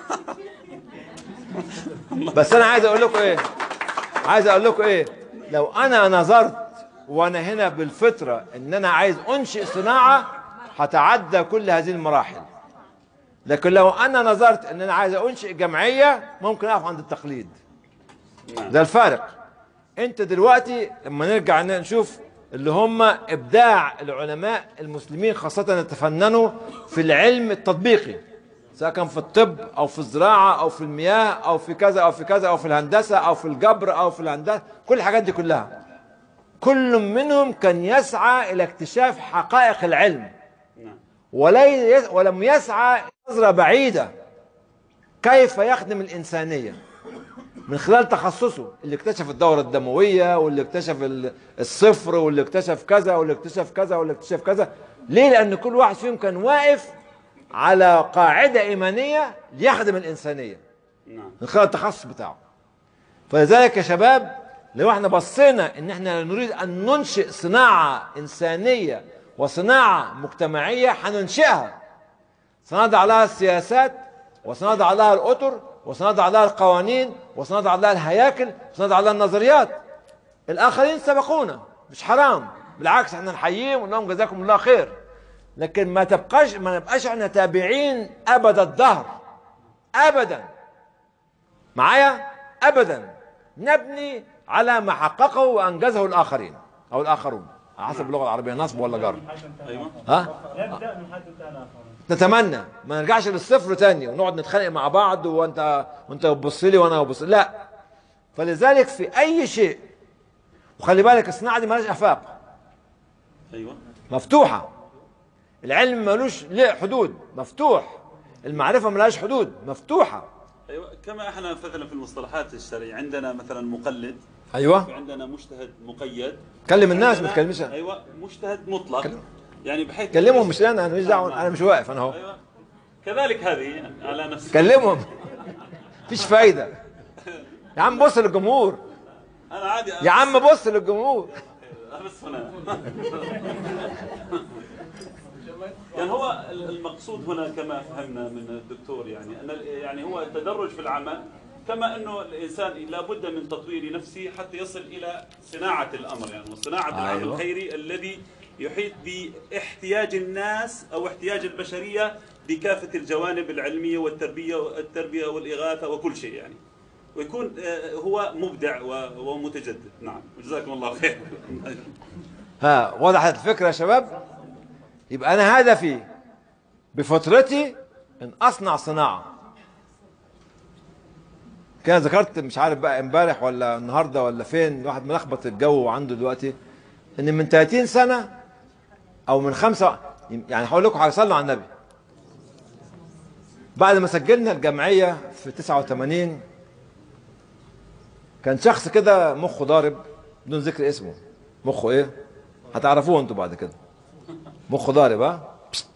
بس انا عايز اقول لكم ايه عايز اقول لكم ايه لو انا نظرت وانا هنا بالفطره ان انا عايز انشئ صناعه هتعدى كل هذه المراحل لكن لو انا نظرت ان انا عايز انشئ جمعيه ممكن اقف عند التقليد ده الفارق انت دلوقتي لما نرجع نشوف اللي هم ابداع العلماء المسلمين خاصه يتفننوا في العلم التطبيقي سواء كان في الطب او في الزراعه او في المياه او في كذا او في كذا او في الهندسه او في الجبر او في الهندسه كل الحاجات دي كلها كل منهم كان يسعى الى اكتشاف حقائق العلم ولي ولم يسعى نظره بعيده كيف يخدم الانسانيه من خلال تخصصه اللي اكتشف الدورة الدموية واللي اكتشف ال- الصفر واللي اكتشف كذا واللي اكتشف كذا واللي اكتشف كذا ليه لأن كل واحد فيهم كان واقف على قاعدة إيمانية ليخدم الإنسانية نعم من خلال التخصص بتاعه فلذلك يا شباب لو احنا بصينا ان احنا نريد ان ننشئ صناعة انسانية وصناعة مجتمعية هننشئها سنضع لها السياسات وسنضع لها الاطر وسنضع لها القوانين وسنضع لها الهياكل وسنضع لها النظريات الاخرين سبقونا مش حرام بالعكس احنا نحييهم ونقول لهم جزاكم الله خير لكن ما تبقاش ما نبقاش احنا تابعين ابد الدهر ابدا معايا ابدا نبني على ما حققه وانجزه الاخرين او الاخرون على حسب اللغه العربيه نصب ولا جر ايوه ها نبدا من حد انتهى الاخر نتمنى ما نرجعش للصفر تاني ونقعد نتخانق مع بعض وانت وانت بتبص لي وانا ببص لا فلذلك في اي شيء وخلي بالك الصناعه دي مالهاش افاق ايوه مفتوحه العلم ملوش له حدود مفتوح المعرفه ملهاش حدود مفتوحه ايوه كما احنا مثلا في المصطلحات الشرعيه عندنا مثلا مقلد أيوة. وعندنا مجتهد مقيد كلم الناس عندنا- ما تكلمش أنا. ايوه مجتهد مطلق يعني بحيث كلمهم مش انا انا مش دعوه انا مش واقف انا اهو ايوه كذلك هذه يعني على نفس كلمهم مفيش فايده يا عم بص للجمهور انا عادي يا عم بص للجمهور بس هنا يعني هو المقصود هنا كما فهمنا من الدكتور يعني ان يعني هو التدرج في العمل كما انه الانسان لابد من تطوير نفسه حتى يصل الى صناعه الامر يعني وصناعه العمل أيوة. الخيري الذي يحيط باحتياج الناس او احتياج البشريه بكافه الجوانب العلميه والتربيه والتربيه والاغاثه وكل شيء يعني ويكون آه، هو مبدع و- ومتجدد نعم جزاكم الله خير ها وضحت الفكره يا شباب يبقى انا هدفي بفترتي ان اصنع صناعه كان ذكرت مش عارف بقى امبارح ولا النهارده ولا فين الواحد ملخبط الجو عنده دلوقتي ان من 30 سنه او من خمسه يعني هقول لكم حاجه صلوا على النبي بعد ما سجلنا الجمعيه في 89 كان شخص كده مخه ضارب بدون ذكر اسمه مخه ايه هتعرفوه انتوا بعد كده مخه ضارب ها بشت.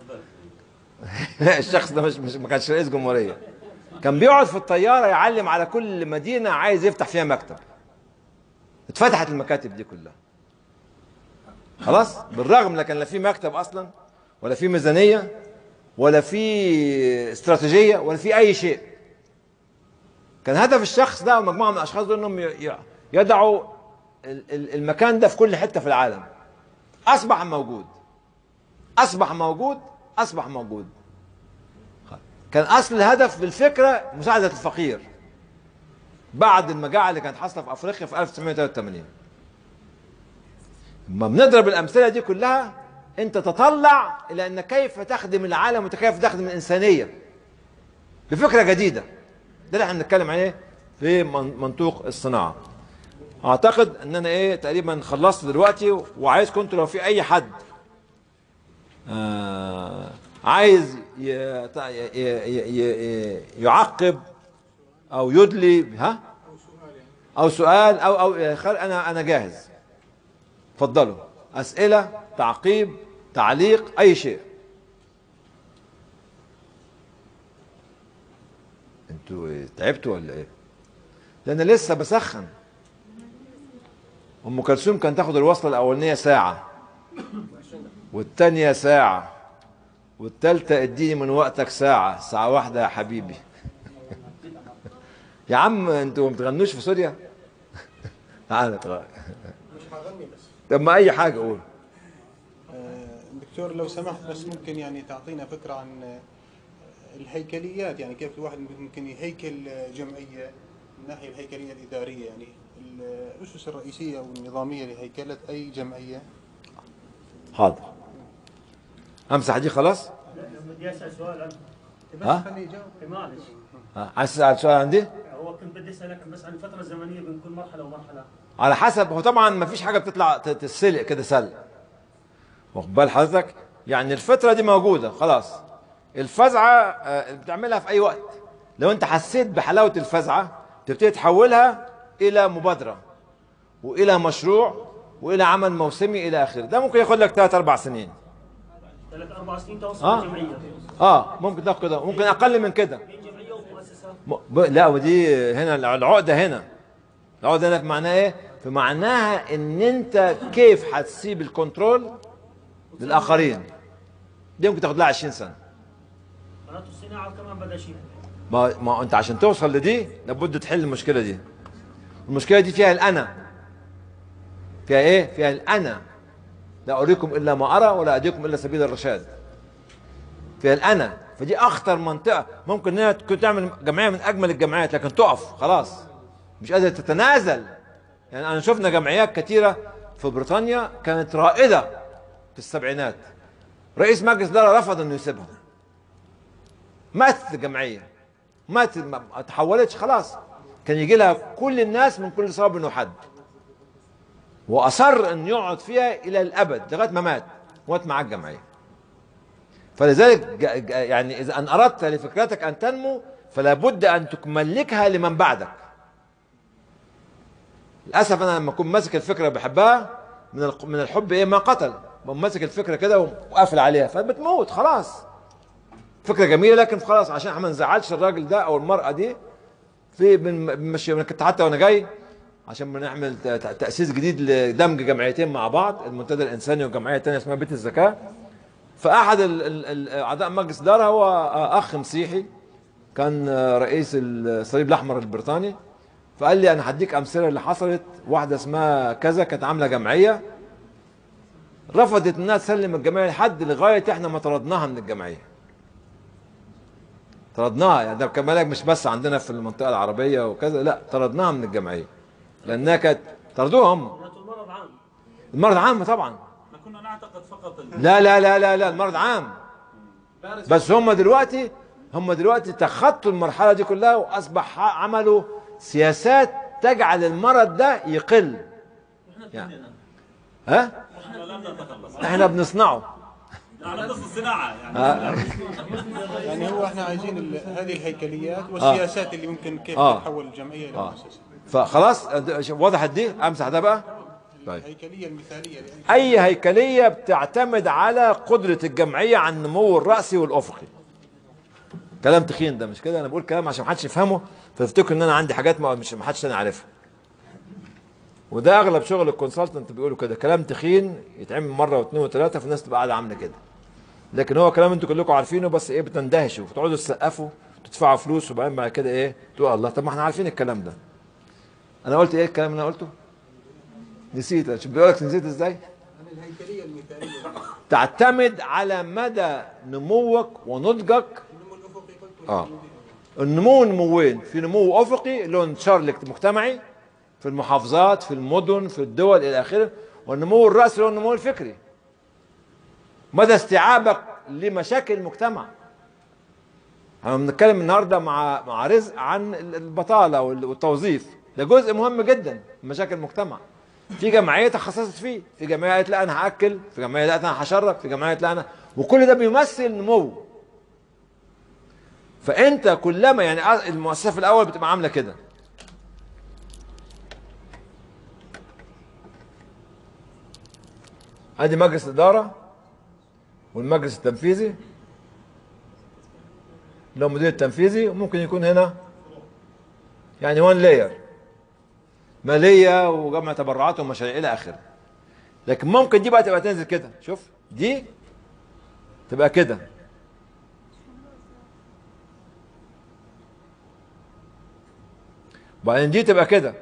الشخص ده مش, مش ما كانش رئيس جمهوريه كان بيقعد في الطياره يعلم على كل مدينه عايز يفتح فيها مكتب اتفتحت المكاتب دي كلها خلاص بالرغم لكن لا في مكتب اصلا ولا في ميزانيه ولا في استراتيجيه ولا في اي شيء كان هدف الشخص ده ومجموعه من الاشخاص دول انهم ي- ي- يدعوا ال- ال- المكان ده في كل حته في العالم اصبح موجود اصبح موجود اصبح موجود كان اصل الهدف بالفكره مساعده الفقير بعد المجاعه اللي كانت حاصله في افريقيا في 1983 لما بنضرب الامثله دي كلها انت تطلع الى ان كيف تخدم العالم وكيف تخدم الانسانيه بفكره جديده ده اللي احنا بنتكلم عليه في من- منطوق الصناعه اعتقد ان انا ايه تقريبا خلصت دلوقتي وعايزكم انتوا لو في اي حد آه عايز ي- ت- ي- ي- ي- ي- يعقب او يدلي ها او سؤال او او خل- انا انا جاهز اتفضلوا اسئله تعقيب تعليق اي شيء انتوا إيه، تعبتوا ولا ايه ده انا لسه بسخن ام كلثوم كانت تاخد الوصله الاولانيه ساعه والتانيه ساعه والتالتة اديني من وقتك ساعة ساعة واحدة يا حبيبي يا عم انتوا ما بتغنوش في سوريا تعالى تعالى مش هغني بس طب ما اي حاجة قول آه، دكتور لو سمحت بس ممكن يعني تعطينا فكرة عن آه، الهيكليات يعني كيف الواحد ممكن يهيكل آه، جمعية من الناحية الهيكلية الإدارية يعني الأسس الرئيسية والنظامية لهيكلة أي جمعية حاضر امسح دي خلاص بدي اسال سؤال عنه ها؟ خليه يجاوب معلش ها، عايز تسأل سؤال عندي هو كنت بدي اسالك بس عن الفتره الزمنيه بين كل مرحله ومرحله على حسب هو طبعا ما فيش حاجة بتطلع ت- تتسلق كده سلق واخد بال حضرتك يعني الفترة دي موجودة خلاص الفزعة آه، بتعملها في أي وقت لو أنت حسيت بحلاوة الفزعة تبتدي تحولها إلى مبادرة وإلى مشروع وإلى عمل موسمي إلى آخره ده ممكن ياخد لك ثلاث أربع سنين ثلاث اربع سنين توصل آه. الجمعيه اه ممكن تاخد كده ممكن أقل من كده بين جمعيه ومؤسسه م- ب- لا ودي هنا العقدة هنا العقدة هنا في معناها ايه؟ في معناها ان انت كيف هتسيب الكنترول للاخرين دي ممكن تاخد لها 20 سنة معناته الصناعه كمان بدا شيء ما, ما انت عشان توصل لدي لابد تحل المشكلة دي المشكلة دي فيها الأنا فيها ايه؟ فيها الأنا لا أريكم إلا ما أرى ولا أديكم إلا سبيل الرشاد فيها الأنا فدي أخطر منطقة ممكن إنها تكون تعمل جمعية من أجمل الجمعيات لكن تقف خلاص مش قادرة تتنازل يعني أنا شفنا جمعيات كثيرة في بريطانيا كانت رائدة في السبعينات رئيس مجلس الإدارة رفض إنه يسيبها ماتت الجمعيه ماتت ما ما تحولتش خلاص كان يجي لها كل الناس من كل صوب وحد واصر ان يقعد فيها الى الابد لغايه ما مات مات مع الجمعيه فلذلك ج- ج- يعني اذا ان اردت لفكرتك ان تنمو فلا بد ان تملكها لمن بعدك للاسف انا لما اكون ماسك الفكره بحبها من الق- من الحب ايه ما قتل بقوم ماسك الفكره كده وقافل عليها فبتموت خلاص فكره جميله لكن خلاص عشان احنا ما نزعلش الراجل ده او المراه دي في بن- بنمشي انا كنت حتى وانا جاي عشان بنعمل ت- ت- تاسيس جديد لدمج جمعيتين مع بعض المنتدى الانساني وجمعيه ثانيه اسمها بيت الزكاه فاحد ال- ال- ال- اعضاء مجلس الاداره هو اخ مسيحي كان رئيس الصليب الاحمر البريطاني فقال لي انا هديك امثله اللي حصلت واحده اسمها كذا كانت عامله جمعيه رفضت انها تسلم الجمعيه لحد لغايه احنا ما طردناها من الجمعيه طردناها يعني ده كمان مش بس عندنا في المنطقه العربيه وكذا لا طردناها من الجمعيه لانها كانت طردوها هم المرض عام المرض عام طبعا ما كنا نعتقد فقط ال- لا لا لا لا لا المرض عام بس هم دلوقتي هم دلوقتي تخطوا المرحله دي كلها واصبح عملوا سياسات تجعل المرض ده يقل يعني ها احنا لم نتخلص احنا بنصنعه على نص الصناعه يعني آه. يعني هو احنا عايزين ال- هذه الهيكليات والسياسات اللي ممكن كيف آه. تحول الجمعيه الى آه. مؤسسه فخلاص وضحت دي امسح ده بقى طيب الهيكليه المثاليه لأي اي هيكليه بتعتمد على قدره الجمعيه على النمو الراسي والافقي كلام تخين ده مش كده انا بقول كلام عشان محدش يفهمه فتفتكر ان انا عندي حاجات ما مش محدش تاني عارفها وده اغلب شغل الكونسلتنت بيقولوا كده كلام تخين يتعمل مره واثنين وثلاثه فالناس تبقى قاعده عامله كده لكن هو كلام انتوا كلكم عارفينه بس ايه بتندهشوا وتقعدوا تسقفوا تدفعوا فلوس وبعدين بعد كده ايه تقول الله طب ما احنا عارفين الكلام ده انا قلت ايه الكلام اللي انا قلته نسيت شوف بيقول لك نسيت ازاي الهيكليه المثاليه تعتمد على مدى نموك ونضجك اه النمو نموين في نمو افقي اللي هو انتشار المجتمعي في المحافظات في المدن في الدول الى اخره والنمو الراسي اللي هو النمو الفكري مدى استيعابك لمشاكل المجتمع احنا بنتكلم النهارده مع مع رزق عن البطاله وال- والتوظيف ده جزء مهم جدا من مشاكل المجتمع في جمعيه تخصصت فيه في جمعيه قالت لا انا هاكل في جمعيه لا انا هشرب في جمعيه لا انا وكل ده بيمثل نمو فانت كلما يعني المؤسسه في الاول بتبقى عامله كده ادي مجلس اداره والمجلس التنفيذي اللي هو المدير التنفيذي وممكن يكون هنا يعني وان لاير ماليه وجمع تبرعات ومشاريع الى اخره لكن ممكن دي بقى تبقى تنزل كده شوف دي تبقى كده وبعدين دي تبقى كده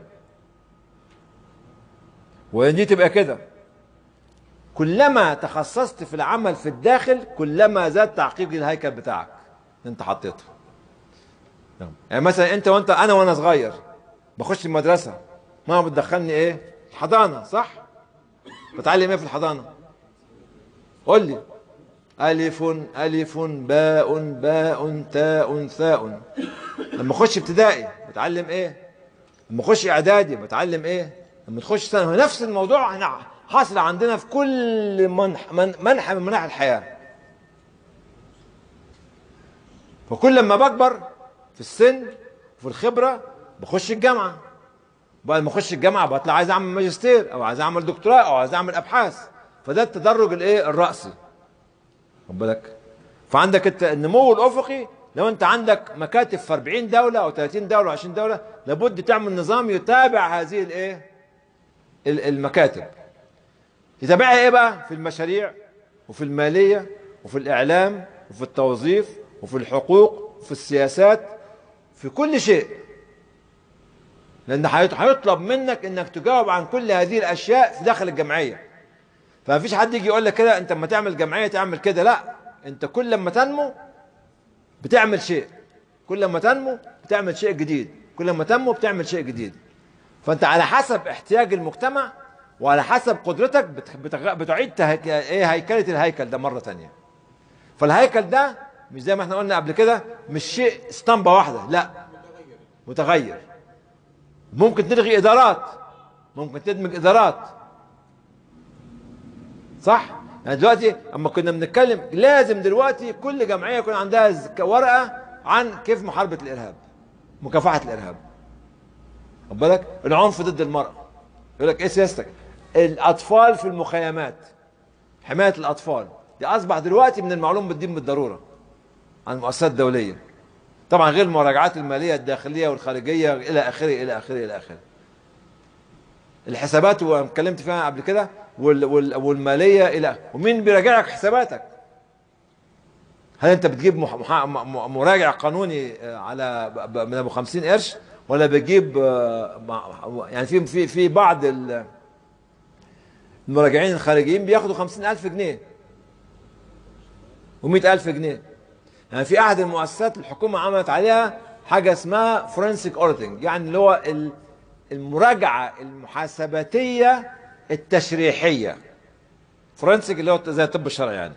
وبعدين دي تبقى كده كلما تخصصت في العمل في الداخل كلما زاد تعقيد الهيكل بتاعك انت حطيته نعم. يعني مثلا انت وانت انا وانا صغير بخش المدرسه ماما بتدخلني ايه الحضانه صح بتعلم ايه في الحضانه قول لي ألف ألف باء باء تاء ثاء لما أخش ابتدائي بتعلم إيه؟ لما أخش إعدادي بتعلم إيه؟ لما تخش ثانوي نفس الموضوع هنا حاصل عندنا في كل منح من منحى من مناحي الحياة فكل لما بكبر في السن وفي الخبرة بخش الجامعة بعد ما اخش الجامعة بطلع عايز اعمل ماجستير او عايز اعمل دكتوراه او عايز اعمل ابحاث فده التدرج الايه الرأسي خد بالك فعندك انت النمو الافقي لو انت عندك مكاتب في 40 دوله او 30 دوله او 20 دوله لابد تعمل نظام يتابع هذه الايه ال- المكاتب يتابعها ايه بقى في المشاريع وفي الماليه وفي الاعلام وفي التوظيف وفي الحقوق وفي السياسات في كل شيء لان هيط- هيطلب منك انك تجاوب عن كل هذه الاشياء في داخل الجمعيه فما فيش حد يجي يقول لك كده انت لما تعمل جمعيه تعمل كده لا انت كل لما تنمو بتعمل شيء كل لما تنمو بتعمل شيء جديد كل لما تنمو بتعمل شيء جديد فانت على حسب احتياج المجتمع وعلى حسب قدرتك بت- بتغ- بتعيد تهك... ايه هيكله الهيكل ده مره تانية فالهيكل ده مش زي ما احنا قلنا قبل كده مش شيء اسطمبة واحدة لا متغير ممكن تلغي إدارات ممكن تدمج إدارات صح؟ يعني دلوقتي اما كنا بنتكلم لازم دلوقتي كل جمعية يكون عندها ز- ورقة عن كيف محاربة الإرهاب مكافحة الإرهاب خد بالك العنف ضد المرأة يقول لك ايه سياستك الأطفال في المخيمات حماية الأطفال دي أصبح دلوقتي من المعلوم بالدين بالضرورة عن المؤسسات الدولية طبعا غير المراجعات المالية الداخلية والخارجية إلى آخره إلى آخره إلى آخره الحسابات واتكلمت فيها قبل كده وال وال والمالية إلى ومين بيراجع لك حساباتك هل أنت بتجيب مح مح م- مراجع قانوني آه، على ب- ب- من أبو 50 قرش ولا بتجيب آه، مع- يعني في في في بعض ال- المراجعين الخارجيين بياخدوا 50000 جنيه و100000 جنيه يعني في احد المؤسسات الحكومه عملت عليها حاجه اسمها فرنسيك اورتنج يعني اللي هو ال- المراجعه المحاسباتيه التشريحيه فرنسيك اللي هو زي الطب الشرعي يعني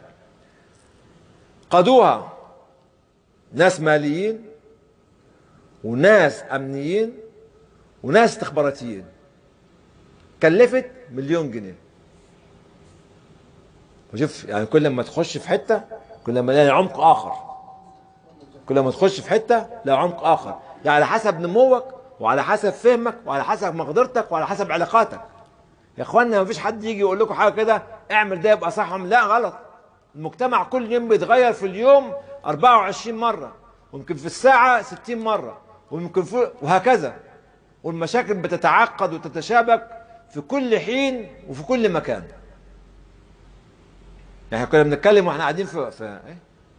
قادوها ناس ماليين وناس امنيين وناس استخباراتيين كلفت مليون جنيه وشوف يعني كل ما تخش في حته كل ما تلاقي عمق اخر كل ما تخش في حته لا عمق اخر يعني على حسب نموك وعلى حسب فهمك وعلى حسب مقدرتك وعلى حسب علاقاتك يا اخوانا ما فيش حد يجي يقول لكم حاجه كده اعمل ده يبقى صح لا غلط المجتمع كل يوم بيتغير في اليوم 24 مره ويمكن في الساعه 60 مره ويمكن في وهكذا والمشاكل بتتعقد وتتشابك في كل حين وفي كل مكان يعني كنا بنتكلم واحنا قاعدين في في إيه؟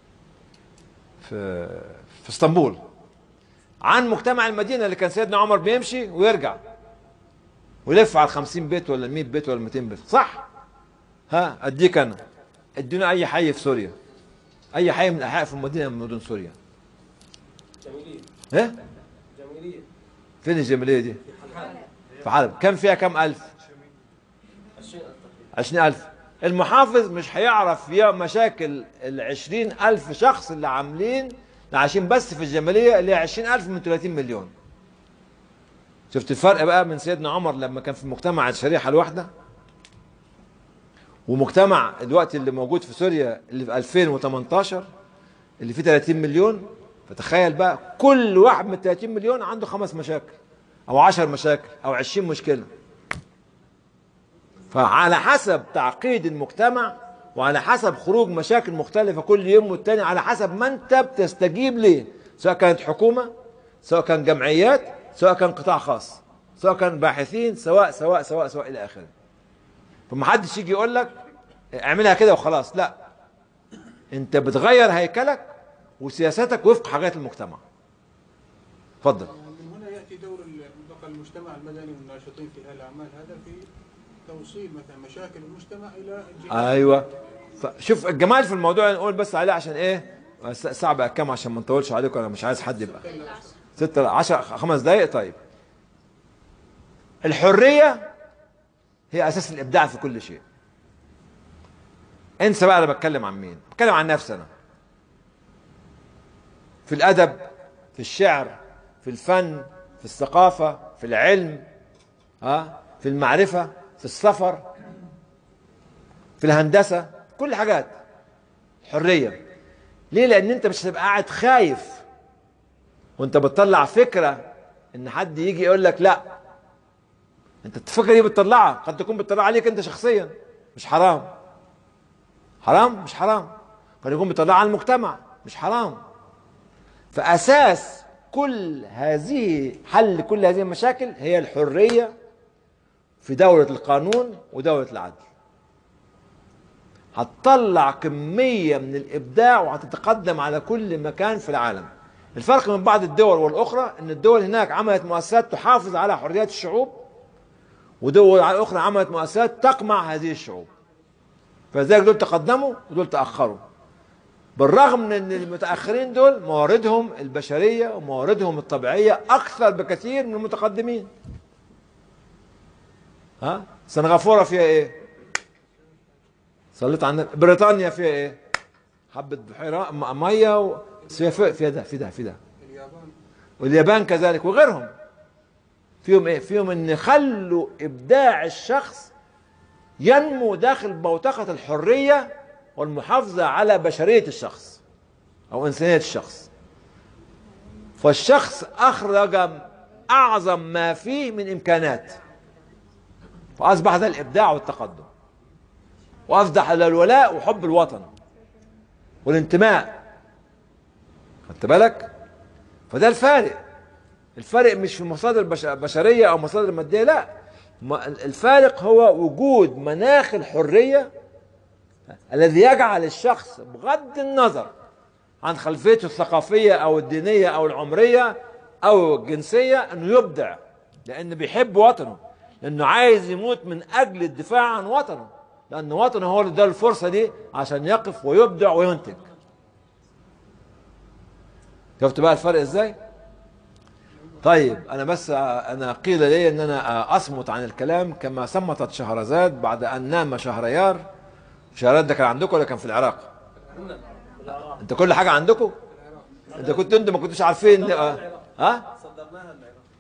في في اسطنبول عن مجتمع المدينه اللي كان سيدنا عمر بيمشي ويرجع ويلف على ال 50 بيت ولا ال 100 بيت ولا ال 200 بيت صح ها اديك انا ادونا اي حي في سوريا اي حي من الاحياء في مدينه من مدن سوريا جميلية ايه جميلية فين الجماليه دي في حلب كم فيها كم الف 20 عشرين ألف المحافظ مش هيعرف يا مشاكل العشرين ألف شخص اللي عاملين اللي عايشين بس في الجمالية اللي هي عشرين ألف من 30 مليون شفت الفرق بقى من سيدنا عمر لما كان في مجتمع الشريحة الواحدة ومجتمع الوقت اللي موجود في سوريا اللي في 2018 اللي فيه 30 مليون فتخيل بقى كل واحد من 30 مليون عنده خمس مشاكل او 10 مشاكل او 20 مشكله فعلى حسب تعقيد المجتمع وعلى حسب خروج مشاكل مختلفة كل يوم والتاني على حسب ما انت بتستجيب ليه سواء كانت حكومة سواء كان جمعيات سواء كان قطاع خاص سواء كان باحثين سواء سواء سواء سواء إلى آخره فما حدش يجي يقول لك اعملها كده وخلاص لا انت بتغير هيكلك وسياساتك وفق حاجات المجتمع اتفضل من هنا ياتي دور بقى المجتمع المدني والناشطين في الاعمال هذا في توصيل مثلا مشاكل المجتمع الى الجهات ايوه فشوف الجمال في الموضوع نقول بس عليه عشان ايه الساعه بقى كام عشان ما نطولش عليكم انا مش عايز حد يبقى ستة عشر خمس دقايق طيب الحرية هي أساس الإبداع في كل شيء انسى بقى أنا بتكلم عن مين بتكلم عن نفسي أنا في الأدب في الشعر في الفن في الثقافة في العلم ها في المعرفة في السفر في الهندسة كل حاجات حرية ليه لأن أنت مش هتبقى قاعد خايف وأنت بتطلع فكرة إن حد يجي يقول لك لا أنت الفكرة دي بتطلعها قد تكون بتطلع عليك أنت شخصيا مش حرام حرام مش حرام قد يكون بتطلع على المجتمع مش حرام فأساس كل هذه حل كل هذه المشاكل هي الحرية في دولة القانون ودولة العدل هتطلع كمية من الإبداع وهتتقدم على كل مكان في العالم الفرق من بعض الدول والأخرى أن الدول هناك عملت مؤسسات تحافظ على حريات الشعوب ودول أخرى عملت مؤسسات تقمع هذه الشعوب فلذلك دول تقدموا ودول تأخروا بالرغم من ان المتاخرين دول مواردهم البشريه ومواردهم الطبيعيه اكثر بكثير من المتقدمين ها سنغافوره فيها ايه صليت عن بريطانيا فيها ايه حبه بحيره م- ميه و... في في ده في ده في ده اليابان واليابان كذلك وغيرهم فيهم ايه فيهم ان يخلوا ابداع الشخص ينمو داخل بوتقة الحرية والمحافظة على بشرية الشخص او انسانية الشخص فالشخص اخرج اعظم ما فيه من امكانات فاصبح ذا الابداع والتقدم واصبح ذا الولاء وحب الوطن والانتماء خدت بالك فده الفارق الفارق مش في مصادر بش- بشرية أو مصادر مادية لا ما- الفارق هو وجود مناخ الحرية الذي يجعل الشخص بغض النظر عن خلفيته الثقافية أو الدينية أو العمرية أو الجنسية أنه يبدع لأنه بيحب وطنه لأنه عايز يموت من أجل الدفاع عن وطنه لأن وطنه هو اللي اداله الفرصة دي عشان يقف ويبدع وينتج شفت بقى الفرق ازاي؟ طيب انا بس انا قيل لي ان انا اصمت عن الكلام كما صمتت شهرزاد بعد ان نام شهريار شهرزاد ده كان عندكم ولا كان في العراق؟ انت كل حاجه عندكم؟ انت كنت انتوا ما كنتوش عارفين اه ها؟ صدرناها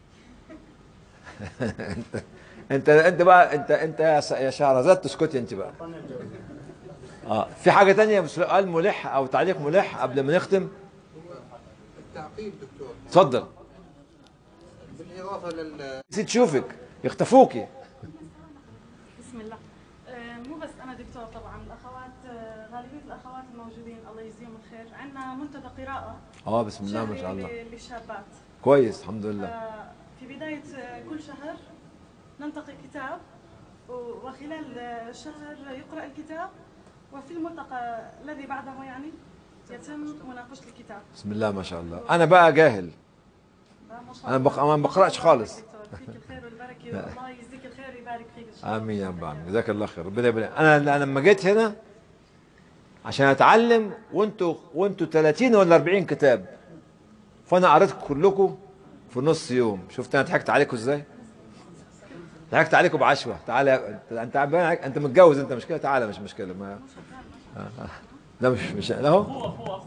انت انت بقى انت انت يا س- يا شهرزاد تسكتي انت بقى اه في حاجه تانية سؤال ملح او تعليق ملح قبل ما نختم التعقيب دكتور اتفضل بالاضافه لل نسيت اشوفك يخطفوكي بسم الله آه، مو بس انا دكتور طبعا الاخوات آه، غالبيه الاخوات الموجودين الله يجزيهم الخير عندنا منتدى قراءه اه بسم الله ما شاء شهري الله ل- للشابات كويس الحمد لله آه، في بدايه آه، كل شهر ننتقي كتاب و- وخلال آه، الشهر يقرا الكتاب وفي الملتقى الذي بعده يعني يتم مناقشه الكتاب بسم الله ما شاء الله انا بقى جاهل آه، ما شاء انا الله. بق... ما بقراش خالص فيك الخير والبركه والله يجزيك الخير ويبارك فيك ان شاء الله امين يا رب العالمين جزاك الله خير ربنا يبارك انا أنا لما جيت هنا عشان اتعلم وانتوا وانتوا 30 ولا 40 كتاب فانا قريتكم كلكم في نص يوم شفت انا ضحكت عليكم ازاي ضحكت عليكم بعشوه تعالى انت انت انت متجوز انت مش كده تعالى مش مشكله ما آه، آه. لا مش مش لا هو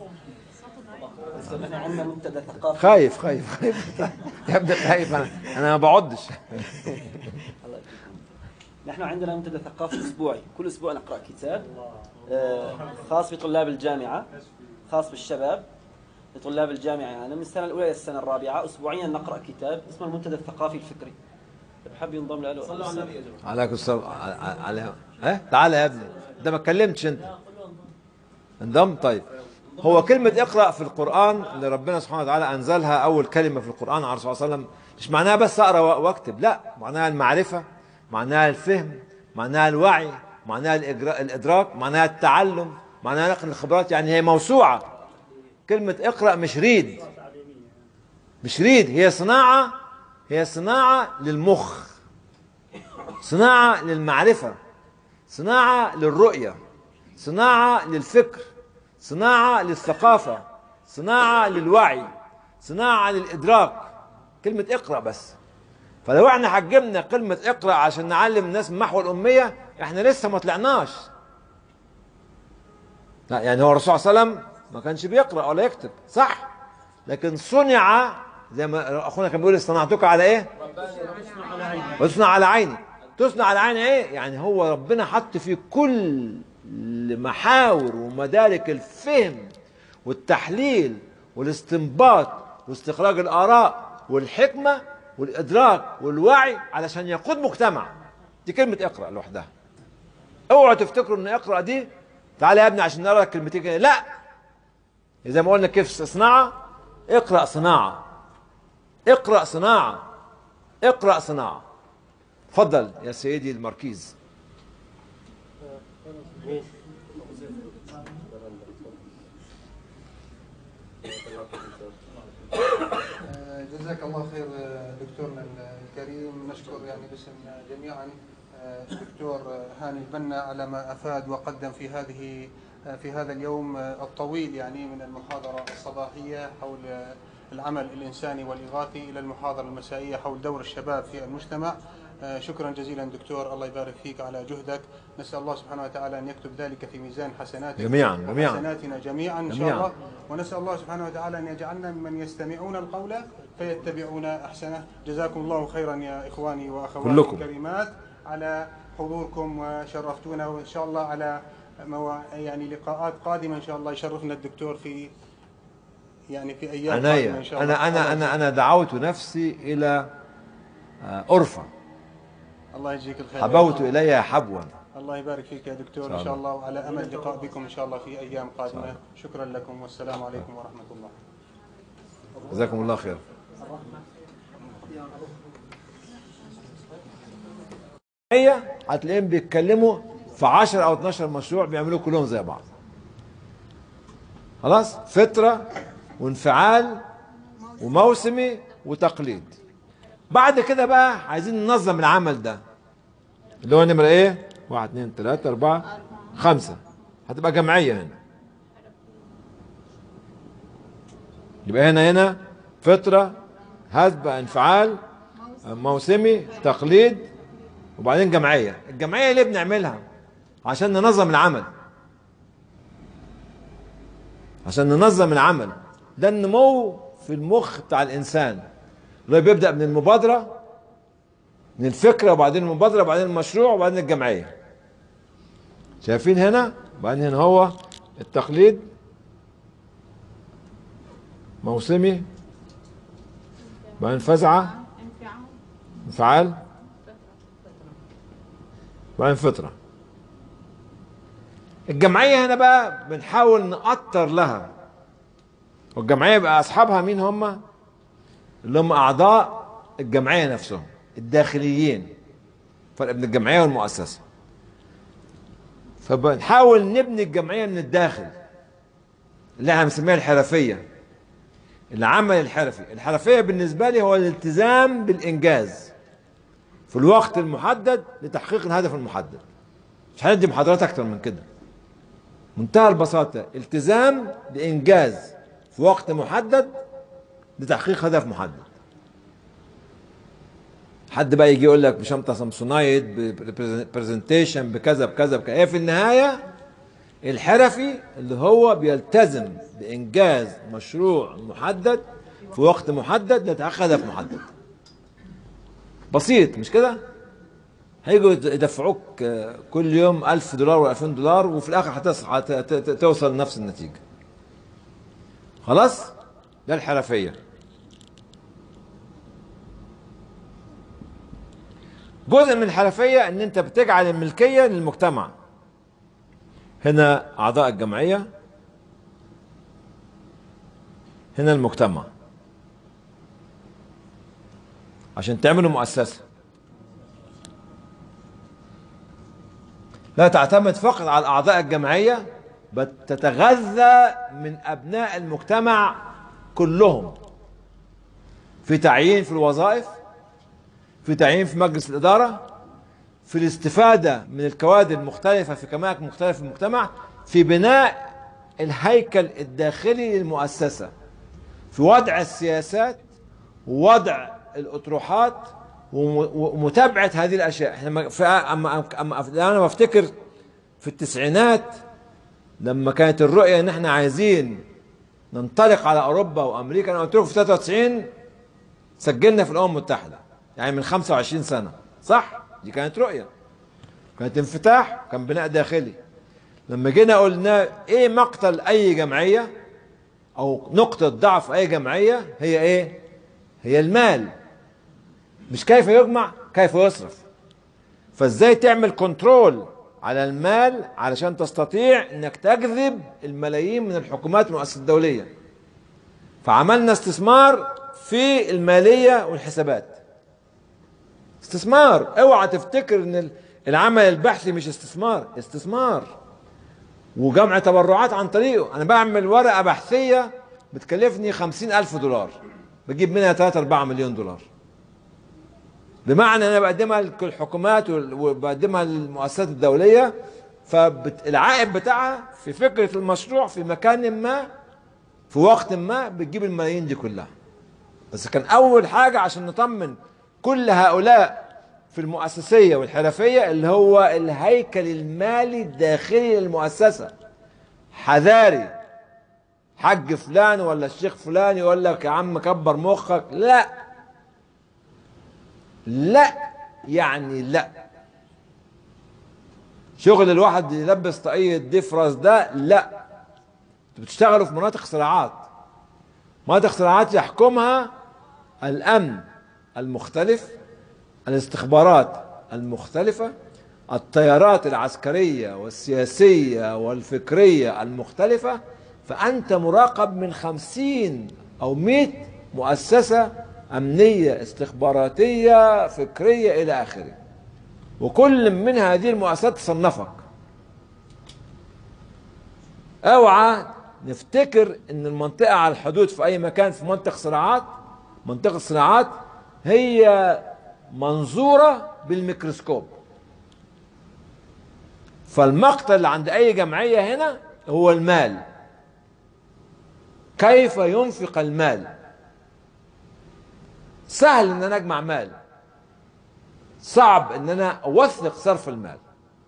احنا عندنا منتدى ثقافي خايف خايف خايف يبدا خايف انا انا ما بقعدش الله يكرمكم. نحن عندنا منتدى ثقافي اسبوعي كل اسبوع نقرا كتاب آه، خاص بطلاب الجامعه خاص بالشباب لطلاب الجامعه يعني من السنه الاولى الى السنه الرابعه اسبوعيا نقرا كتاب اسمه المنتدى الثقافي الفكري بحب ينضم له صلوا على النبي يا جماعه عليكم السلام على على ها تعالى يا ابني انت ما اتكلمتش انت انضم طيب هو كلمة اقرأ في القرآن اللي ربنا سبحانه وتعالى أنزلها أول كلمة في القرآن على الرسول صلى الله عليه وسلم مش معناها بس أقرأ وأكتب لا معناها المعرفة معناها الفهم معناها الوعي معناها الإجراء الإدراك معناها التعلم معناها نقل الخبرات يعني هي موسوعة كلمة اقرأ مش ريد مش ريد هي صناعة هي صناعة للمخ صناعة للمعرفة صناعة للرؤية صناعة للفكر صناعة للثقافة صناعة للوعي صناعة للإدراك كلمة اقرأ بس فلو احنا حجمنا كلمة اقرأ عشان نعلم الناس محو الأمية احنا لسه ما طلعناش لا يعني هو الرسول صلى الله عليه وسلم ما كانش بيقرأ ولا يكتب صح لكن صنع زي ما اخونا كان بيقول صنعتك على ايه وتصنع على عيني تصنع على عيني ايه يعني هو ربنا حط في كل محاور ومدارك الفهم والتحليل والاستنباط واستخراج الاراء والحكمه والادراك والوعي علشان يقود مجتمع دي كلمه اقرا لوحدها اوعوا تفتكروا ان اقرا دي تعالى يا ابني عشان نقرا لك كلمتين كده لا زي ما قلنا كيف صناعه اقرا صناعه اقرا صناعه اقرا صناعه تفضل يا سيدي المركيز آه، جزاك الله خير آه، دكتورنا الكريم نشكر يعني باسم جميعا آه، الدكتور آه، هاني البنا على ما افاد وقدم في هذه آه، في هذا اليوم آه، الطويل يعني من المحاضره الصباحيه حول آه، العمل الانساني والاغاثي الى المحاضره المسائيه حول دور الشباب في المجتمع آه، شكرا جزيلا دكتور الله يبارك فيك على جهدك نسأل الله سبحانه وتعالى أن يكتب ذلك في ميزان حسناتك جميعاً، جميعاً. حسناتنا جميعا إن شاء جميعاً. الله ونسأل الله سبحانه وتعالى أن يجعلنا ممن يستمعون القول فيتبعون أحسنه جزاكم الله خيرا يا إخواني وأخواتي كلكم. الكريمات على حضوركم وشرفتونا وإن شاء الله على موا... يعني لقاءات قادمة إن شاء الله يشرفنا الدكتور في يعني في أيام قادمة عناية إن شاء الله أنا أنا أنا أنا دعوت نفسي إلى آه، أرفع الله يجزيك الخير حبوت إلي حبوا الله يبارك فيك يا دكتور إن شاء إن شاء الله وعلى أمل لقاء بكم إن شاء الله في أيام قادمة شكرا لكم والسلام عليكم ورحمة الله جزاكم الله خير هي هتلاقيهم بيتكلموا في 10 او 12 مشروع بيعملوه كلهم زي بعض خلاص فطره وانفعال وموسمي وتقليد بعد كده بقى عايزين ننظم العمل ده اللي هو نمرة ايه؟ واحد اثنين ثلاثة أربعة خمسة هتبقى جمعية هنا يبقى هنا هنا فطرة هذب انفعال موسمي تقليد وبعدين جمعية الجمعية ليه بنعملها عشان ننظم العمل عشان ننظم العمل ده النمو في المخ بتاع الإنسان اللي بيبدأ من المبادرة من الفكرة وبعدين المبادرة وبعدين المشروع وبعدين الجمعية شايفين هنا وبعدين هنا هو التقليد موسمي بعدين فزعة انفعال بعدين فطرة الجمعية هنا بقى بنحاول نأطر لها والجمعية بقى أصحابها مين هم اللي هم أعضاء الجمعية نفسهم الداخليين فرق بين الجمعية والمؤسسة فبنحاول نبني الجمعية من الداخل اللي احنا بنسميها الحرفية العمل الحرفي الحرفية بالنسبة لي هو الالتزام بالإنجاز في الوقت المحدد لتحقيق الهدف المحدد مش هندي محاضرات أكتر من كده منتهى البساطة التزام بإنجاز في وقت محدد لتحقيق هدف محدد حد بقى يجي يقول لك بشنطه سامسونايت برزنتيشن بكذا بكذا بكذا هي في النهايه الحرفي اللي هو بيلتزم بانجاز مشروع محدد في وقت محدد لتحقيق هدف محدد بسيط مش كده هيجوا يدفعوك كل يوم ألف دولار و2000 دولار وفي الآخر هتصحى توصل لنفس النتيجة خلاص ده الحرفية جزء من الحرفية ان انت بتجعل الملكية للمجتمع هنا اعضاء الجمعية هنا المجتمع عشان تعملوا مؤسسة لا تعتمد فقط على اعضاء الجمعية بل تتغذى من ابناء المجتمع كلهم في تعيين في الوظائف في تعيين في مجلس الإدارة في الاستفادة من الكوادر المختلفة في كمائك مختلفة في المجتمع في بناء الهيكل الداخلي للمؤسسة في وضع السياسات ووضع الأطروحات ومتابعة هذه الأشياء احنا في أما, أما أنا بفتكر في التسعينات لما كانت الرؤية ان احنا عايزين ننطلق على أوروبا وأمريكا أنا قلت لكم في 93 سجلنا في الأمم المتحدة يعني من 25 سنة صح دي كانت رؤية كانت انفتاح كان بناء داخلي لما جينا قلنا ايه مقتل اي جمعية او نقطة ضعف اي جمعية هي ايه هي المال مش كيف يجمع كيف يصرف فازاي تعمل كنترول على المال علشان تستطيع انك تجذب الملايين من الحكومات والمؤسسات الدولية فعملنا استثمار في المالية والحسابات استثمار اوعى تفتكر ان العمل البحثي مش استثمار استثمار وجمع تبرعات عن طريقه انا بعمل ورقة بحثية بتكلفني خمسين الف دولار بجيب منها 3 4 مليون دولار بمعنى انا بقدمها للحكومات وبقدمها للمؤسسات الدولية فالعائد بتاعها في فكرة المشروع في مكان ما في وقت ما بتجيب الملايين دي كلها بس كان اول حاجة عشان نطمن كل هؤلاء في المؤسسيه والحرفيه اللي هو الهيكل المالي الداخلي للمؤسسه حذاري حج فلان ولا الشيخ فلان يقول لك يا عم كبر مخك لا لا يعني لا شغل الواحد يلبس طاقية ديفراس ده لا انتوا بتشتغلوا في مناطق صراعات مناطق صراعات يحكمها الامن المختلف الاستخبارات المختلفة التيارات العسكرية والسياسية والفكرية المختلفة فأنت مراقب من خمسين أو مئة مؤسسة أمنية استخباراتية فكرية إلى آخره وكل من هذه المؤسسات تصنفك اوعى نفتكر ان المنطقة على الحدود في اي مكان في منطقة صراعات منطقة صراعات هي منظورة بالميكروسكوب فالمقتل اللي عند اي جمعية هنا هو المال كيف ينفق المال سهل ان انا اجمع مال صعب ان انا اوثق صرف المال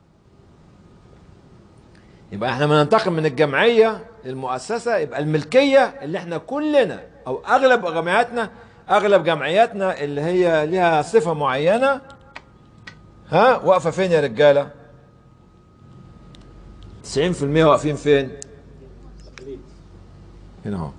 يبقى احنا بننتقل من الجمعيه للمؤسسه يبقى الملكيه اللي احنا كلنا او اغلب جمعياتنا اغلب جمعياتنا اللي هي لها صفه معينه ها واقفه فين يا رجاله 90% واقفين فين هنا اهو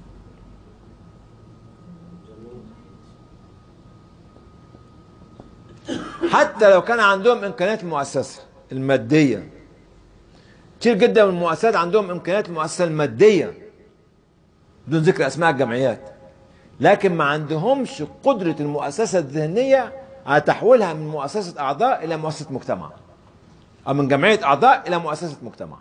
حتى لو كان عندهم امكانيات المؤسسه الماديه كتير جدا من المؤسسات عندهم امكانيات المؤسسه الماديه بدون ذكر اسماء الجمعيات لكن ما عندهمش قدره المؤسسه الذهنيه على تحويلها من مؤسسه اعضاء الى مؤسسه مجتمع او من جمعيه اعضاء الى مؤسسه مجتمع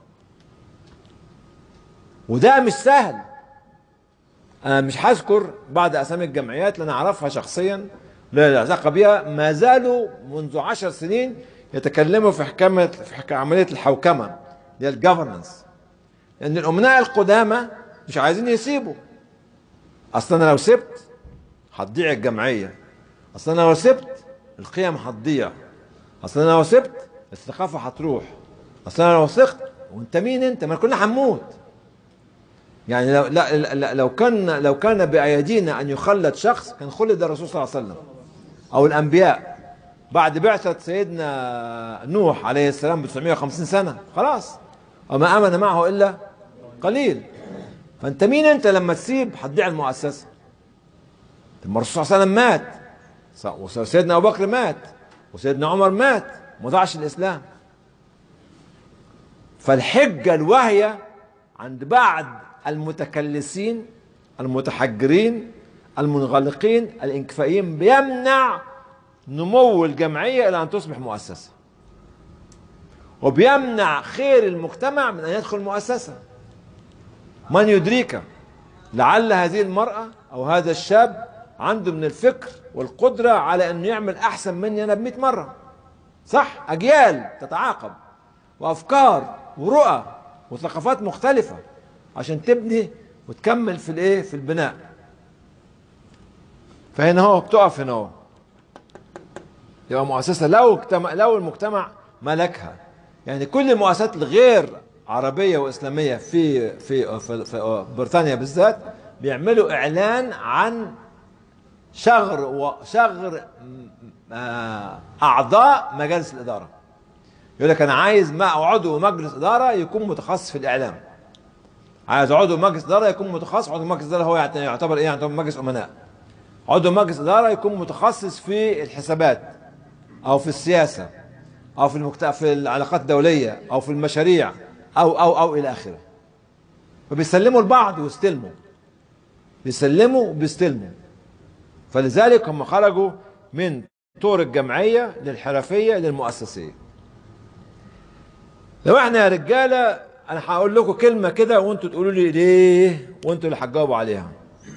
وده مش سهل انا مش هذكر بعض اسامي الجمعيات اللي انا اعرفها شخصيا لا علاقه بها ما زالوا منذ عشر سنين يتكلموا في حكامة في حك- عملية الحوكمة اللي هي الجفرنس لأن الأمناء القدامى مش عايزين يسيبوا أصل أنا لو سبت هتضيع الجمعية أصل أنا لو سبت القيم هتضيع أصل أنا لو سبت الثقافة هتروح أصل أنا لو سقت وأنت مين أنت؟ ما كلنا هنموت يعني لو لا لا لو كان لو كان بأيدينا أن يخلد شخص كان خلد الرسول صلى الله عليه وسلم أو الأنبياء بعد بعثة سيدنا نوح عليه السلام ب 950 سنة خلاص وما آمن معه إلا قليل فأنت مين أنت لما تسيب هتضيع المؤسسة طب ما الرسول صلى الله عليه وسلم مات ص- وسيدنا أبو بكر مات وسيدنا عمر مات ما ضاعش الإسلام فالحجة الواهية عند بعض المتكلسين المتحجرين المنغلقين الانكفائيين بيمنع نمو الجمعية إلى أن تصبح مؤسسة وبيمنع خير المجتمع من أن يدخل مؤسسة من يدريك لعل هذه المرأة أو هذا الشاب عنده من الفكر والقدرة على أنه يعمل أحسن مني أنا بمئة مرة صح أجيال تتعاقب وأفكار ورؤى وثقافات مختلفة عشان تبني وتكمل في الايه في البناء فهنا هو بتقف هنا هو يبقى مؤسسة لو اجتمع لو المجتمع ملكها يعني كل المؤسسات الغير عربية وإسلامية في في في, في بريطانيا بالذات بيعملوا إعلان عن شغر وشغر آه، أعضاء مجالس الإدارة يقول لك أنا عايز ما عضو مجلس إدارة يكون متخصص في الإعلام عايز عضو مجلس إدارة يكون متخصص عضو مجلس إدارة هو يعتبر إيه يعتبر مجلس أمناء عضو مجلس إدارة يكون متخصص في الحسابات أو في السياسة أو في المكت... في العلاقات الدولية أو في المشاريع أو أو أو إلى آخره فبيسلموا لبعض ويستلموا بيسلموا وبيستلموا فلذلك هم خرجوا من طور الجمعية للحرفية للمؤسسية لو احنا يا رجالة انا هقول لكم كلمة كده وانتوا تقولوا لي ليه وانتوا اللي هتجاوبوا عليها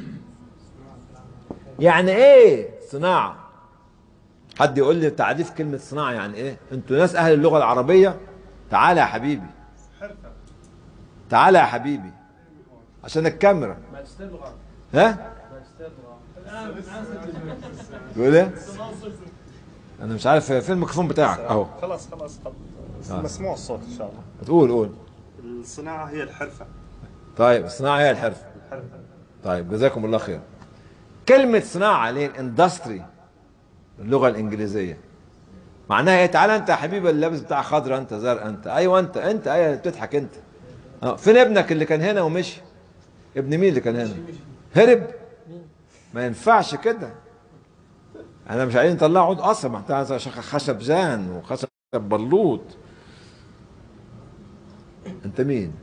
يعني ايه صناعة حد يقول لي تعريف كلمة صناعة يعني ايه انتوا ناس اهل اللغة العربية تعالى يا حبيبي تعالى يا حبيبي عشان الكاميرا ها يقول ايه انا مش عارف فين الميكروفون بتاعك اهو خلاص خلاص خلاص آه. مسموع الصوت ان شاء الله تقول قول الصناعه هي الحرفه طيب الصناعه هي الحرفه طيب جزاكم الله خير كلمة صناعة اللي هي الاندستري اللغة الإنجليزية معناها ايه تعالى انت يا حبيبي اللبس بتاع خضرا انت زرق انت ايوه انت انت ايوه اللي بتضحك انت اه فين ابنك اللي كان هنا ومشي ابن مين اللي كان هنا هرب ما ينفعش كده احنا مش عايزين نطلع عود قصر ما انت عايز خشب زان وخشب بلوط انت مين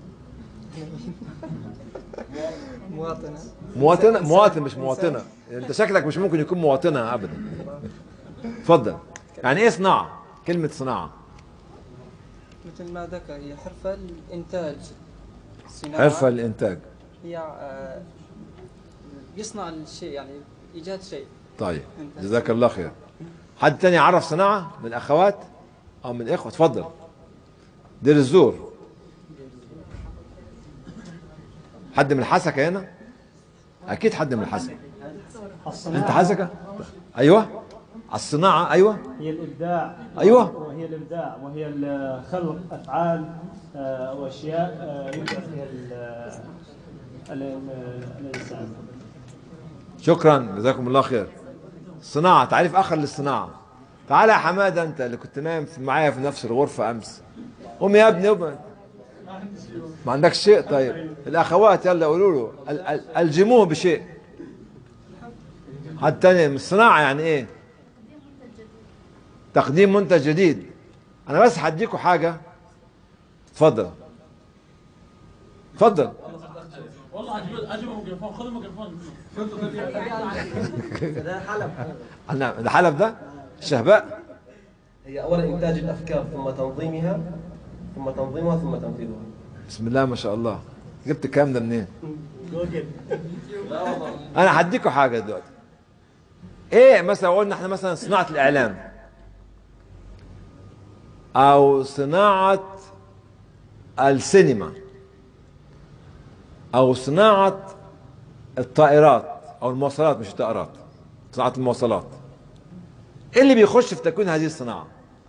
مواطنة مواطنة مواطن مش مواطنة انت شكلك مش ممكن يكون مواطنة ابدا اتفضل يعني ايه صناعة كلمة صناعة مثل ما ذكر هي حرفة الإنتاج صناعة حرفة الانتاج هي آه، يصنع الشيء يعني إيجاد شيء طيب جزاك الله خير حد تاني يعرف صناعة من الاخوات او من الاخوة اتفضل دير الزور حد من الحسكة هنا اكيد حد من الحسكة انت حسكة ايوه على الصناعة ايوه هي الابداع أيوة. وهي الابداع وهي ال- خلق افعال آه، واشياء آه، يبدع فيها ال- ال- ال- الانسان شكرا جزاكم الله خير الصناعة تعريف اخر للصناعة تعالى يا حمادة انت اللي كنت نايم في- معايا في نفس الغرفة امس قوم يا ابني قوم ما عندكش شيء طيب الاخوات يلا قولوا له ال- ال- الجموه بشيء حد تاني من الصناعة يعني ايه تقديم منتج جديد انا بس هديكوا حاجة اتفضل اتفضل والله اجيب اجيب الميكروفون خذ الميكروفون ده حلب انا ده حلب ده الشهباء هي اولا انتاج الافكار ثم تنظيمها ثم تنظيمها ثم تنفيذها بسم الله ما شاء الله جبت الكلام ده منين جوجل انا هديكوا حاجه دلوقتي ايه مثلا قلنا احنا مثلا صناعه الاعلام او صناعه السينما او صناعه الطائرات او المواصلات مش الطائرات صناعه المواصلات ايه اللي بيخش في تكوين هذه الصناعه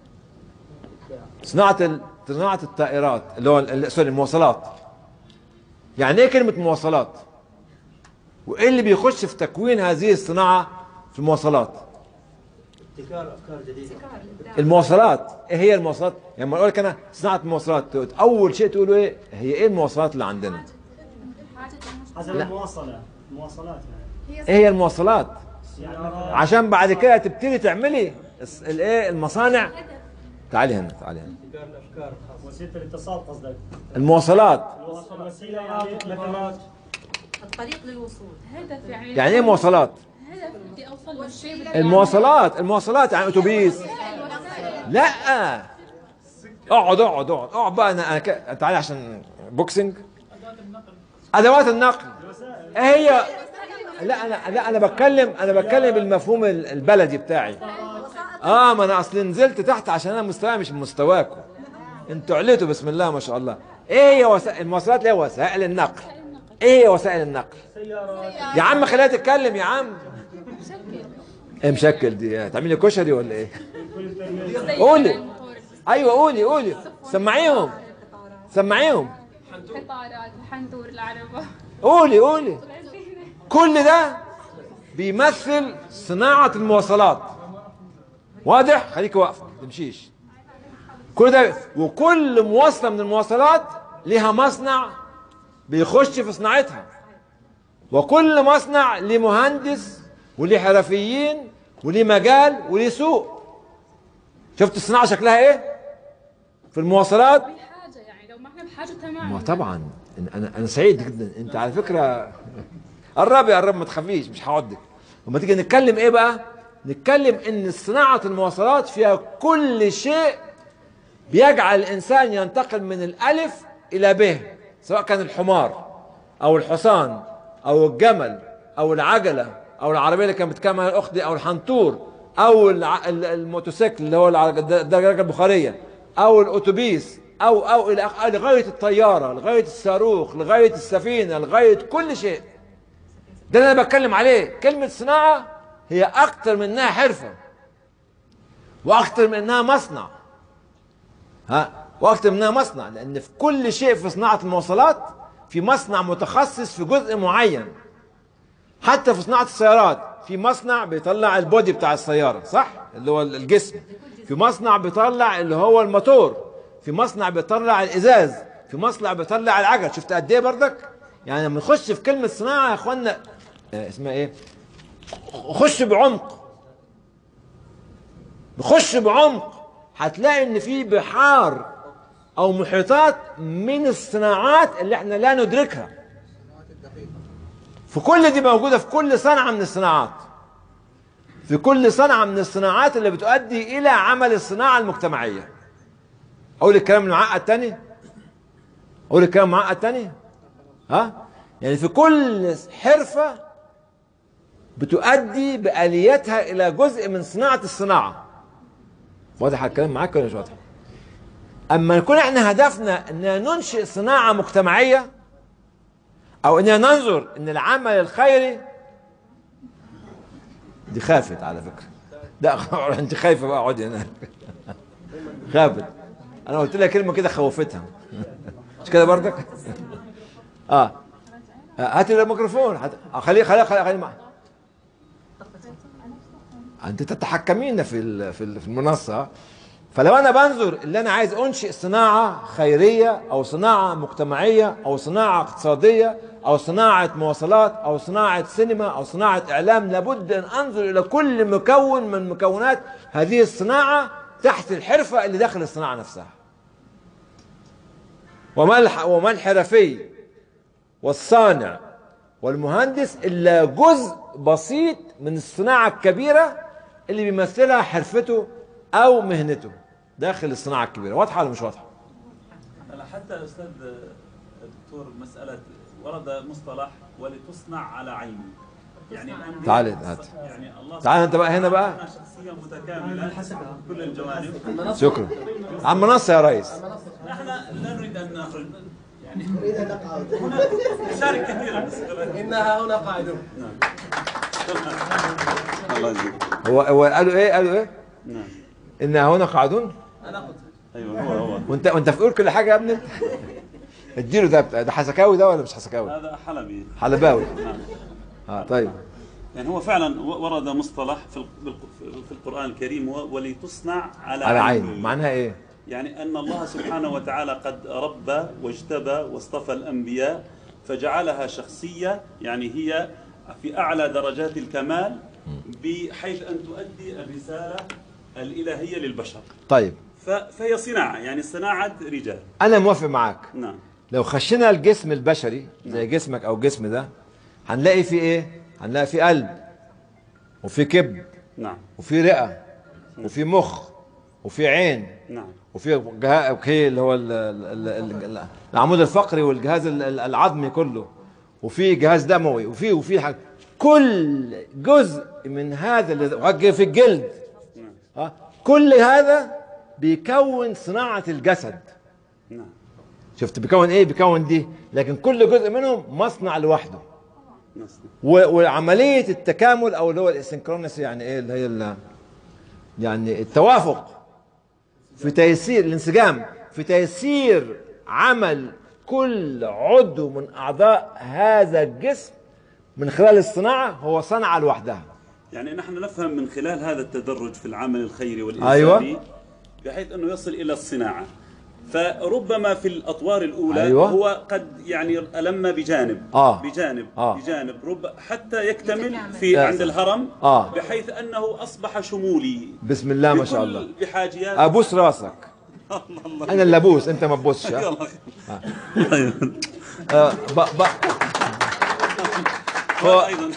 صناعه ال... صناعه الطائرات اللي هو ال- سوري المواصلات يعني ايه كلمه مواصلات وايه اللي بيخش في تكوين هذه الصناعه في المواصلات ابتكار افكار جديده المواصلات ايه هي المواصلات يعني لما اقول لك انا صناعه المواصلات اول شيء تقولوا ايه هي ايه المواصلات اللي عندنا حسب لا. المواصله المواصلات يعني ايه هي المواصلات سيارات. عشان بعد كده تبتدي تعملي الس- الايه المصانع تعالي هنا تعالي هنا ابتكار الافكار وسيله الاتصال قصدك المواصلات الوسيله يعني مثلا الطريق للوصول هدف يعني يعني ايه مواصلات هدف بدي اوصل له شيء المواصلات المواصلات يعني اتوبيس لا اقعد اقعد اقعد اقعد بقى انا انا ك- تعالى عشان بوكسنج ادوات النقل ايه هي لا انا لا انا بتكلم انا بتكلم بالمفهوم ال- البلدي بتاعي اه ما انا اصل نزلت تحت عشان انا مستواي مش من مستواكم انتوا عليتوا بسم الله ما شاء الله ايه هي وسائل المواصلات اللي هي وسائل النقل ايه هي وسائل النقل يا عم خليها تتكلم يا عم ايه مشكل دي تعملي كشري ولا ايه قولي ايوه قولي قولي سمعيهم سمعيهم قطارات الحنطور العربة قولي قولي كل ده بيمثل صناعة المواصلات واضح خليك واقفة ما تمشيش كل ده وكل مواصلة من المواصلات لها مصنع بيخش في صناعتها وكل مصنع ليه مهندس وليه حرفيين وليه مجال وليه سوق شفت الصناعة شكلها ايه في المواصلات بحاجة يعني لو ما احنا بحاجة تماما ما طبعا أنا- انا انا سعيد جدا انت على فكره قربي قرب ما تخافيش مش هقعدك لما تيجي نتكلم ايه بقى نتكلم ان صناعه المواصلات فيها كل شيء بيجعل الانسان ينتقل من الالف الى ب سواء كان الحمار او الحصان او الجمل او العجله او العربيه اللي كانت بتتكلم عنها الاخت دي او الحنطور او الع- ال- الموتوسيكل اللي هو الع- الدراجه البخاريه او الاتوبيس او او الى آخ- لغايه الطياره لغايه الصاروخ لغايه السفينه لغايه كل شيء ده اللي انا بتكلم عليه كلمه صناعه هي اكتر منها حرفه واكثر من انها مصنع ها واكثر من انها مصنع لان في كل شيء في صناعه المواصلات في مصنع متخصص في جزء معين حتى في صناعه السيارات في مصنع بيطلع البودي بتاع السياره صح اللي هو الجسم في مصنع بيطلع اللي هو الموتور في مصنع بيطلع الازاز في مصنع بيطلع العجل شفت قد ايه بردك يعني لما نخش في كلمه صناعه يا اخوانا آه، اسمها ايه خش بعمق نخش بعمق هتلاقي ان في بحار او محيطات من الصناعات اللي احنا لا ندركها في كل دي موجوده في كل صنعه من الصناعات في كل صنعه من الصناعات اللي بتؤدي الى عمل الصناعه المجتمعيه اقول الكلام المعقد تاني اقول الكلام المعقد تاني ها يعني في كل حرفه بتؤدي باليتها الى جزء من صناعه الصناعه واضح الكلام معاك ولا مش واضح اما نكون احنا هدفنا ان ننشئ صناعه مجتمعيه او اننا ننظر ان العمل الخيري دي خافت على فكره لا انت خايفه بقى اقعدي هناك خافت انا قلت لها كلمه كده خوفتها مش كده برضك اه هاتي الميكروفون هات... آه، خليه خليه خليه خليه معي انت تتحكمين في ال- في ال- في المنصه فلو انا بنظر اللي انا عايز انشئ صناعه خيريه او صناعه مجتمعيه او صناعه اقتصاديه او صناعه مواصلات او صناعه سينما او صناعه اعلام لابد ان انظر الى كل مكون من مكونات هذه الصناعه تحت الحرفه اللي داخل الصناعه نفسها وما الح- وما الحرفي والصانع والمهندس الا جزء بسيط من الصناعه الكبيره اللي بيمثلها حرفته او مهنته داخل الصناعه الكبيره واضحه ولا مش واضحه هلا حتى استاذ دكتور مساله ورد مصطلح ولتصنع على عيني يعني الأنبياء تعال هات. يعني الله تعال انت بقى هنا بقى سبحانه شخصيه متكامله كل الجوانب شكرا على المنصه يا ريس نحن لا نريد ان نخرج يعني نريد ان نقعد هنا نشارك كثيرا بس انها هنا قاعدون الله يجزيك هو هو قالوا ايه قالوا ايه نعم ان هنا قاعدون انا قلت ايوه هو هو وانت وانت في كل حاجه يا ابني انت اديله ده بتاع- ده حسكاوي ده ولا مش حسكاوي هذا حلبي حلباوي نعم اه طيب يعني هو فعلا و- ورد مصطلح في الق- في القرآن الكريم و- ولتصنع على, على عيني. عين معناها ايه يعني أن الله سبحانه وتعالى قد ربى واجتبى واصطفى الأنبياء فجعلها شخصية يعني هي في أعلى درجات الكمال بحيث أن تؤدي الرسالة الإلهية للبشر طيب ف- فهي صناعة يعني صناعة رجال انا موافق معاك نعم لو خشينا الجسم البشري زي جسمك او جسم ده هنلاقي فيه ايه هنلاقي فيه قلب وفي كبد نعم وفي رئه وفي مخ وفي عين نعم وفي جهاز اوكي اللي هو ال- ال- ال- ال- العمود الفقري والجهاز ال- ال- العظمي كله وفي جهاز دموي وفي وفي حاجة كل جزء من هذا اللي وجه في الجلد ها كل هذا بيكون صناعة الجسد نعم شفت بيكون ايه بيكون دي لكن كل جزء منهم مصنع لوحده نص- و- وعملية التكامل او اللي هو الاسنكرونس يعني ايه اللي هي ال- يعني التوافق في تيسير الانسجام في تيسير عمل كل عضو من اعضاء هذا الجسم من خلال الصناعة هو صنعة لوحدها يعني نحن نفهم من خلال هذا التدرج في العمل الخيري والإنساني أيوة. بحيث أنه يصل إلى الصناعة فربما في الأطوار الأولى أيوة. هو قد يعني ألم بجانب آه. بجانب آه. بجانب رب حتى يكتمل في آه. عند الهرم آه. بحيث أنه أصبح شمولي بسم الله ما شاء بكل الله بحاجيات ابوس راسك الله الله انا اللي ابوس انت ما تبوسش ها؟ يلا. آه، ب... ب... هو أيضا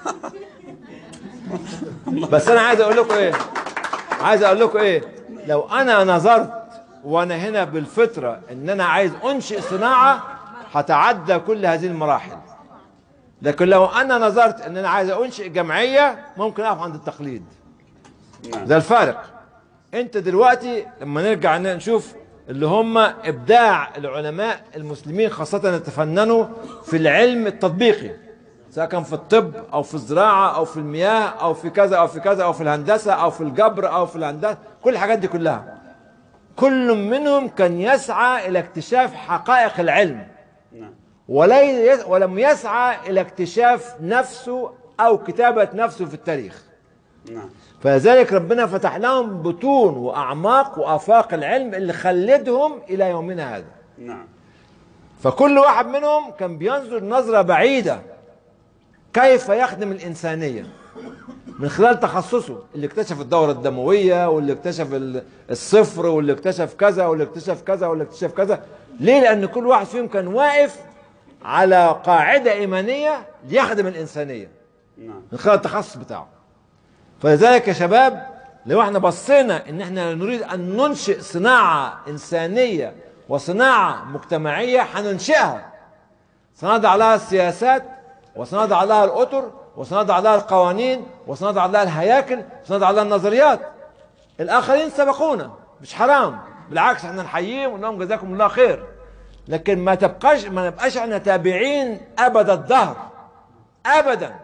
بس انا عايز اقول لكم ايه عايز اقول لكم ايه لو انا نظرت وانا هنا بالفطره ان انا عايز انشئ صناعه هتعدى كل هذه المراحل لكن لو انا نظرت ان انا عايز انشئ جمعيه ممكن اقف عند التقليد ده الفارق انت دلوقتي لما نرجع ن- نشوف اللي هم ابداع العلماء المسلمين خاصه يتفننوا في العلم التطبيقي سواء كان في الطب او في الزراعه او في المياه او في كذا او في كذا او في الهندسه او في الجبر او في الهندسه كل الحاجات دي كلها كل منهم كان يسعى الى اكتشاف حقائق العلم نعم ولي ولم يسعى الى اكتشاف نفسه او كتابه نفسه في التاريخ نعم فلذلك ربنا فتح لهم بطون واعماق وافاق العلم اللي خلدهم الى يومنا هذا نعم فكل واحد منهم كان بينظر نظرة بعيدة كيف يخدم الإنسانية من خلال تخصصه اللي اكتشف الدورة الدموية واللي اكتشف ال- الصفر واللي اكتشف كذا واللي اكتشف كذا واللي اكتشف كذا ليه لأن كل واحد فيهم كان واقف على قاعدة إيمانية ليخدم الإنسانية نعم من خلال التخصص بتاعه فلذلك يا شباب لو احنا بصينا ان احنا نريد ان ننشئ صناعة انسانية وصناعة مجتمعية هننشئها سنضع لها السياسات وسنضع لها الاطر وسنضع لها القوانين وسنضع لها الهياكل وسنضع لها النظريات الاخرين سبقونا مش حرام بالعكس احنا نحييهم ونقول لهم جزاكم الله خير لكن ما تبقاش ما نبقاش احنا تابعين ابد الدهر ابدا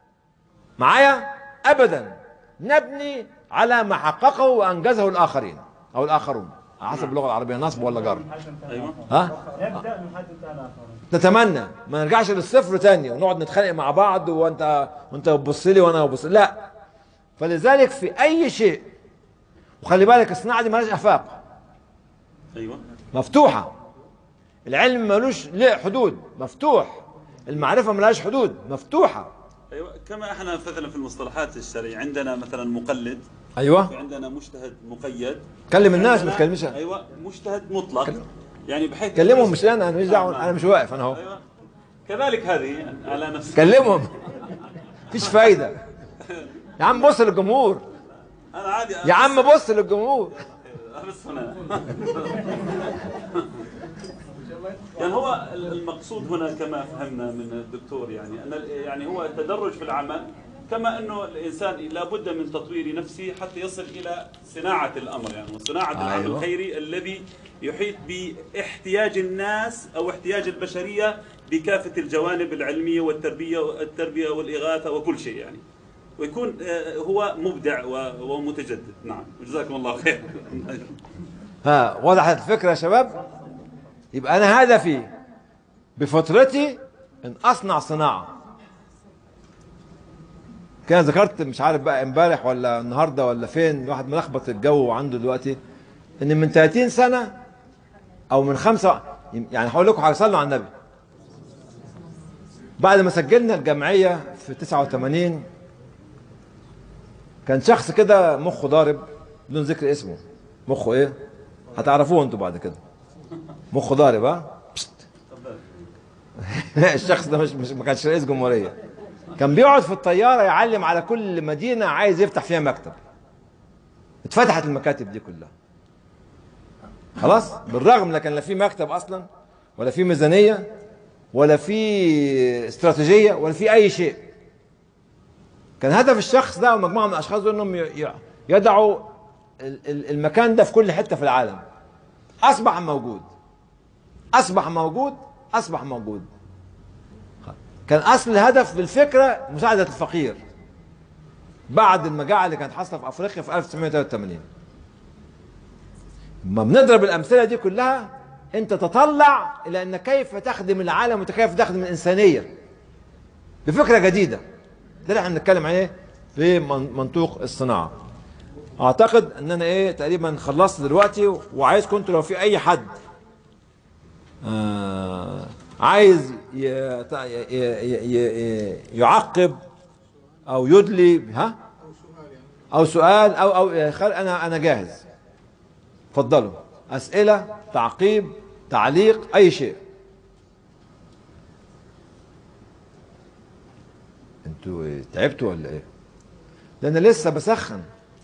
معايا ابدا نبني على ما حققه وانجزه الاخرين او الاخرون على حسب اللغه العربيه نصب ولا جر ايوه ها نبدا من حد ثاني نتمنى ما نرجعش للصفر تاني ونقعد نتخانق مع بعض وانت وانت بتبص لي وانا ببص لا فلذلك في اي شيء وخلي بالك الصناعه دي مالهاش افاق ايوه مفتوحه العلم ملوش له حدود مفتوح المعرفه ملهاش حدود مفتوحه ايوه كما احنا مثلا في المصطلحات الشرعيه عندنا مثلا مقلد أيوة. وعندنا مجتهد مقيد كلم الناس ما عندنا- تكلمش ايوه مجتهد مطلق يعني بحيث كلمهم مش انا انا مش دعوه انا مش واقف انا اهو ايوه كذلك هذه على نفس كلمهم مفيش فايده يا عم بص للجمهور انا عادي يا عم بص للجمهور بس هنا يعني هو المقصود هنا كما فهمنا من الدكتور يعني ان يعني هو التدرج في العمل كما انه الانسان لابد من تطوير نفسه حتى يصل الى صناعه الامر يعني وصناعه أيوة. العمل الخيري الذي يحيط باحتياج الناس او احتياج البشريه بكافه الجوانب العلميه والتربيه والتربيه والاغاثه وكل شيء يعني ويكون آه، هو مبدع و- ومتجدد نعم جزاكم الله خير ها وضحت الفكره يا شباب يبقى انا هدفي بفطرتي ان اصنع صناعه كان ذكرت مش عارف بقى امبارح ولا النهارده ولا فين الواحد ملخبط الجو عنده دلوقتي ان من 30 سنه او من خمسه يعني هقول لكم حاجه صلوا على النبي بعد ما سجلنا الجمعيه في 89 كان شخص كده مخه ضارب بدون ذكر اسمه مخه ايه هتعرفوه انتوا بعد كده مخه ضارب ها بشت. الشخص ده مش, مش ما كانش رئيس جمهوريه كان بيقعد في الطياره يعلم على كل مدينه عايز يفتح فيها مكتب اتفتحت المكاتب دي كلها خلاص بالرغم لا كان لا في مكتب اصلا ولا في ميزانيه ولا في استراتيجيه ولا في اي شيء كان هدف الشخص ده ومجموعه من الاشخاص دول انهم ي- ي- يدعوا ال- ال- المكان ده في كل حته في العالم اصبح موجود اصبح موجود اصبح موجود كان اصل الهدف بالفكره مساعده الفقير بعد المجاعه اللي كانت حاصله في افريقيا في 1983 لما بنضرب الامثله دي كلها انت تطلع الى ان كيف تخدم العالم وكيف تخدم الانسانيه بفكره جديده ده اللي احنا بنتكلم عليه في من- منطوق الصناعه اعتقد ان انا ايه تقريبا خلصت دلوقتي وعايزكم انتوا لو في اي حد آه عايز ي- ت- ي- ي- ي- ي- يعقب او يدلي ها او سؤال او او خل- انا انا جاهز اتفضلوا اسئله تعقيب تعليق اي شيء انتوا إيه، تعبتوا ولا ايه ده انا لسه بسخن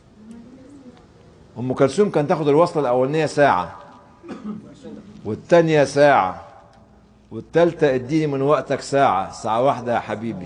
ام كلثوم كانت تاخد الوصله الاولانيه ساعه والتانية ساعة والتالتة اديني من وقتك ساعة ساعة واحدة يا حبيبي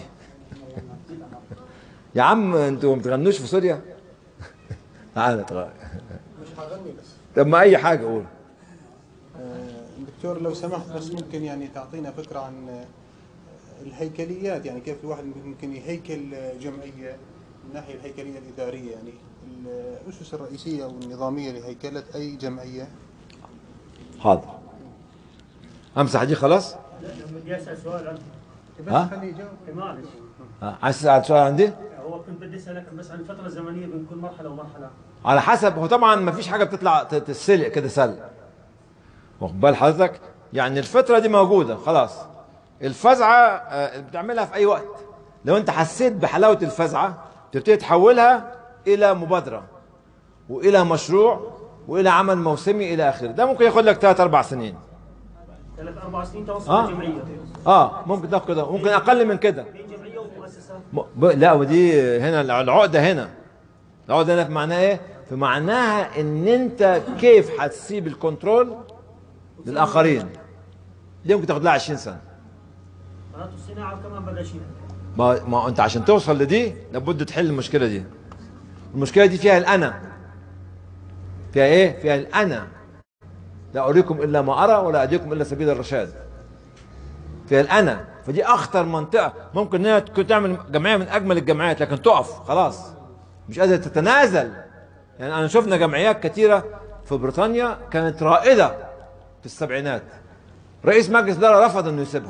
يا عم انتوا ما بتغنوش في سوريا تعالى تغني مش هغني بس طب ما اي حاجة قول آه، دكتور لو سمحت بس ممكن يعني تعطينا فكرة عن آه، الهيكليات يعني كيف الواحد ممكن يهيكل جمعيه من الناحيه الهيكليه الاداريه يعني الاسس الرئيسيه والنظاميه لهيكله اي جمعيه حاضر امسح دي خلاص بدي اسال سؤال عنه ها؟ خليه يجاوب معلش ها، عايز تسال سؤال عندي هو كنت بدي اسالك بس عن الفتره الزمنيه بين كل مرحله ومرحله على حسب هو طبعا ما فيش حاجه بتطلع ت- تتسلق كده سلق واخد بال حضرتك يعني الفتره دي موجوده خلاص الفزعه آه، بتعملها في اي وقت لو انت حسيت بحلاوه الفزعه تبتدي تحولها الى مبادره والى مشروع والى عمل موسمي الى اخره ده ممكن ياخد لك 3 4 سنين ثلاث اربع سنين توصل اه لجمعيه اه ممكن تاخد كده ممكن اقل من كده بين جمعيه ومؤسسه م- ب- لا ودي هنا العقده هنا العقده هنا في معناها ايه؟ في معناها ان انت كيف هتسيب الكنترول للاخرين دي ممكن تاخد لها 20 سنه معناته الصناعه كمان بدا شيء ما ما انت عشان توصل لدي لابد تحل المشكله دي المشكله دي فيها الانا فيها ايه فيها الانا لا اريكم الا ما ارى ولا اديكم الا سبيل الرشاد فيها الانا فدي اخطر منطقه ممكن انها تكون تعمل جمعيه من اجمل الجمعيات لكن تقف خلاص مش قادره تتنازل يعني انا شفنا جمعيات كثيره في بريطانيا كانت رائده في السبعينات رئيس مجلس الاداره رفض انه يسيبها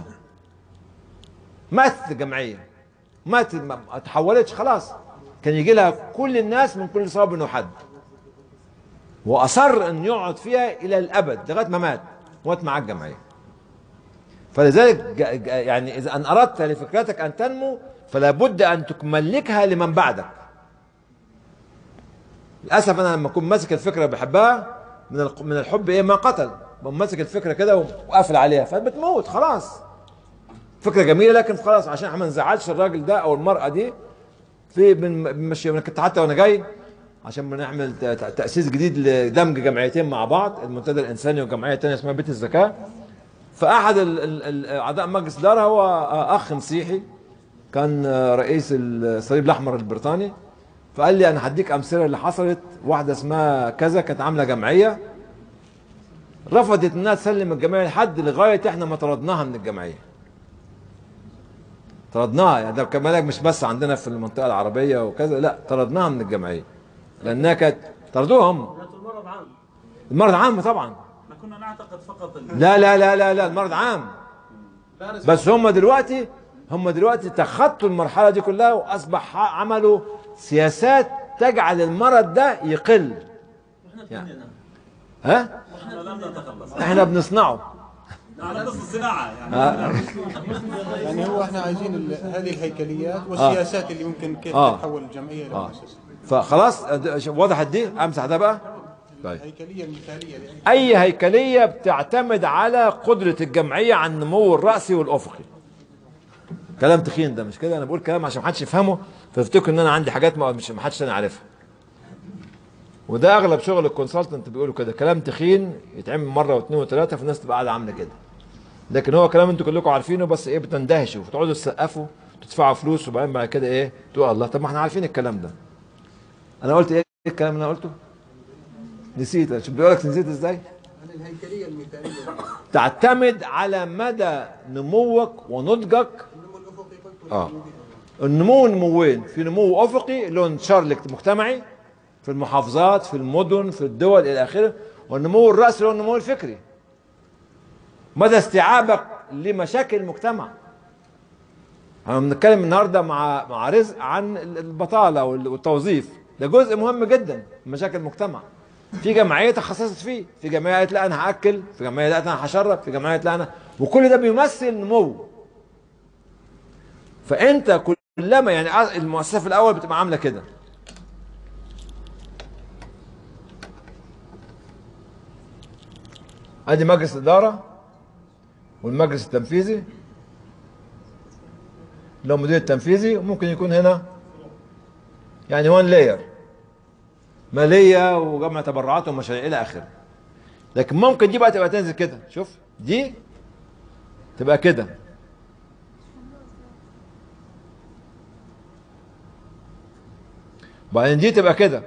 ماتت الجمعيه ماتت ما ما تحولتش خلاص كان يجي لها كل الناس من كل صواب وحد واصر ان يقعد فيها الى الابد لغايه ما مات مات مع الجمعيه فلذلك ج- ج- يعني اذا ان اردت لفكرتك ان تنمو فلا بد ان تملكها لمن بعدك للاسف انا لما اكون ماسك الفكره بحبها من الق- من الحب ايه ما قتل بقوم ماسك الفكره كده وقافل عليها فبتموت خلاص فكره جميله لكن خلاص عشان احنا ما نزعلش الراجل ده او المراه دي في بن- بنمشي انا كنت حتى وانا جاي عشان بنعمل ت- ت- تاسيس جديد لدمج جمعيتين مع بعض المنتدى الانساني وجمعيه ثانيه اسمها بيت الزكاه فاحد ال- ال- ال- اعضاء مجلس الاداره هو اخ مسيحي كان رئيس الصليب الاحمر البريطاني فقال لي انا هديك امثله اللي حصلت واحده اسمها كذا كانت عامله جمعيه رفضت انها تسلم الجمعيه لحد لغايه احنا ما طردناها من الجمعيه طردناها يعني ده كمان مش بس عندنا في المنطقه العربيه وكذا لا طردناها من الجمعيه لانها كانت طردوها هم معناته المرض عام المرض عام طبعا احنا كنا نعتقد فقط ال- لا لا لا لا لا المرض عام بس هم دلوقتي هم دلوقتي تخطوا المرحله دي كلها واصبح عملوا سياسات تجعل المرض ده يقل يعني. ها احنا لم نتخلص احنا بنصنعه على نص الصناعه يعني آه. يعني هو احنا عايزين ال- هذه الهيكليات والسياسات اللي ممكن كيف آه. تحول الجمعيه الى آه. مؤسسه فخلاص أد- وضحت دي امسح ده بقى طيب الهيكليه المثاليه لأي اي هيكليه بتعتمد على قدره الجمعيه على النمو الراسي والافقي كلام تخين ده مش كده انا بقول كلام عشان محدش يفهمه فافتكروا ان انا عندي حاجات ما مش محدش تاني عارفها وده اغلب شغل الكونسلتنت بيقولوا كده كلام تخين يتعمل مره واثنين وثلاثه فالناس تبقى قاعده عامله كده لكن هو كلام انتوا كلكم عارفينه بس ايه بتندهشوا وتقعدوا تسقفوا تدفعوا فلوس وبعدين بعد كده ايه تقول الله طب ما احنا عارفين الكلام ده انا قلت ايه الكلام اللي انا قلته نسيت شوف بيقول لك نسيت ازاي عن الهيكليه المثاليه تعتمد على مدى نموك ونضجك اه النمو نموين في نمو افقي اللي هو انتشار الاجت- مجتمعي في المحافظات في المدن في الدول الى اخره والنمو الراسي اللي هو النمو الفكري مدى استيعابك لمشاكل المجتمع احنا بنتكلم النهارده مع مع رزق عن ال- البطاله وال- والتوظيف ده جزء مهم جدا من مشاكل المجتمع في جمعيه تخصصت فيه في جمعيه قالت لا انا هاكل في جمعيه قالت انا هشرب في جمعيه لا انا وكل ده بيمثل نمو فانت كلما يعني ع- المؤسسه في الاول بتبقى عامله كده ادي مجلس الاداره والمجلس التنفيذي لو مدير التنفيذي وممكن يكون هنا يعني وان لاير ماليه وجمع تبرعات ومشاريع الى اخره لكن ممكن دي بقى تبقى تنزل كده شوف دي تبقى كده وبعدين دي تبقى كده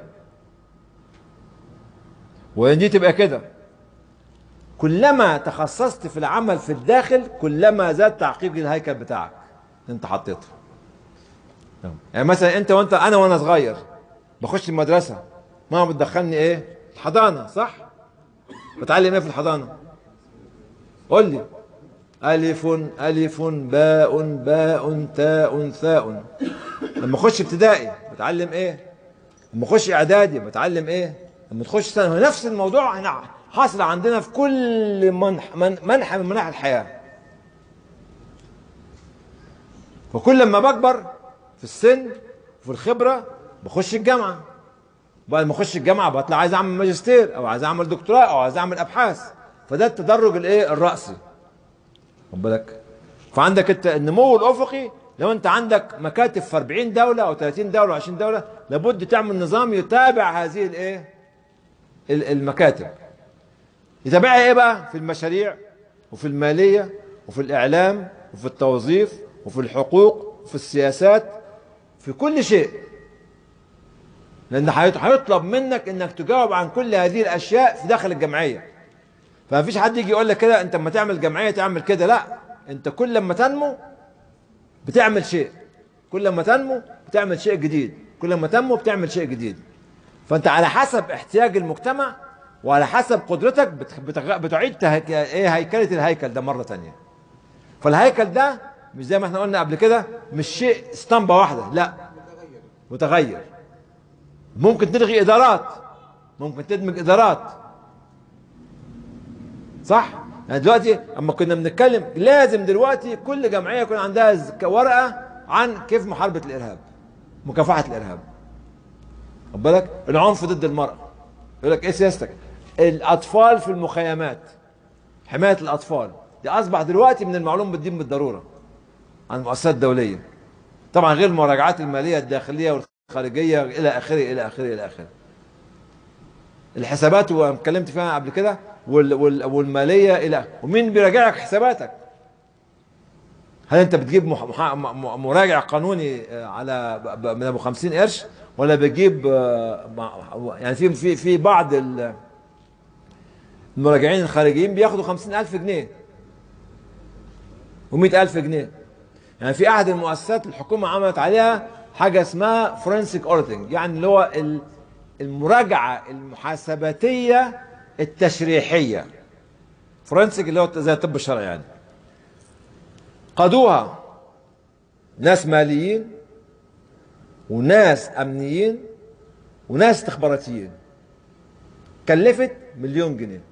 وبعدين دي تبقى كده كلما تخصصت في العمل في الداخل كلما زاد تعقيد الهيكل بتاعك انت حطيته نعم. يعني مثلا انت وانت انا وانا صغير بخش المدرسه ماما بتدخلني ايه الحضانه صح بتعلم ايه في الحضانه قول لي ألف ألف باء باء تاء ثاء لما أخش ابتدائي بتعلم إيه؟ لما أخش إعدادي بتعلم إيه؟ لما تخش ثانوي نفس الموضوع هنا حاصل عندنا في كل منح من منحى من مناحي الحياة فكل لما بكبر في السن وفي الخبرة بخش الجامعة بعد ما اخش الجامعة بطلع عايز اعمل ماجستير او عايز اعمل دكتوراه او عايز اعمل ابحاث فده التدرج الايه الرأسي خد بالك فعندك انت النمو الافقي لو انت عندك مكاتب في 40 دوله او 30 دوله او 20 دوله لابد تعمل نظام يتابع هذه الايه ال- المكاتب يتابعها ايه بقى في المشاريع وفي الماليه وفي الاعلام وفي التوظيف وفي الحقوق وفي السياسات في كل شيء لان هيط- هيطلب منك انك تجاوب عن كل هذه الاشياء في داخل الجمعيه فما فيش حد يجي يقول لك كده انت لما تعمل جمعيه تعمل كده لا انت كل لما تنمو بتعمل شيء كل لما تنمو بتعمل شيء جديد كل لما تنمو بتعمل شيء جديد فانت على حسب احتياج المجتمع وعلى حسب قدرتك بت- بتغ- بتعيد تهك... ايه هيكله الهيكل ده مره تانية فالهيكل ده مش زي ما احنا قلنا قبل كده مش شيء اسطمبه واحده لا متغير ممكن تلغي ادارات ممكن تدمج ادارات صح يعني دلوقتي اما كنا بنتكلم لازم دلوقتي كل جمعيه يكون عندها ز- ورقه عن كيف محاربه الارهاب مكافحه الارهاب خد بالك العنف ضد المراه يقول لك ايه سياستك الاطفال في المخيمات حمايه الاطفال دي اصبح دلوقتي من المعلوم بالدين بالضروره عن المؤسسات الدوليه طبعا غير المراجعات الماليه الداخليه والخارجيه الى اخره الى اخره الى اخره الحسابات واتكلمت فيها قبل كده وال وال والماليه الى ومين بيراجع لك حساباتك؟ هل انت بتجيب مح مح م- مراجع قانوني آه، على ب- ب- من ابو 50 قرش ولا بتجيب آه، مع- يعني في في في بعض ال- المراجعين الخارجيين بياخدوا 50000 جنيه و100000 جنيه يعني في احد المؤسسات الحكومه عملت عليها حاجه اسمها فرنسيك اورتنج يعني اللي هو ال- المراجعه المحاسباتيه التشريحيه فرنسيك اللي هو زي الطب الشرعي يعني قادوها ناس ماليين وناس امنيين وناس استخباراتيين كلفت مليون جنيه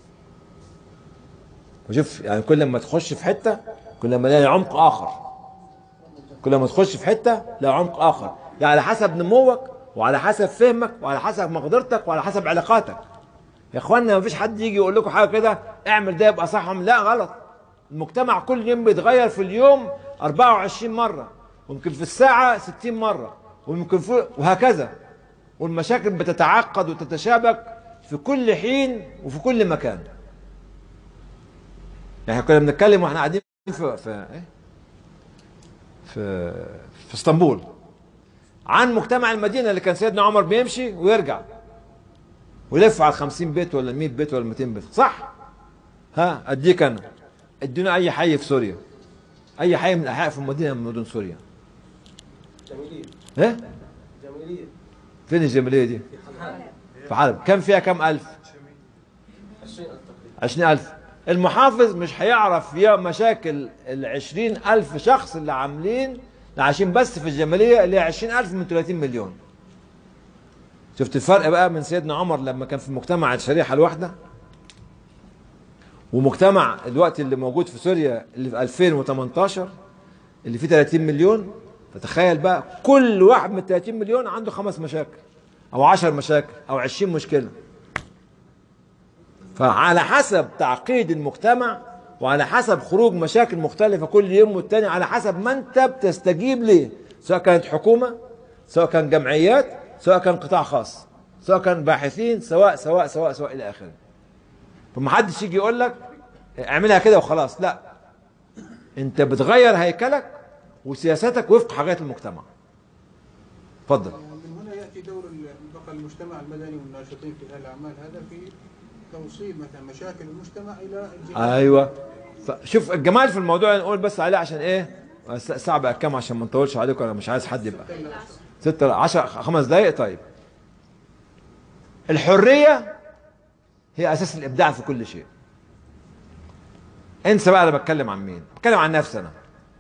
وشوف يعني كل ما تخش في حته كل ما تلاقي عمق اخر كل ما تخش في حته لا عمق اخر يعني على حسب نموك وعلى حسب فهمك وعلى حسب مقدرتك وعلى حسب علاقاتك يا اخوانا ما فيش حد يجي يقول لكم حاجه كده اعمل ده يبقى صح لا غلط المجتمع كل يوم بيتغير في اليوم 24 مره ويمكن في الساعه 60 مره ويمكن في وهكذا والمشاكل بتتعقد وتتشابك في كل حين وفي كل مكان يعني كنا بنتكلم واحنا قاعدين في في ايه في في اسطنبول عن مجتمع المدينه اللي كان سيدنا عمر بيمشي ويرجع ويلف على 50 بيت ولا 100 بيت ولا 200 بيت صح ها اديك انا ادونا اي حي في سوريا اي حي من الاحياء في المدينه من مدن سوريا جميلية ايه جميلية فين الجماليه دي في حلب كم فيها كم الف 20000 تقريبا عشرين ألف المحافظ مش هيعرف يا مشاكل العشرين ألف شخص اللي عاملين اللي عايشين بس في الجمالية اللي هي عشرين ألف من 30 مليون شفت الفرق بقى من سيدنا عمر لما كان في مجتمع الشريحة الواحدة ومجتمع الوقت اللي موجود في سوريا اللي في 2018 اللي فيه 30 مليون فتخيل بقى كل واحد من 30 مليون عنده خمس مشاكل او 10 مشاكل او 20 مشكله فعلى حسب تعقيد المجتمع وعلى حسب خروج مشاكل مختلفة كل يوم والتاني على حسب ما انت بتستجيب ليه سواء كانت حكومة سواء كان جمعيات سواء كان قطاع خاص سواء كان باحثين سواء سواء سواء سواء الى اخره فمحدش يجي يقول لك اعملها كده وخلاص لا انت بتغير هيكلك وسياساتك وفق حاجات المجتمع اتفضل من هنا ياتي دور ال- بقى المجتمع المدني والناشطين في الاعمال هذا في توصيل مثلا مشاكل المجتمع الى الجهات ايوه شوف الجمال في الموضوع نقول بس عليه عشان ايه الس- الساعه بقى كام عشان ما نطولش عليكم انا مش عايز حد يبقى ستة عشر خمس دقايق طيب الحريه هي اساس الابداع في كل شيء انسى بقى انا بتكلم عن مين بتكلم عن نفسي انا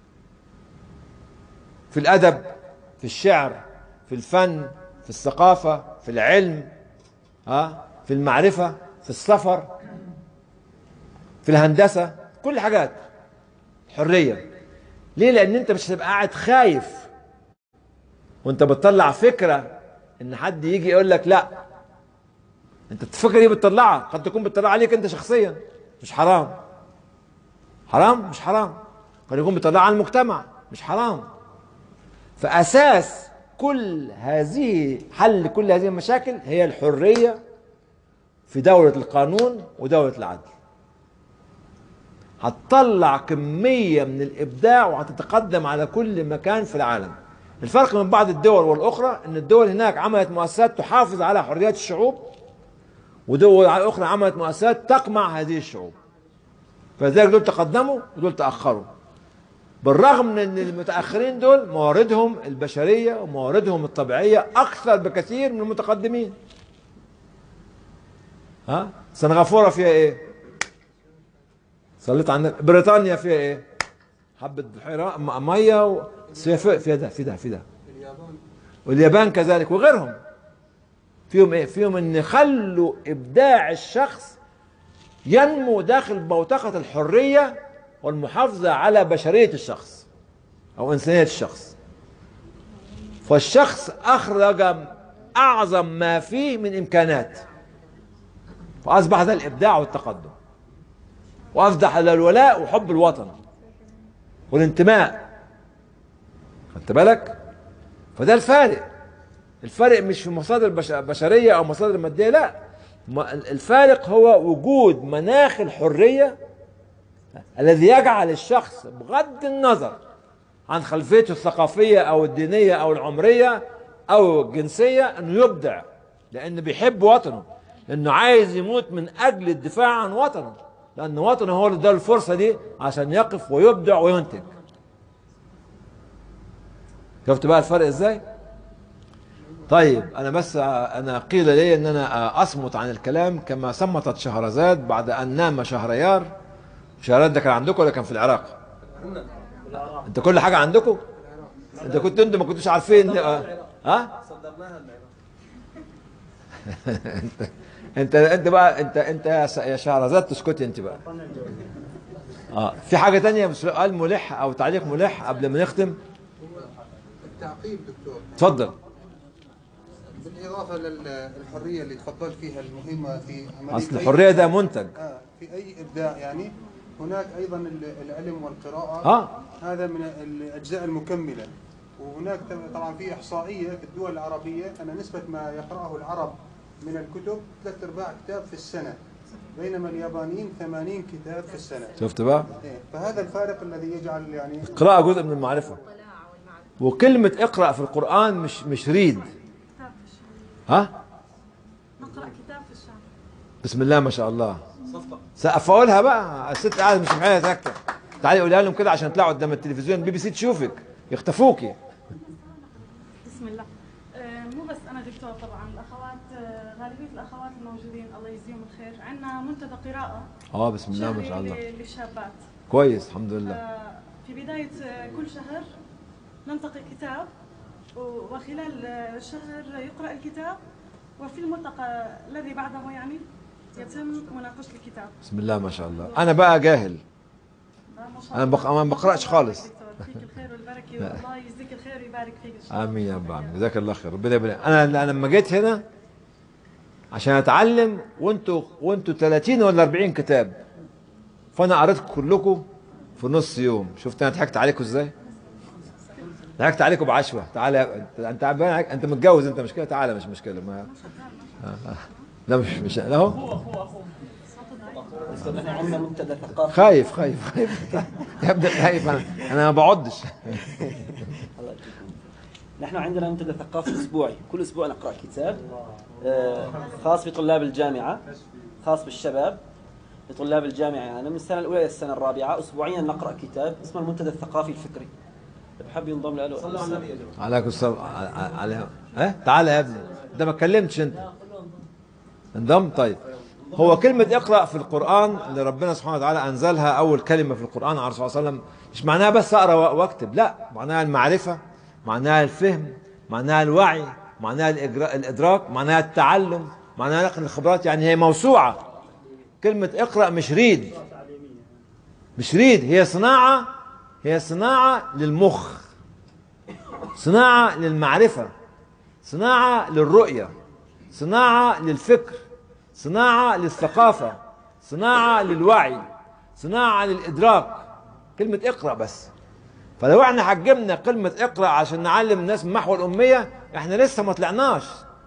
في الادب في الشعر في الفن في الثقافه في العلم ها في المعرفه في السفر في الهندسه كل الحاجات حريه ليه لان انت مش هتبقى قاعد خايف وانت بتطلع فكره ان حد يجي يقول لك لا انت الفكره دي بتطلعها قد تكون بتطلعها عليك انت شخصيا مش حرام حرام مش حرام قد يكون بيطلعها على المجتمع مش حرام فاساس كل هذه حل كل هذه المشاكل هي الحريه في دوله القانون ودوله العدل هتطلع كميه من الابداع وهتتقدم على كل مكان في العالم الفرق من بعض الدول والاخرى ان الدول هناك عملت مؤسسات تحافظ على حريات الشعوب ودول اخرى عملت مؤسسات تقمع هذه الشعوب فلذلك دول تقدموا ودول تاخروا بالرغم من ان المتاخرين دول مواردهم البشريه ومواردهم الطبيعيه اكثر بكثير من المتقدمين ها سنغافوره فيها ايه صليت عن بريطانيا فيها ايه حبه بحيره م- ميه و... فيها فيها ده في ده في ده واليابان كذلك وغيرهم فيهم ايه فيهم ان يخلوا ابداع الشخص ينمو داخل بوتقة الحرية والمحافظة على بشرية الشخص أو إنسانية الشخص فالشخص أخرج أعظم ما فيه من إمكانات فأصبح ذا الإبداع والتقدم وأفضح على الولاء وحب الوطن والانتماء خدت بالك فده الفارق الفرق مش في مصادر بش- بشرية أو مصادر مادية لا ما- الفارق هو وجود مناخ الحرية الذي يجعل الشخص بغض النظر عن خلفيته الثقافية أو الدينية أو العمرية أو الجنسية أنه يبدع لأنه بيحب وطنه لأنه عايز يموت من أجل الدفاع عن وطنه لأن وطنه هو اللي اداله الفرصة دي عشان يقف ويبدع وينتج شفت بقى الفرق ازاي؟ طيب انا بس انا قيل لي ان انا اصمت عن الكلام كما صمتت شهرزاد بعد ان نام شهريار شهرزاد ده كان عندكم ولا كان في العراق؟ انت كل حاجه عندكم؟ انت كنت انتوا ما كنتوش عارفين اه ها؟ صدرناها انت انت انت بقى انت انت يا س- يا شهرزاد تسكتي انت بقى اه في حاجه تانية سؤال ملح او تعليق ملح قبل ما نختم التعقيب دكتور اتفضل بالإضافة للحرية اللي تفضلت فيها المهمة في عملية اصل أي- الحريه ده منتج آه في أي إبداع يعني هناك أيضا ال- العلم والقراءة آه. هذا من الأجزاء المكملة وهناك ط- طبعا في إحصائية في الدول العربية أن نسبة ما يقرأه العرب من الكتب ثلاث أرباع كتاب في السنة بينما اليابانيين 80 كتاب في السنة شفت بقى؟ إيه، فهذا الفارق الذي يجعل يعني القراءة جزء من المعرفة وكلمة اقرأ في القرآن مش مش ريد ها نقرأ كتاب في الشهر بسم الله ما شاء الله سقف اقولها بقى الست قاعدة مش محاية ساكتة تعالي قولها لهم كده عشان تطلعوا قدام التلفزيون بي بي سي تشوفك يخطفوكي بسم الله آه، مو بس انا دكتور طبعا الاخوات آه، غالبيه الاخوات الموجودين الله يجزيهم الخير عندنا منتدى قراءه اه بسم الله ما شهري شاء الله ل- للشابات كويس الحمد لله آه، في بدايه آه، كل شهر ننتقي كتاب و- وخلال آه، الشهر يقرا الكتاب وفي الملتقى الذي بعده يعني يتم مناقشه الكتاب بسم الله ما شاء الله انا بقى جاهل آه، ما شاء انا الله. بق... ما بقراش خالص دكتور، فيك الخير والبركه والله يجزيك الخير ويبارك فيك ان شاء الله امين يا رب العالمين جزاك الله خير ربنا يبارك انا انا لما جيت هنا عشان اتعلم وانتوا وانتوا 30 ولا 40 كتاب فانا قريتكم كلكم في نص يوم شفت انا ضحكت عليكم ازاي؟ ضحكت عليكم بعشوه تعالى انت انت باين عليك- انت متجوز انت مش كده تعالى مش مشكله ما آه، آه. لا مش مش لا هو احنا عندنا منتدى ثقافي خايف خايف خايف يبدا خايف انا انا ما بقعدش الله يجزيكم. نحن عندنا منتدى ثقافي اسبوعي كل اسبوع نقرا كتاب آه، خاص بطلاب الجامعه خاص بالشباب لطلاب الجامعه يعني من السنه الاولى الى السنه الرابعه اسبوعيا نقرا كتاب اسمه المنتدى الثقافي الفكري بحب ينضم له صلوا على النبي يا جماعه عليكم السلام على على اه تعال يا ابني انت ما اتكلمتش انت انضم طيب هو كلمة اقرأ في القرآن اللي ربنا سبحانه وتعالى أنزلها أول كلمة في القرآن على الرسول صلى الله عليه وسلم مش معناها بس أقرأ وأكتب لا معناها المعرفة معناها الفهم معناها الوعي معناها الإجراء الإدراك معناها التعلم معناها نقل الخبرات يعني هي موسوعة كلمة اقرأ مش ريد مش ريد هي صناعة هي صناعة للمخ صناعة للمعرفة صناعة للرؤية صناعة للفكر صناعة للثقافة صناعة للوعي صناعة للإدراك كلمة اقرأ بس فلو احنا حجمنا كلمة اقرأ عشان نعلم الناس من محو الأمية احنا لسه ما طلعناش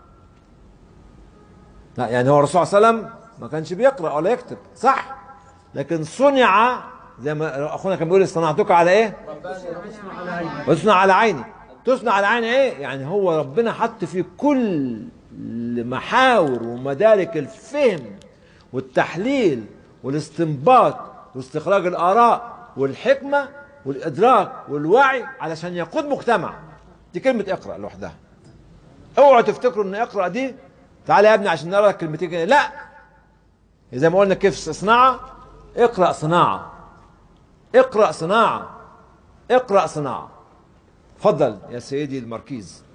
لا يعني هو الرسول صلى الله عليه وسلم ما كانش بيقرأ ولا يكتب صح لكن صنع زي ما اخونا كان بيقول صنعتك على ايه وتصنع على عيني تصنع على عيني ايه يعني هو ربنا حط في كل محاور ومدارك الفهم والتحليل والاستنباط واستخراج الاراء والحكمه والادراك والوعي علشان يقود مجتمع دي كلمه اقرا لوحدها اوعوا تفتكروا ان اقرا دي تعالى يا ابني عشان نقرا لك كلمتين كده لا زي ما قلنا كيف صناعه اقرا صناعه اقرا صناعه اقرا صناعه تفضل يا سيدي المركيز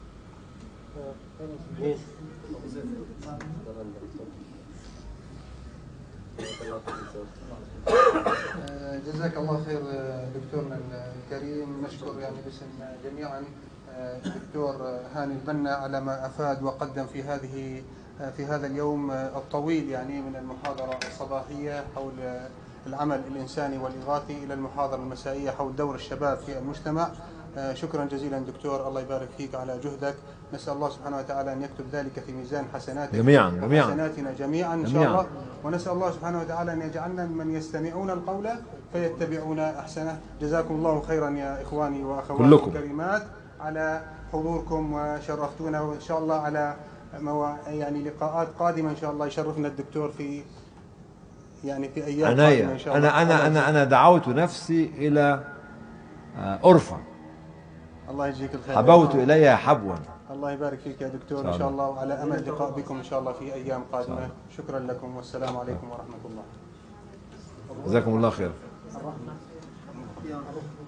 آه، جزاك الله خير آه، دكتورنا الكريم نشكر يعني باسم جميعا آه، الدكتور هاني البنا على ما افاد وقدم في هذه آه، في هذا اليوم آه، الطويل يعني من المحاضره الصباحيه حول آه، العمل الانساني والاغاثي الى المحاضره المسائيه حول دور الشباب في المجتمع آه، شكرا جزيلا دكتور الله يبارك فيك على جهدك نسال الله سبحانه وتعالى ان يكتب ذلك في ميزان حسناتك جميعاً، جميعاً. وحسناتنا جميعا ان شاء جميعاً. الله ونسال الله سبحانه وتعالى ان يجعلنا ممن يستمعون القول فيتبعون احسنه جزاكم الله خيرا يا اخواني واخواتي كلكم. الكريمات على حضوركم وشرفتونا وان شاء الله على موا... يعني لقاءات قادمه ان شاء الله يشرفنا الدكتور في يعني في ايام قادمه عناية ان شاء الله أنا أنا أنا أنا دعوت نفسي إلى آه، أرفع الله يجزيك الخير حبوت إليها حبوا الله يبارك فيك يا دكتور إن ان شاء شاء الله وعلى امل لقاء بكم ان شاء الله في ايام قادمه شكرا لكم والسلام عليكم ورحمه الله جزاكم الله خير الرحمة.